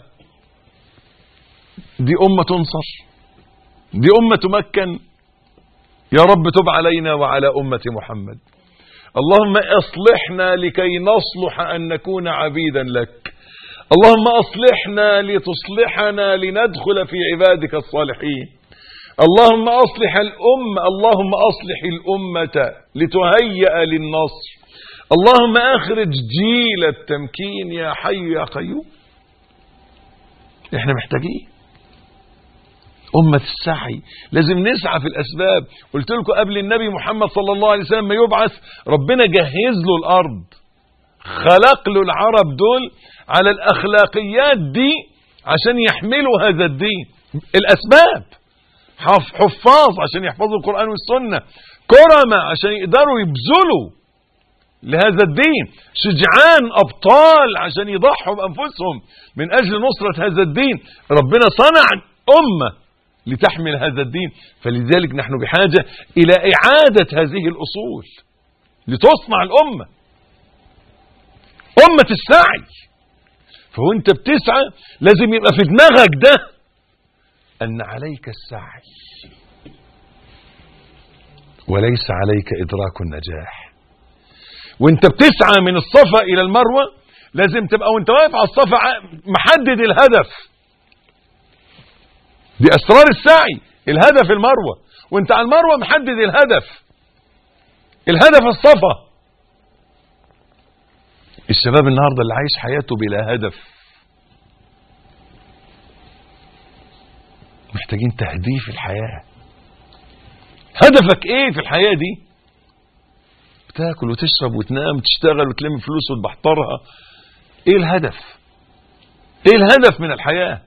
دي أمة تنصر دي أمة تمكن يا رب تب علينا وعلى أمة محمد اللهم اصلحنا لكي نصلح أن نكون عبيدا لك اللهم اصلحنا لتصلحنا لندخل في عبادك الصالحين اللهم اصلح الأمة اللهم اصلح الأمة لتهيأ للنصر اللهم اخرج جيل التمكين يا حي يا قيوم احنا محتاجين أمة السعي لازم نسعى في الأسباب قلت لكم قبل النبي محمد صلى الله عليه وسلم ما يبعث ربنا جهز له الأرض خلق له العرب دول على الأخلاقيات دي عشان يحملوا هذا الدين الأسباب حفاظ عشان يحفظوا القرآن والسنة كرمة عشان يقدروا يبذلوا لهذا الدين شجعان أبطال عشان يضحوا بأنفسهم من أجل نصرة هذا الدين ربنا صنع أمة لتحمل هذا الدين فلذلك نحن بحاجة إلى إعادة هذه الأصول لتصنع الأمة أمة السعي فهو أنت بتسعى لازم يبقى في دماغك ده أن عليك السعي وليس عليك إدراك النجاح وانت بتسعى من الصفا إلى المروة لازم تبقى وانت واقف على الصفا محدد الهدف دي اسرار السعي الهدف المروه وانت على المروه محدد الهدف الهدف الصفا الشباب النهارده اللي عايش حياته بلا هدف محتاجين تهديف الحياه هدفك ايه في الحياه دي بتاكل وتشرب وتنام وتشتغل وتلم فلوس وتبحترها ايه الهدف ايه الهدف من الحياه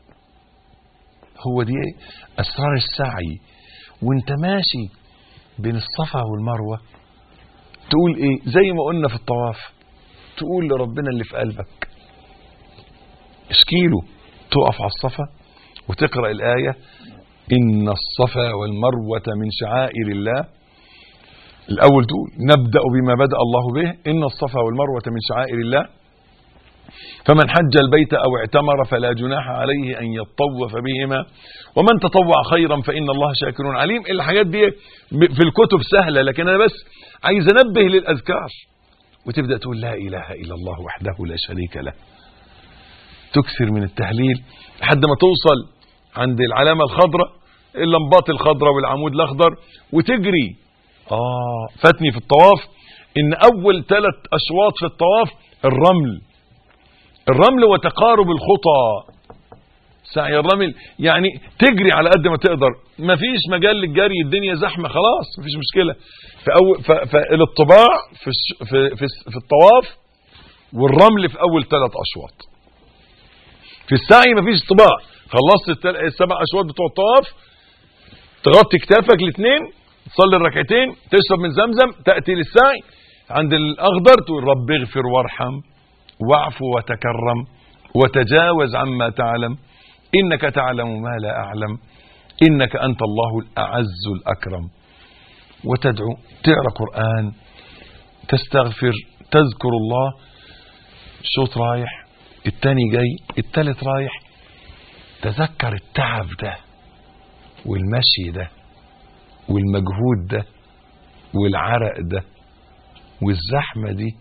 هو دي ايه اسرار السعي وانت ماشي بين الصفا والمروه تقول ايه زي ما قلنا في الطواف تقول لربنا اللي في قلبك اشكيله تقف على الصفا وتقرا الايه ان الصفا والمروه من شعائر الله الاول تقول نبدا بما بدا الله به ان الصفا والمروه من شعائر الله فمن حج البيت أو اعتمر فلا جناح عليه أن يطوف بهما ومن تطوع خيرا فإن الله شاكر عليم الحاجات دي في الكتب سهلة لكن أنا بس عايز أنبه للأذكار وتبدأ تقول لا إله إلا الله وحده لا شريك له تكثر من التهليل لحد ما توصل عند العلامة الخضراء اللمبات الخضراء والعمود الأخضر وتجري آه فاتني في الطواف إن أول ثلاث أشواط في الطواف الرمل الرمل وتقارب الخطى سعي الرمل يعني تجري على قد ما تقدر ما فيش مجال للجري الدنيا زحمه خلاص ما فيش مشكله في أول فالطباع في في في, في الطواف والرمل في اول ثلاث اشواط في السعي ما فيش طباع خلصت السبع اشواط بتوع الطواف تغطي كتافك الاثنين تصلي الركعتين تشرب من زمزم تاتي للسعي عند الاخضر تقول رب اغفر وارحم واعف وتكرم وتجاوز عما تعلم إنك تعلم ما لا أعلم إنك أنت الله الأعز الأكرم وتدعو تقرأ قرآن تستغفر تذكر الله شوط رايح التاني جاي التالت رايح تذكر التعب ده والمشي ده والمجهود ده والعرق ده والزحمة دي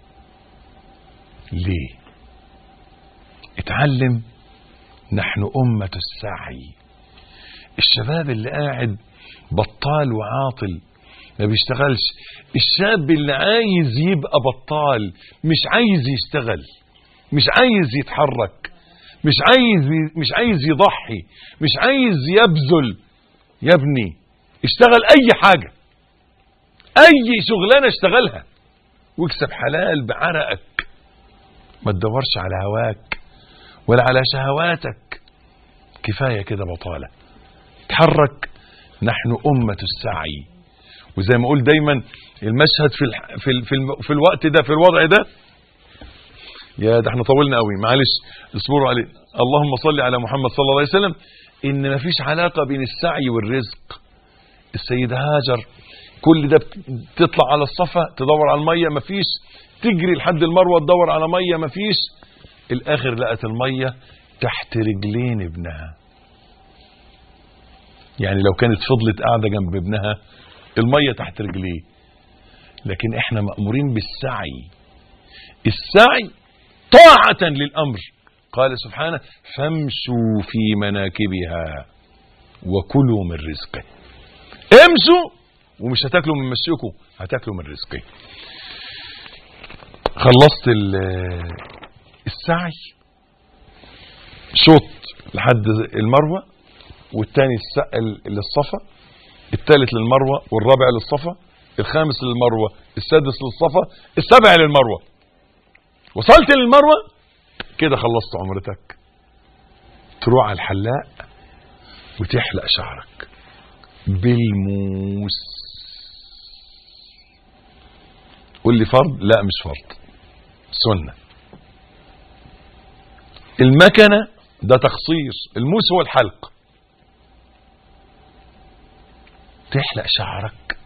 ليه اتعلم نحن أمة السعي الشباب اللي قاعد بطال وعاطل ما بيشتغلش الشاب اللي عايز يبقى بطال مش عايز يشتغل مش عايز يتحرك مش عايز مش عايز يضحي مش عايز يبذل يا ابني اشتغل اي حاجة اي شغلانة اشتغلها واكسب حلال بعرقك ما تدورش على هواك ولا على شهواتك كفاية كده بطالة تحرك نحن أمة السعي وزي ما أقول دايما المشهد في الح... في ال... في, الم... في الوقت ده في الوضع ده يا ده احنا طولنا قوي معلش اصبروا عليه اللهم صل على محمد صلى الله عليه وسلم ان مفيش علاقة بين السعي والرزق السيدة هاجر كل ده تطلع على الصفا تدور على المية مفيش تجري لحد المروة تدور على مية مفيش الاخر لقت المية تحت رجلين ابنها يعني لو كانت فضلت قاعدة جنب ابنها المية تحت رجليه لكن احنا مأمورين بالسعي السعي طاعة للأمر قال سبحانه فامشوا في مناكبها وكلوا من رزقه امشوا ومش هتاكلوا من مشيكم هتاكلوا من رزقه خلصت السعي شوط لحد المروه والتاني للصفا الثالث للمروه والرابع للصفا الخامس للمروه السادس للصفا السابع للمروه وصلت للمروه كده خلصت عمرتك تروح على الحلاق وتحلق شعرك بالموس قول لي فرض لا مش فرض سنة المكنة ده تخصيص الموس هو الحلق تحلق شعرك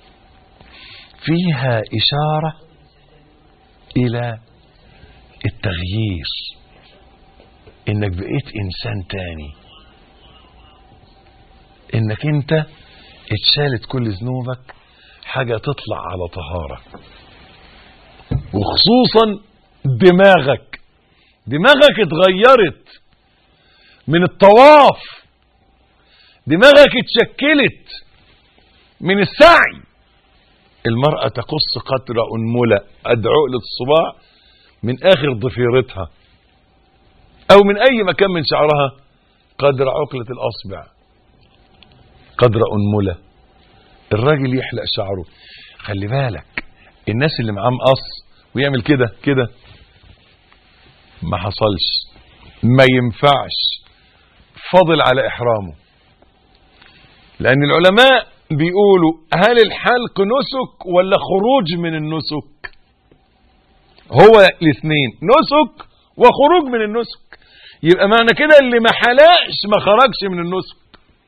فيها إشارة إلى التغيير إنك بقيت إنسان تاني إنك أنت اتشالت كل ذنوبك حاجة تطلع على طهارة وخصوصا دماغك دماغك اتغيرت من الطواف دماغك اتشكلت من السعي المرأة تقص قطر أنملة قد عقلة الصباع من آخر ضفيرتها أو من أي مكان من شعرها قدر عقلة الأصبع قدر أنملة الراجل يحلق شعره خلي بالك الناس اللي معاه مقص ويعمل كده كده ما حصلش ما ينفعش فضل على إحرامه لأن العلماء بيقولوا هل الحلق نسك ولا خروج من النسك هو الاثنين نسك وخروج من النسك يبقى معنى كده اللي ما حلقش ما خرجش من النسك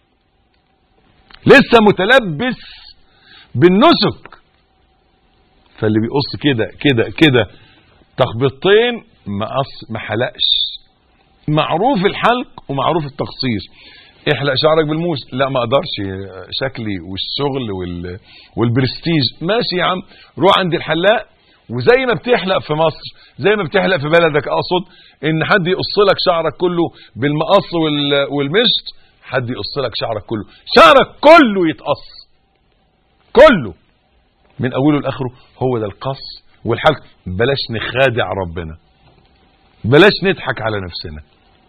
لسه متلبس بالنسك فاللي بيقص كده كده كده تخبطتين ما قص ما حلقش معروف الحلق ومعروف التقصير احلق شعرك بالموس لا ما اقدرش شكلي والشغل وال... والبرستيج ماشي يا عم روح عند الحلاق وزي ما بتحلق في مصر زي ما بتحلق في بلدك اقصد ان حد يقص لك شعرك كله بالمقص وال... والمشط حد يقص لك شعرك كله شعرك كله يتقص كله من اوله لاخره هو ده القص والحلق بلاش نخادع ربنا بلاش نضحك على نفسنا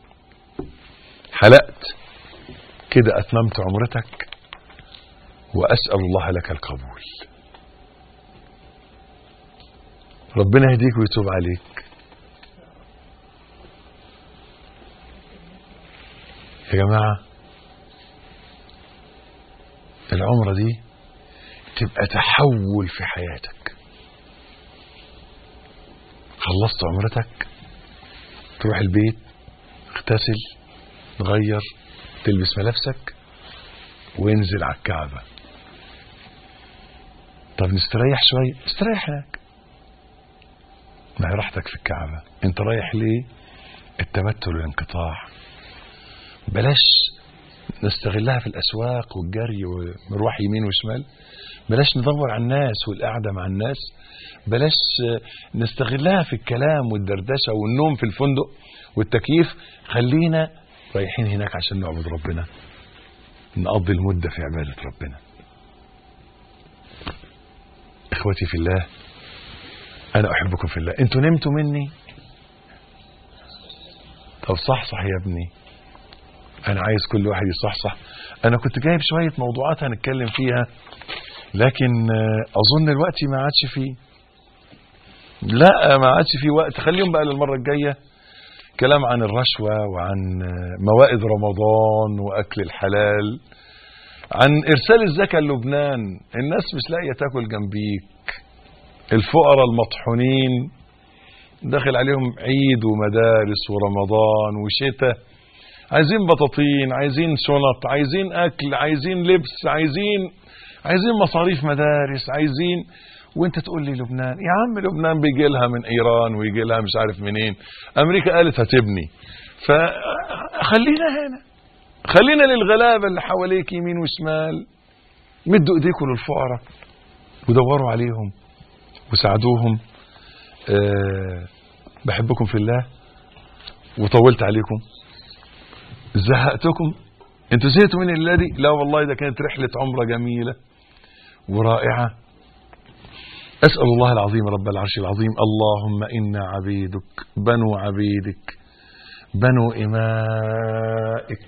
حلقت كده اتممت عمرتك واسال الله لك القبول ربنا يهديك ويتوب عليك يا جماعه العمره دي تبقى تحول في حياتك خلصت عمرتك تروح البيت اغتسل تغير تلبس ملابسك وانزل على الكعبة طب نستريح شوية استريح هناك ما هي راحتك في الكعبة انت رايح ليه التمثل والانقطاع بلاش نستغلها في الاسواق والجري ومروح يمين وشمال بلاش ندور على الناس والقعدة مع الناس بلاش نستغلها في الكلام والدردشة والنوم في الفندق والتكييف خلينا رايحين هناك عشان نعبد ربنا نقضي المدة في عبادة ربنا اخوتي في الله انا احبكم في الله انتوا نمتوا مني طب صحصح يا ابني انا عايز كل واحد يصحصح انا كنت جايب شويه موضوعات هنتكلم فيها لكن آه، اظن الوقت ما عادش فيه لا ما عادش فيه وقت خليهم بقى للمره الجايه كلام عن الرشوه وعن آه، موائد رمضان واكل الحلال عن ارسال الزكاه للبنان الناس مش لاقيه تاكل جنبيك الفقراء المطحونين داخل عليهم عيد ومدارس ورمضان وشتاء عايزين بطاطين عايزين شنط عايزين اكل عايزين لبس عايزين عايزين مصاريف مدارس عايزين وانت تقول لي لبنان يا عم لبنان بيجي لها من ايران ويجي لها مش عارف منين امريكا قالت هتبني فخلينا هنا خلينا للغلابه اللي حواليك يمين وشمال مدوا ايديكم للفقراء ودوروا عليهم وساعدوهم أه بحبكم في الله وطولت عليكم زهقتكم انتوا زهقتوا من الليله دي لا والله ده كانت رحله عمره جميله ورائعه اسال الله العظيم رب العرش العظيم اللهم انا عبيدك بنو عبيدك بنو امائك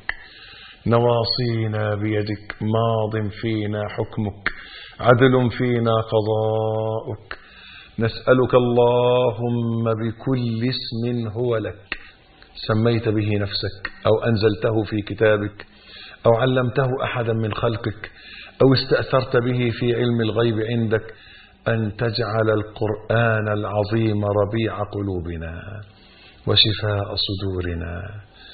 نواصينا بيدك ماض فينا حكمك عدل فينا قضاؤك نسالك اللهم بكل اسم هو لك سميت به نفسك او انزلته في كتابك او علمته احدا من خلقك او استاثرت به في علم الغيب عندك ان تجعل القران العظيم ربيع قلوبنا وشفاء صدورنا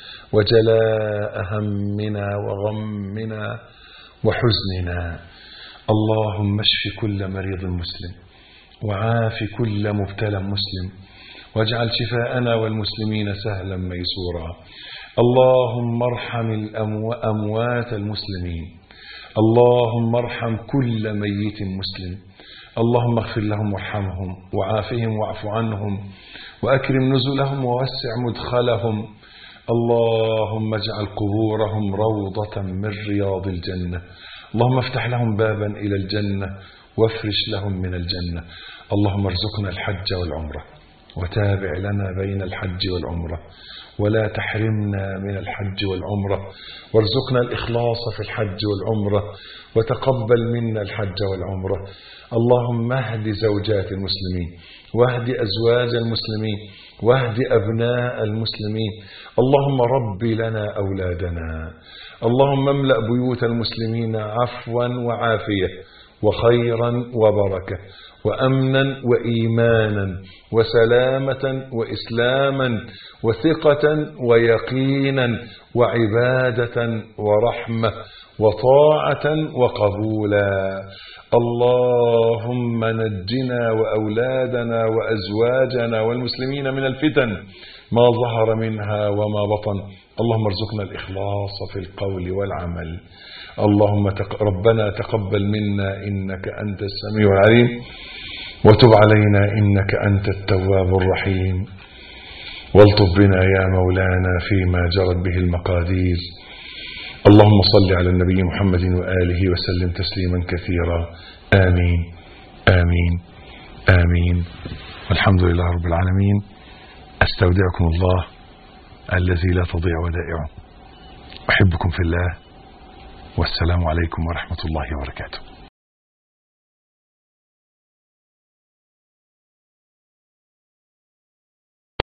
وجلاء همنا وغمنا وحزننا اللهم اشف كل مريض مسلم وعاف كل مبتلى مسلم واجعل شفاءنا والمسلمين سهلا ميسورا اللهم ارحم الأمو- اموات المسلمين اللهم ارحم كل ميت مسلم اللهم اغفر لهم وارحمهم وعافهم واعف عنهم واكرم نزلهم ووسع مدخلهم اللهم اجعل قبورهم روضة من رياض الجنة اللهم افتح لهم بابا إلى الجنة وافرش لهم من الجنة اللهم ارزقنا الحج والعمرة وتابع لنا بين الحج والعمرة ولا تحرمنا من الحج والعمرة وارزقنا الإخلاص في الحج والعمرة وتقبل منا الحج والعمرة اللهم اهد زوجات المسلمين واهد أزواج المسلمين واهد أبناء المسلمين اللهم رب لنا أولادنا اللهم املأ بيوت المسلمين عفوا وعافية وخيرا وبركة وأمنا وإيمانا وسلامة وإسلاما وثقة ويقينا وعبادة ورحمة وطاعة وقبولا اللهم نجنا وأولادنا وأزواجنا والمسلمين من الفتن ما ظهر منها وما بطن اللهم ارزقنا الإخلاص في القول والعمل اللهم تق... ربنا تقبل منا إنك أنت السميع العليم وتب علينا إنك أنت التواب الرحيم والطف بنا يا مولانا فيما جرت به المقادير اللهم صل على النبي محمد وآله وسلم تسليما كثيرا آمين آمين آمين والحمد لله رب العالمين أستودعكم الله الذي لا تضيع ودائعه أحبكم في الله والسلام عليكم ورحمة الله وبركاته